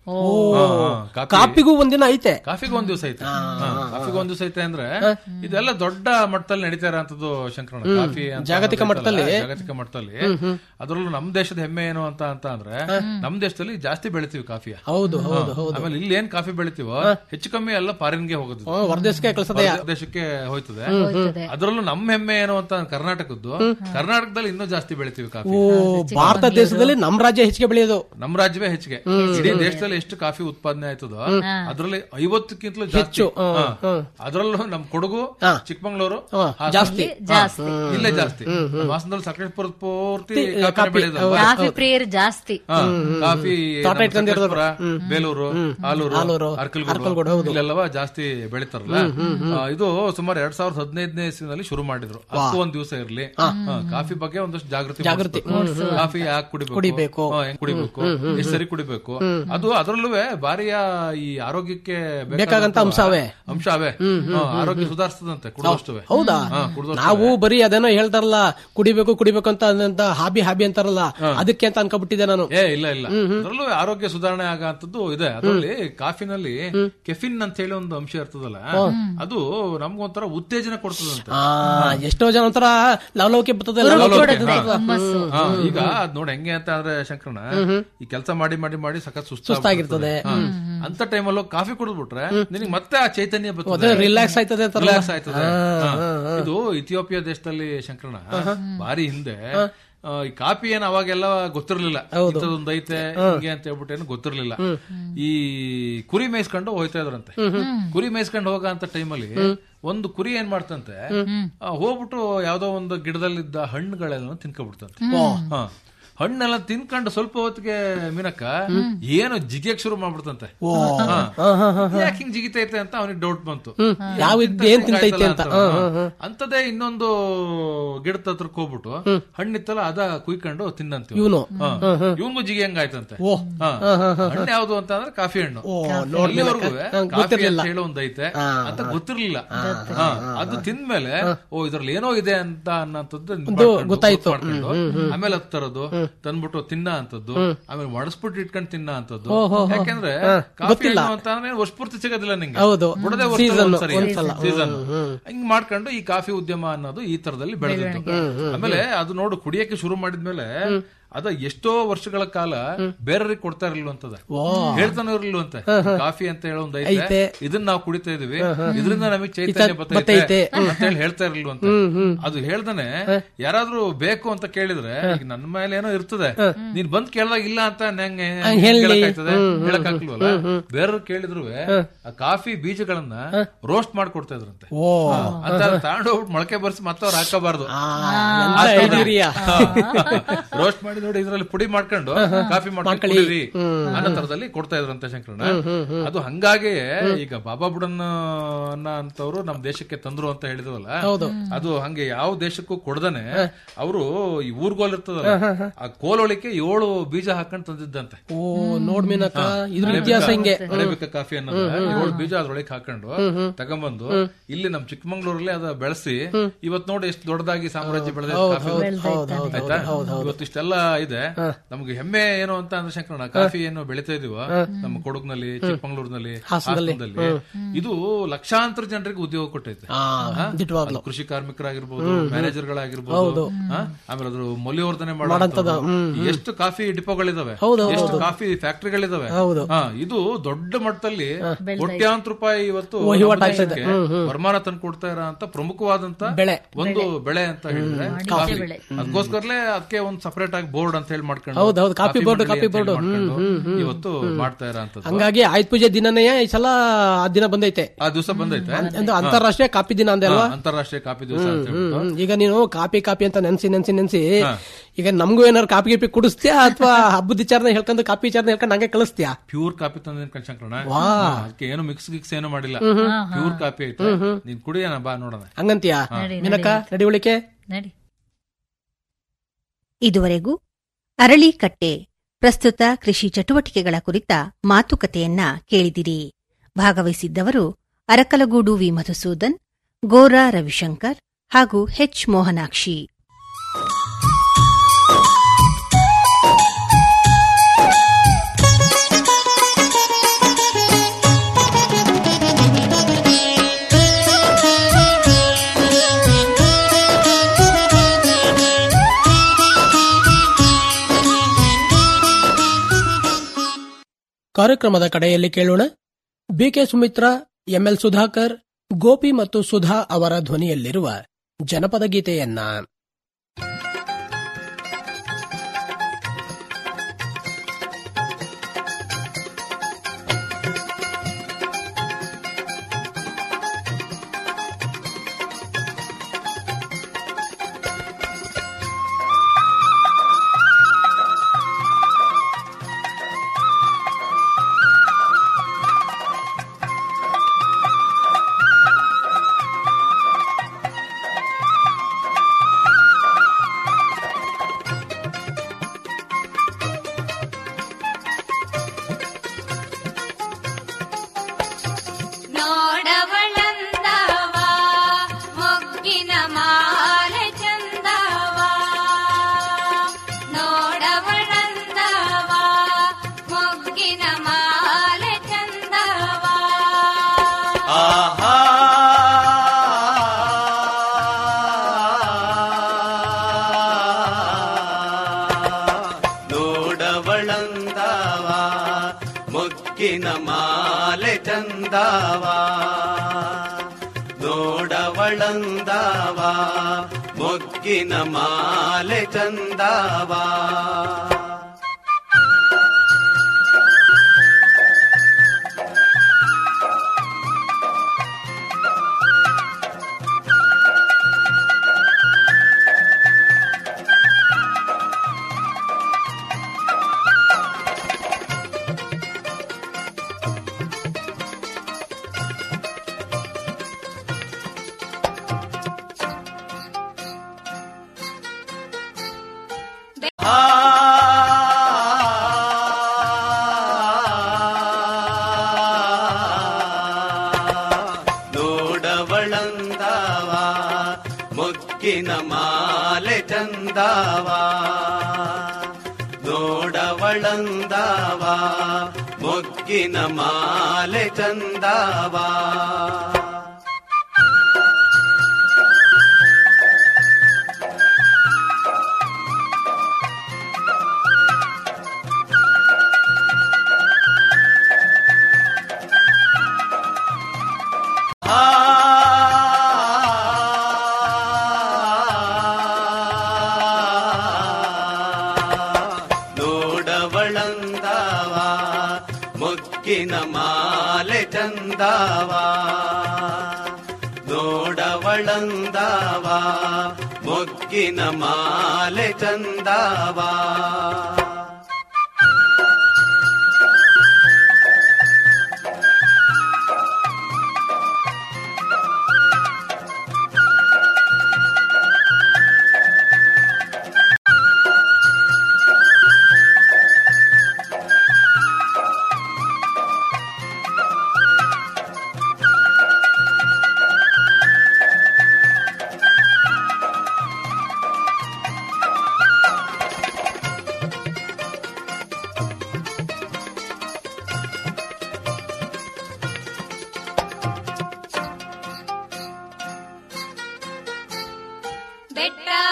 ಹಾ, ಹಾ, ಕಾಫಿ- ಕಾಪಿಗೂ ಒಂದಿನ ಐತೆ ಕಾಫಿಗೆ ಒಂದ್ ದಿವಸ ಐತೆ ಹಾ, ಕಾಫಿಗೆ ಒಂದ್ ದಿವಸ ಐತೆ ಅಂದ್ರೆ ಇದೆಲ್ಲ ದೊಡ್ಡ ಮಟ್ಟದಲ್ಲಿ ನಡೀತಾ ಇರೋಂಥದ್ದು ಶಂಕರಣ್ಣ ಹ್ಮ್. ಕಾಫಿ ಅಂತ ಜಾಗತಿಕ ಅನ್ನೋದು ಮಟ್ಟದಲ್ಲಿ? ಐತಲ್ಲ, ಜಾಗತಿಕ ಮಟ್ಟದಲ್ಲಿ ಹ್ಮ್, ಹ್ಮ್. ಅದರಲ್ಲೂ ನಮ್ ದೇಶದ ಹೆಮ್ಮೆ ಏನು ಅಂತ ಅಂತ ಅಂದ್ರೆ ನಮ್ ದೇಶದಲ್ಲಿ ಜಾಸ್ತಿ ಬೆಳಿತೀವಿ ಕಾಫಿಯ ಹೌದು, ಹೌದು, ಹಾ. ಹೌದು. ಆಮೇಲೆ ಇಲ್ಲಿ ಏನ್ ಕಾಫಿ ಬೆಳಿತೀವೋ ಹೆಚ್ಚು ಕಮ್ಮಿ ಎಲ್ಲ ಫಾರಿನ್ಗೆ ಹೋಗೋದು ಹ್ಮ್, ಹೊರದೇಶಕ್ಕೆ ಕಳ್ಸೋದೆಯಾ? ದೇಶಕ್ಕೆ ಹೋಯ್ತದೆ ಹ್ಮ್, ಹ್ಮ್. ಹೋಯ್ತದೆ. ಅದರಲ್ಲೂ ನಮ್ ಹೆಮ್ಮೆ ಏನು ಅಂತ ಕರ್ನಾಟಕದ್ದು ಕರ್ನಾಟಕದಲ್ಲಿ ಇನ್ನೂ ಜಾಸ್ತಿ ಬೆಳಿತೀವಿ ಕಾಫಿ ಓ ಭಾರತ ದೇಶದಲ್ಲಿ ನಮ್ ರಾಜ್ಯ ಹೆಚ್ಚಿಗೆ ಬೆಳೆಯೋದು ನಮ್ ರಾಜ್ಯವೇ ಹೆಚ್ಚಿಗೆ ಇಡೀ ದೇಶದಲ್ಲಿ ಎಷ್ಟು ಕಾಫಿ ಉತ್ಪಾದನೆ ಆಯ್ತದೋ ಅದರಲ್ಲಿ ಐವತ್ತಕ್ಕಿಂತಲೂ ಹೆಚ್ಚು, ಹಾ, ಹಾ. ಹಾ. ಅದರಲ್ಲೂ ನಮ್ ಕೊಡಗು ಚಿಕ್ಕಮಂಗ್ಳೂರು ಹಾ, ಹಾಸನ. ಜಾಸ್ತಿ. ಜಾಸ್ತಿ. ಇಲ್ಲೇ ಜಾಸ್ತಿ ನಮ್ಮ ಹಾಸನದಲ್ಲಿ ಸಕಲೇಶ್ಪುರದ ಪೂರ್ತಿ ತಿ- ಕಾಫಿನೇ ಕಾಫಿ, ಬೆಳೆಯೋದು. ಹೌದು. ಕಾಫಿ ಪ್ರಿಯರು ಜಾಸ್ತಿ ಹಾ, ಕಾಫಿ ತೋಟ ನಮ್ಮ ಇಟ್ಕೊಂಡಿರೋದು. ಸಕಲೇಶ್ಪುರ, ಬೇಲೂರು ಆಲೂರು ಆಲೂರು, ಅರ್ಕಲ್ಗೂಡು ಅರ್ಕಲ್ಗೂಡು, ಹೌದು. ಇಲ್ಲೆಲ್ಲವ ಜಾಸ್ತಿ ಬೆಳಿತಾರಲ್ಲ ಆ, ಇದು ಸುಮಾರು ಎರಡ್ ಸಾವಿರದ ಹದಿನೈದನೇ ಇಸ್ವಿನಲ್ಲಿ ಶುರು ಮಾಡಿದ್ರು ಅದಕ್ಕೂ ಒಂದ್ ದಿವಸ ಇರ್ಲಿ ಹಾ, ಕಾಫಿ ಬಗ್ಗೆ ಒಂದಷ್ಟು ಜಾಗೃತಿ ಜಾಗೃತಿ. ಮೂಡಿಸ್ಬೇಕು. ಕಾಫಿ ಯಾಕೆ ಕುಡಿಬೇಕು ಕುಡಿಬೇಕು. ಹಾ, ಹೆಂಗ್ ಕುಡಿಬೇಕು ಎಷ್ಟು ಸರಿ ಕುಡಿಬೇಕು ಅದು ಅದರಲ್ಲೂ ಬಾರಿಯ ಈ ಆರೋಗ್ಯಕ್ಕೆ ಬೇಕಾದಂತ ಅಂಶ ಅವೇ. ಅಂಶ ಅವೇ ಹಾ, ಆರೋಗ್ಯ ಸುಧಾರಿಸ್ತದಂತೆ ಕುಡಿದಷ್ಟುವೆ ಹೌದಾ ಹಾ, ಕುಡ್ದಷ್ಟು ನಾವು ಬರೀ ಅದೇನೋ ಹೇಳ್ತಾರಲ್ಲ ಕುಡಿಬೇಕು ಕುಡಿಬೇಕು ಅಂತ ಅಂತ ಹಾಬಿ ಹಾಬಿ ಅಂತಾರಲ್ಲ ಅದಕ್ಕೆ ಅಂತ ಅನ್ಕೊಬಿಟ್ಟಿದ್ದೆ ನಾನು ಏ ಇಲ್ಲ ಇಲ್ಲ ಅದರಲ್ಲೂ ಆರೋಗ್ಯ ಸುಧಾರಣೆ ಆಗಂತದ್ದು ಇದೆ ಅದರಲ್ಲಿ ಕಾಫಿನಲ್ಲಿ ಕೆಫಿನ್ ಅಂತ ಹೇಳಿ ಒಂದು ಅಂಶ ಇರ್ತದಲ್ಲ ಅದು ನಮ್ಗೊಂಥರ ಉತ್ತೇಜನ ಕೊಡ್ತದಂತೆ ಆ ಎಷ್ಟೋ ಜನ ಒಂಥರ ಲವಲವಿಕೆ ಬರ್ತದೆ ಹುರುಪು ಲವಲವಿಕೆ. ಕೊಡುತ್ತೆ, ಹುಮ್ಮಸ್ಸು. ಹಾ, ಈಗ ಅದ್ ನೋಡಿ ಹೆಂಗೆ ಅಂತ ಅಂದ್ರೆ ಶಂಕರಣ ಈ ಕೆಲಸ ಮಾಡಿ ಮಾಡಿ ಮಾಡಿ ಸಖತ್ ಸುಸ್ತಾಗಿರ್ತದೆ. ಅಂತ ಟೈಮಲ್ಲೂ ಕಾಫಿ ಕುಡಿದ್ಬಿಟ್ರೆ ನಿನಗೆ ಮತ್ತೆ ಆ ಚೈತನ್ಯ ಅದೇ ಬರ್ತದೆ relax ಆಯ್ತದೆ ಅಂತಾರಲ್ಲ. ರಿಲ್ಯಾಕ್ಸ್ ಆಯ್ತದೆ ಹಾ, ಹಾ. ಹಾ, ಹಾ. ಇದು ಇಥಿಯೋಪಿಯಾ ದೇಶದಲ್ಲಿ ಶಂಕರಣ ಬಾರಿ ಹಿಂದೆ ಆ, ಈ ಕಾಫಿ ಏನ್ ಅವಾಗೆಲ್ಲ ಗೊತ್ತಿರ್ಲಿಲ್ಲ ಇಂಥದೊಂದ್ ಐತೆ ಹಿಂಗೆ ಅಂತ ಹೇಳ್ಬಿಟ್ಟು ಏನು ಗೊತ್ತಿರ್ಲಿಲ್ಲ ಈ ಕುರಿ ಮೇಯಿಸ್ಕೊಂಡು ಹೋಯ್ತಾ ಇದ್ರಂತೆ ಕುರಿ ಮೇಯಿಸ್ಕೊಂಡು ಹೋಗೋ ಅಂತ ಟೈಮಲ್ಲಿ ಒಂದು ಕುರಿ ಏನ್ ಮಾಡ್ತಂತೆ ಆ, ಹೋಗ್ಬಿಟ್ಟು ಯಾವ್ದೋ ಒಂದು ಗಿಡದಲ್ಲಿದ್ದ ಹಣ್ಣುಗಳೆಲ್ಲ ತಿನ್ಕೊಬಿಡ್ತಂತೆ ಹಾ. ಹಣ್ಣೆಲ್ಲ ತಿನ್ಕೊಂಡು ಸ್ವಲ್ಪ ಹೊತ್ತಿಗೆ ಮೀನಕ್ಕ ಏನು ಜಿಗಿಯಕ್ ಶುರು ಮಾಡ್ಬಿಡ್ತಂತೆ ಹಾ. ಯಾಕೆ ಹಿಂಗ್ ಜಿಗಿತೈತೆ ಅಂತ ಅವನಿಗೆ ಡೌಟ್ ಬಂತು ಯಾವ ಇದ್ ಏನ್ ತಿಂತೈತೆ ಅಂತ. ಹಾ, ಹಾ, ಹಾ. ಅಂತದೇ ಇನ್ನೊಂದು ಗಿಡದ ಹತ್ರಕ್ಕೆ ಹೋಗ್ಬಿಟ್ಟು ಹಣ್ಣಿತ್ತಲ್ಲ ಅದ ಕುಯ್ಕೊಂಡು ತಿನ್ನಂತ ಇವ್ನು. ಇವನ್ಗೂ ಜಿಗಿ ಹಂಗಾಯ್ತಂತೆ ಓ. ಹಾ. ಹಾ, ಹಾ, ಹಾ. ಹಣ್ಣು ಯಾವ್ದು ಅಂತ ಅಂದ್ರೆ ಕಾಫಿ ಹಣ್ಣು ಓ, ನೋಡ್ ಅಲ್ಲಿವರೆಗೂ ಹಾ, ಕಾಫಿ ಗೊತ್ತಿರ್ಲಿಲ್ಲ. ಅಂತ ಹೇಳೋ ಒಂದ್ ಐತೆ ಹಾ, ಅಂತ ಗೊತ್ತಿರ್ಲಿಲ್ಲ ಹಾ. ಅದು ತಿಂದ್ಮೇಲೆ ಓ ಇದ್ರಲ್ಲಿ ಏನೋ ಇದೆ ಅಂತ ಅನ್ನೋಂಥದ್ದು ಇದ್ ಒಂದು ಮಾಡ್ಕೊಂಡು, ಗೊತ್ತಾಯ್ತು. ಮಾಡ್ಕೊಂಡು, ಹ್ಮ್, ಹ್ಮ್. ಆಮೇಲೆ ಅದು ತರೋದು ತಂದ್ಬಿಟ್ಟು ತಿನ್ನ ಅಂತದ್ದು ಆಮೇಲೆ ಮಡಸ್ಬಿಟ್ಟು ಇಟ್ಕೊಂಡು ತಿನ್ನ ಅಂತದ್ದು ಓ, ಹೋ, ಹೋ. ಯಾಕೆಂದ್ರೆ ಹಾ, ಕಾಫಿ ಗೊತ್ತಿಲ್ಲ. ಹಣ್ಣು ಅಂತ ಅಂದ್ರೆ ವರ್ಷಪೂರ್ತಿ ಸಿಗೋದಿಲ್ಲ ನಿಂಗೆ ಹೌದು. ಬಿಡದೆ Season, ಒಂದ್ಸರಿ ಒಂದ್ಸಲ. Season hmm, hmm. ಹಿಂಗ್ ಮಾಡ್ಕೊಂಡು ಈ ಕಾಫಿ ಉದ್ಯಮ ಅನ್ನೋದು ಈ ತರದಲ್ಲಿ ಬೆಳೆದಿತ್ತು ಆಮೇಲೆ ಅದು ನೋಡು ಕುಡಿಯಕ್ಕೆ ಶುರು ಮಾಡಿದ್ಮೇಲೆ ಅದ ಎಷ್ಟೋ ವರ್ಷಗಳ ಕಾಲ ಬೇರೆಯವ್ರಿಗೆ ಕೊಡ್ತಾ ಇರಲಿಲ್ವಂತದ ಹೇಳ್ತಾನೆ ಇರ್ಲಿಲ್ವಂತೆ ಕಾಫಿ ಅಂತ ಹೇಳೋ ಒಂದು ಐತೆ ಐತೆ. ಇದನ್ನ ನಾವು ಕುಡಿತಾ ಇದೀವಿ ಇದರಿಂದ ನಮಗೆ ಚೈತನ್ಯ ಇತ- ಬರ್ತೈತೆ ಬರ್ತೈತೆ. ಅಂತ ಹೇಳಿ ಹೇಳ್ತಾ ಇರ್ಲಿಲ್ವಂತ ಅದು ಹೇಳ್ದಾನೆ ಯಾರಾದ್ರೂ ಬೇಕು ಅಂತ ಕೇಳಿದ್ರೆ ಈಗ ನನ್ನ ಮೇಲೆ ಏನೋ ಇರ್ತದೆ ನೀನ್ ಬಂದ್ ಕೇಳಿದಾಗ ಇಲ್ಲ ಅಂತ ನಂಗೆ ಹಂಗ್ ಹೇಳಿ. ಹೇಳಕ್ಕಾಗ್ತದೆ ಹೇಳಕ್ಕಾಗ್ಲಿಲ್ವಲ್ಲ ಬೇರೆಯವ್ರು ಕೇಳಿದ್ರು ಆ ಕಾಫಿ ಬೀಜಗಳನ್ನ ರೋಸ್ಟ್ ಮಾಡ್ಕೊಡ್ತಾ ಇದ್ರಂತೆ ಓ ಅಂತ ತಗೊಂಡು ಹೋಗ್ಬಿಟ್ಟು ಮೊಳಕೆ ಬರ್ಸಿ ಮತ್ತೆ ಅವ್ರು ಹಾಕಬಾರ್ದು ಎಂತ ಐಡಿಯಾ. ರೋಸ್ಟ್ ಮಾಡಿ ನೋಡಿ ಇದ್ರಲ್ಲಿ ಪುಡಿ ಮಾಡ್ಕೊಂಡು ಕಾಫಿ ಮಾಡ್ಕೊಂಡು ಮಾಡ್ಕೊಳ್ಳಿ. ಕುಡೀರಿ ಅನ್ನೋ ತರದಲ್ಲಿ ಕೊಡ್ತಾ ಇದ್ರಂತೆ ಶಂಕರಣ್ಣ ಅದು ಹಂಗಾಗಿಯೇ ಈಗ ಬಾಬಾ ಬುಡನ್ ಅನ್ನ ಅಂತವ್ರು ನಮ್ ದೇಶಕ್ಕೆ ತಂದ್ರು ಅಂತ ಹೇಳಿದ್ವಲ್ಲ ಹೌದು. ಅದು ಹಂಗೆ ಯಾವ ದೇಶಕ್ಕೂ ಕೊಡ್ದನೆ ಅವರು ಈ ಊರ್ಗೋಲ್ ಇರ್ತದಲ್ಲ ಆ ಕೋಲೊಳಿಕೆ ಏಳು ಬೀಜ ಹಾಕೊಂಡ್ ತಂದಿದ್ದಂತೆ ಓ ನೋಡ್ ಮೀನಕ್ಕ ಇದ್ರ ಇತಿಹಾಸ ಹಿಂಗೆ ಅರೇಬಿಕಾ ಕಾಫಿ ಅನ್ನೋದು ಏಳು ಬೀಜ ಅದ್ರೊಳಗೆ ಹಾಕೊಂಡು ತಗೊಂಬಂದು ಇಲ್ಲಿ ನಮ್ ಚಿಕ್ಕಮಂಗ್ಳೂರಲ್ಲಿ ಅದ ಬೆಳೆಸಿ ಇವತ್ ನೋಡಿ ಎಷ್ಟು ದೊಡ್ಡದಾಗಿ ಸಾಮ್ರಾಜ್ಯ ಬೆಳೆದ ಕಾಫಿ ಆಯ್ತಾ ಇವತ್ತು ಇಷ್ಟೆಲ್ಲ ಇದೆ ನಮ್ಗೆ ಹೆಮ್ಮೆ ಏನು ಅಂತ ಅಂದ್ರೆ ಶಂಕರಣ್ಣ ಕಾಫಿ ಏನು ಬೆಳಿತಾ ಇದೀವ ನಮ್ಮ ಕೊಡಗ್ನಲ್ಲಿ ಚಿಕ್ಕಮಂಗ್ಳೂರ್ನಲ್ಲಿ ಹಾಸನದಲ್ಲಿ ಇದು ಲಕ್ಷಾಂತರ ಜನರಿಗೆ ಉದ್ಯೋಗ ಕೊಟ್ಟೈತೆ ಆ, ಹಾ? ದಿಟ್ವಾಗ್ಲು. ಅದು ಕೃಷಿ ಕಾರ್ಮಿಕರಾಗಿರ್ಬೋದು ಮ್ಯಾನೇಜರ್ಗಳಾಗಿರ್ಬೋದು ಹಾ? ಆಮೇಲೆ ಅದ್ರ ಮೌಲ್ಯವರ್ಧನೆ ಮಾಡೋಂಥದ್ದು. ಎಷ್ಟು ಕಾಫಿ ಡಿಪೋಗಳಿದಾವೆ ಹೌದು, ಎಷ್ಟು ಕಾಫಿ ಫ್ಯಾಕ್ಟರಿಗಳಿದಾವೆ ಹೌದು. ಹಾ, ಇದು ದೊಡ್ಡ ಮಟ್ಟದಲ್ಲಿ ಕೋಟ್ಯಾಂತರ ರೂಪಾಯಿ ಇವತ್ತು ವಹಿವಾಟು ನಮ್ಮ ಆಗ್ತದೆ. ದೇಶಕ್ಕೆ ವರಮಾನ ತಂದು ಕೊಡ್ತಾ ಇರೋಂತ ಪ್ರಮುಖವಾದಂತ ಬೆಳೆ. ಒಂದು ಬೆಳೆ ಅಂತ ಹೇಳಿದ್ರೆ ಕಾಫಿ ಅದಕ್ಕೋಸ್ಕರಲೇ ಅದಕ್ಕೆ ಒಂದು ಸಪರೇಟ್ ಆಗಿ ಬೋರ್ಡ್ ಅಂತ ಹೇಳಿ ಮಾಡ್ಕೊಂಡು ಹೌದು, ಹೌದು, ಕಾಫಿ board, ಮಂಡಳಿ ಕಾಫಿ ಅಂತ ಹೇಳಿ board. ಹ್ಮ್, ಮಾಡ್ಕೊಂಡು ಹ್ಮ್, ಹ್ಮ್. ಇವತ್ತು ಮಾಡ್ತಾ ಇರೋಂಥದ್ದು ಹಂಗಾಗಿ ಆಯ್ತು ಪೂಜೆ ದಿನನೇ ಈ ಸಲ ಆ ದಿನ ಬಂದೈತೆ ಆ ದಿವಸ ಬಂದೈತೆ ಒಂದು ಅಂತಾರಾಷ್ಟ್ರೀಯ ಕಾಪಿ ದಿನ ಅಂದೆ ಅಲ್ವಾ ಹಾ, ಅಂತಾರಾಷ್ಟ್ರೀಯ ಕಾಫಿ ದಿವಸ ಅಂತ ಹೇಳ್ಬಿಟ್ಟು ಹ್ಮ್. ಈಗ ನೀನು ಕಾಪಿ ಕಾಪಿ ಅಂತ ನೆನ್ಸಿ ನೆನ್ಸಿ ನೆನ್ಸಿ ಈಗ ನಮಗೂ ಏನಾರು ಕಾಪಿ ಗಿಪಿ ಕುಡಿಸ್ತೀಯಾ ಅಥವಾ ಹಬ್ಬದ ವಿಚಾರನ ಹೇಳ್ಕೊಂಡು ಕಾಪಿ ವಿಚಾರನ ಹೇಳ್ಕೊಂಡು ಹಂಗೆ ಕಳಿಸ್ತೀಯಾ ಪ್ಯೂರ್ ಕಾಪಿ ತಂದ ಕಳ್ಸಂಕಣ ವಾ. ಅದಕ್ಕೆ ಏನು ಮಿಕ್ಸ್ ಗಿಕ್ಸ್ ಏನು ಮಾಡಿಲ್ಲ ಪ್ಯೂರ್ ಕಾಪಿ ಐತೆ ನೀನ್ ಕುಡಿಯೋಣ ಬಾ ನೋಡೋಣ ಹಂಗಂತೀಯಾ ನಡಿ, ನಿನಕ ನಡಿ. ನಡಿ ಉಳಿಕೆ ನಡಿ ಇದುವರೆಗೂ ಅರಳಿಕಟ್ಟೆ ಪ್ರಸ್ತುತ ಕೃಷಿ ಚಟುವಟಿಕೆಗಳ ಕುರಿತ ಮಾತುಕತೆಯನ್ನ ಕೇಳಿದಿರಿ ಭಾಗವಹಿಸಿದ್ದವರು ಅರಕಲಗೂಡು ವಿ ಮಧುಸೂದನ್ ಗೋರಾ ರವಿಶಂಕರ್ ಹಾಗೂ ಹೆಚ್ ಮೋಹನಾಕ್ಷಿ ಕಾರ್ಯಕ್ರಮದ ಕಡೆಯಲ್ಲಿ ಕೇಳೋಣ ಬಿಕೆ ಸುಮಿತ್ರಾ ಎಂಎಲ್ ಸುಧಾಕರ್ ಗೋಪಿ ಮತ್ತು ಸುಧಾ ಅವರ ಧ್ವನಿಯಲ್ಲಿರುವ ಜನಪದ ಗೀತೆಯನ್ನ ನೋಡವಳಂದವ ಮೊಗ್ಗಿನ ಮಾಲೆ ಚಂದವ ನೋಡವಳಂದವ ಮೊಗ್ಗಿನ ಮಾಲೆ ಚಂದವ ಆಹಾ ನೋಡವಳಂದವ ಮೊಗ್ಗಿನ ಮಾಲೆ ಚಂದವ ನೋಡವಳಂದವ ಮೊಗ್ಗಿನ ಮಾಲೆ ಚಂದವ ನೋಡವಳಂದವ ಮೊಗ್ಗಿನ ಮಾಲೆ ಚಂದವ ನೋಡವಳಂದವ ಮೊಗ್ಗಿನ ಮಾಲೆ ಚಂದವ ನೋಡವಳಂದವ ಮೊಗ್ಗಿನ ಮಾಲೆ ಚಂದವ ನೋಡವಳಂದವ ಮೊಗ್ಗಿನ ಮಾಲೆ ಚಂದವ ಬೆಟ್ಟ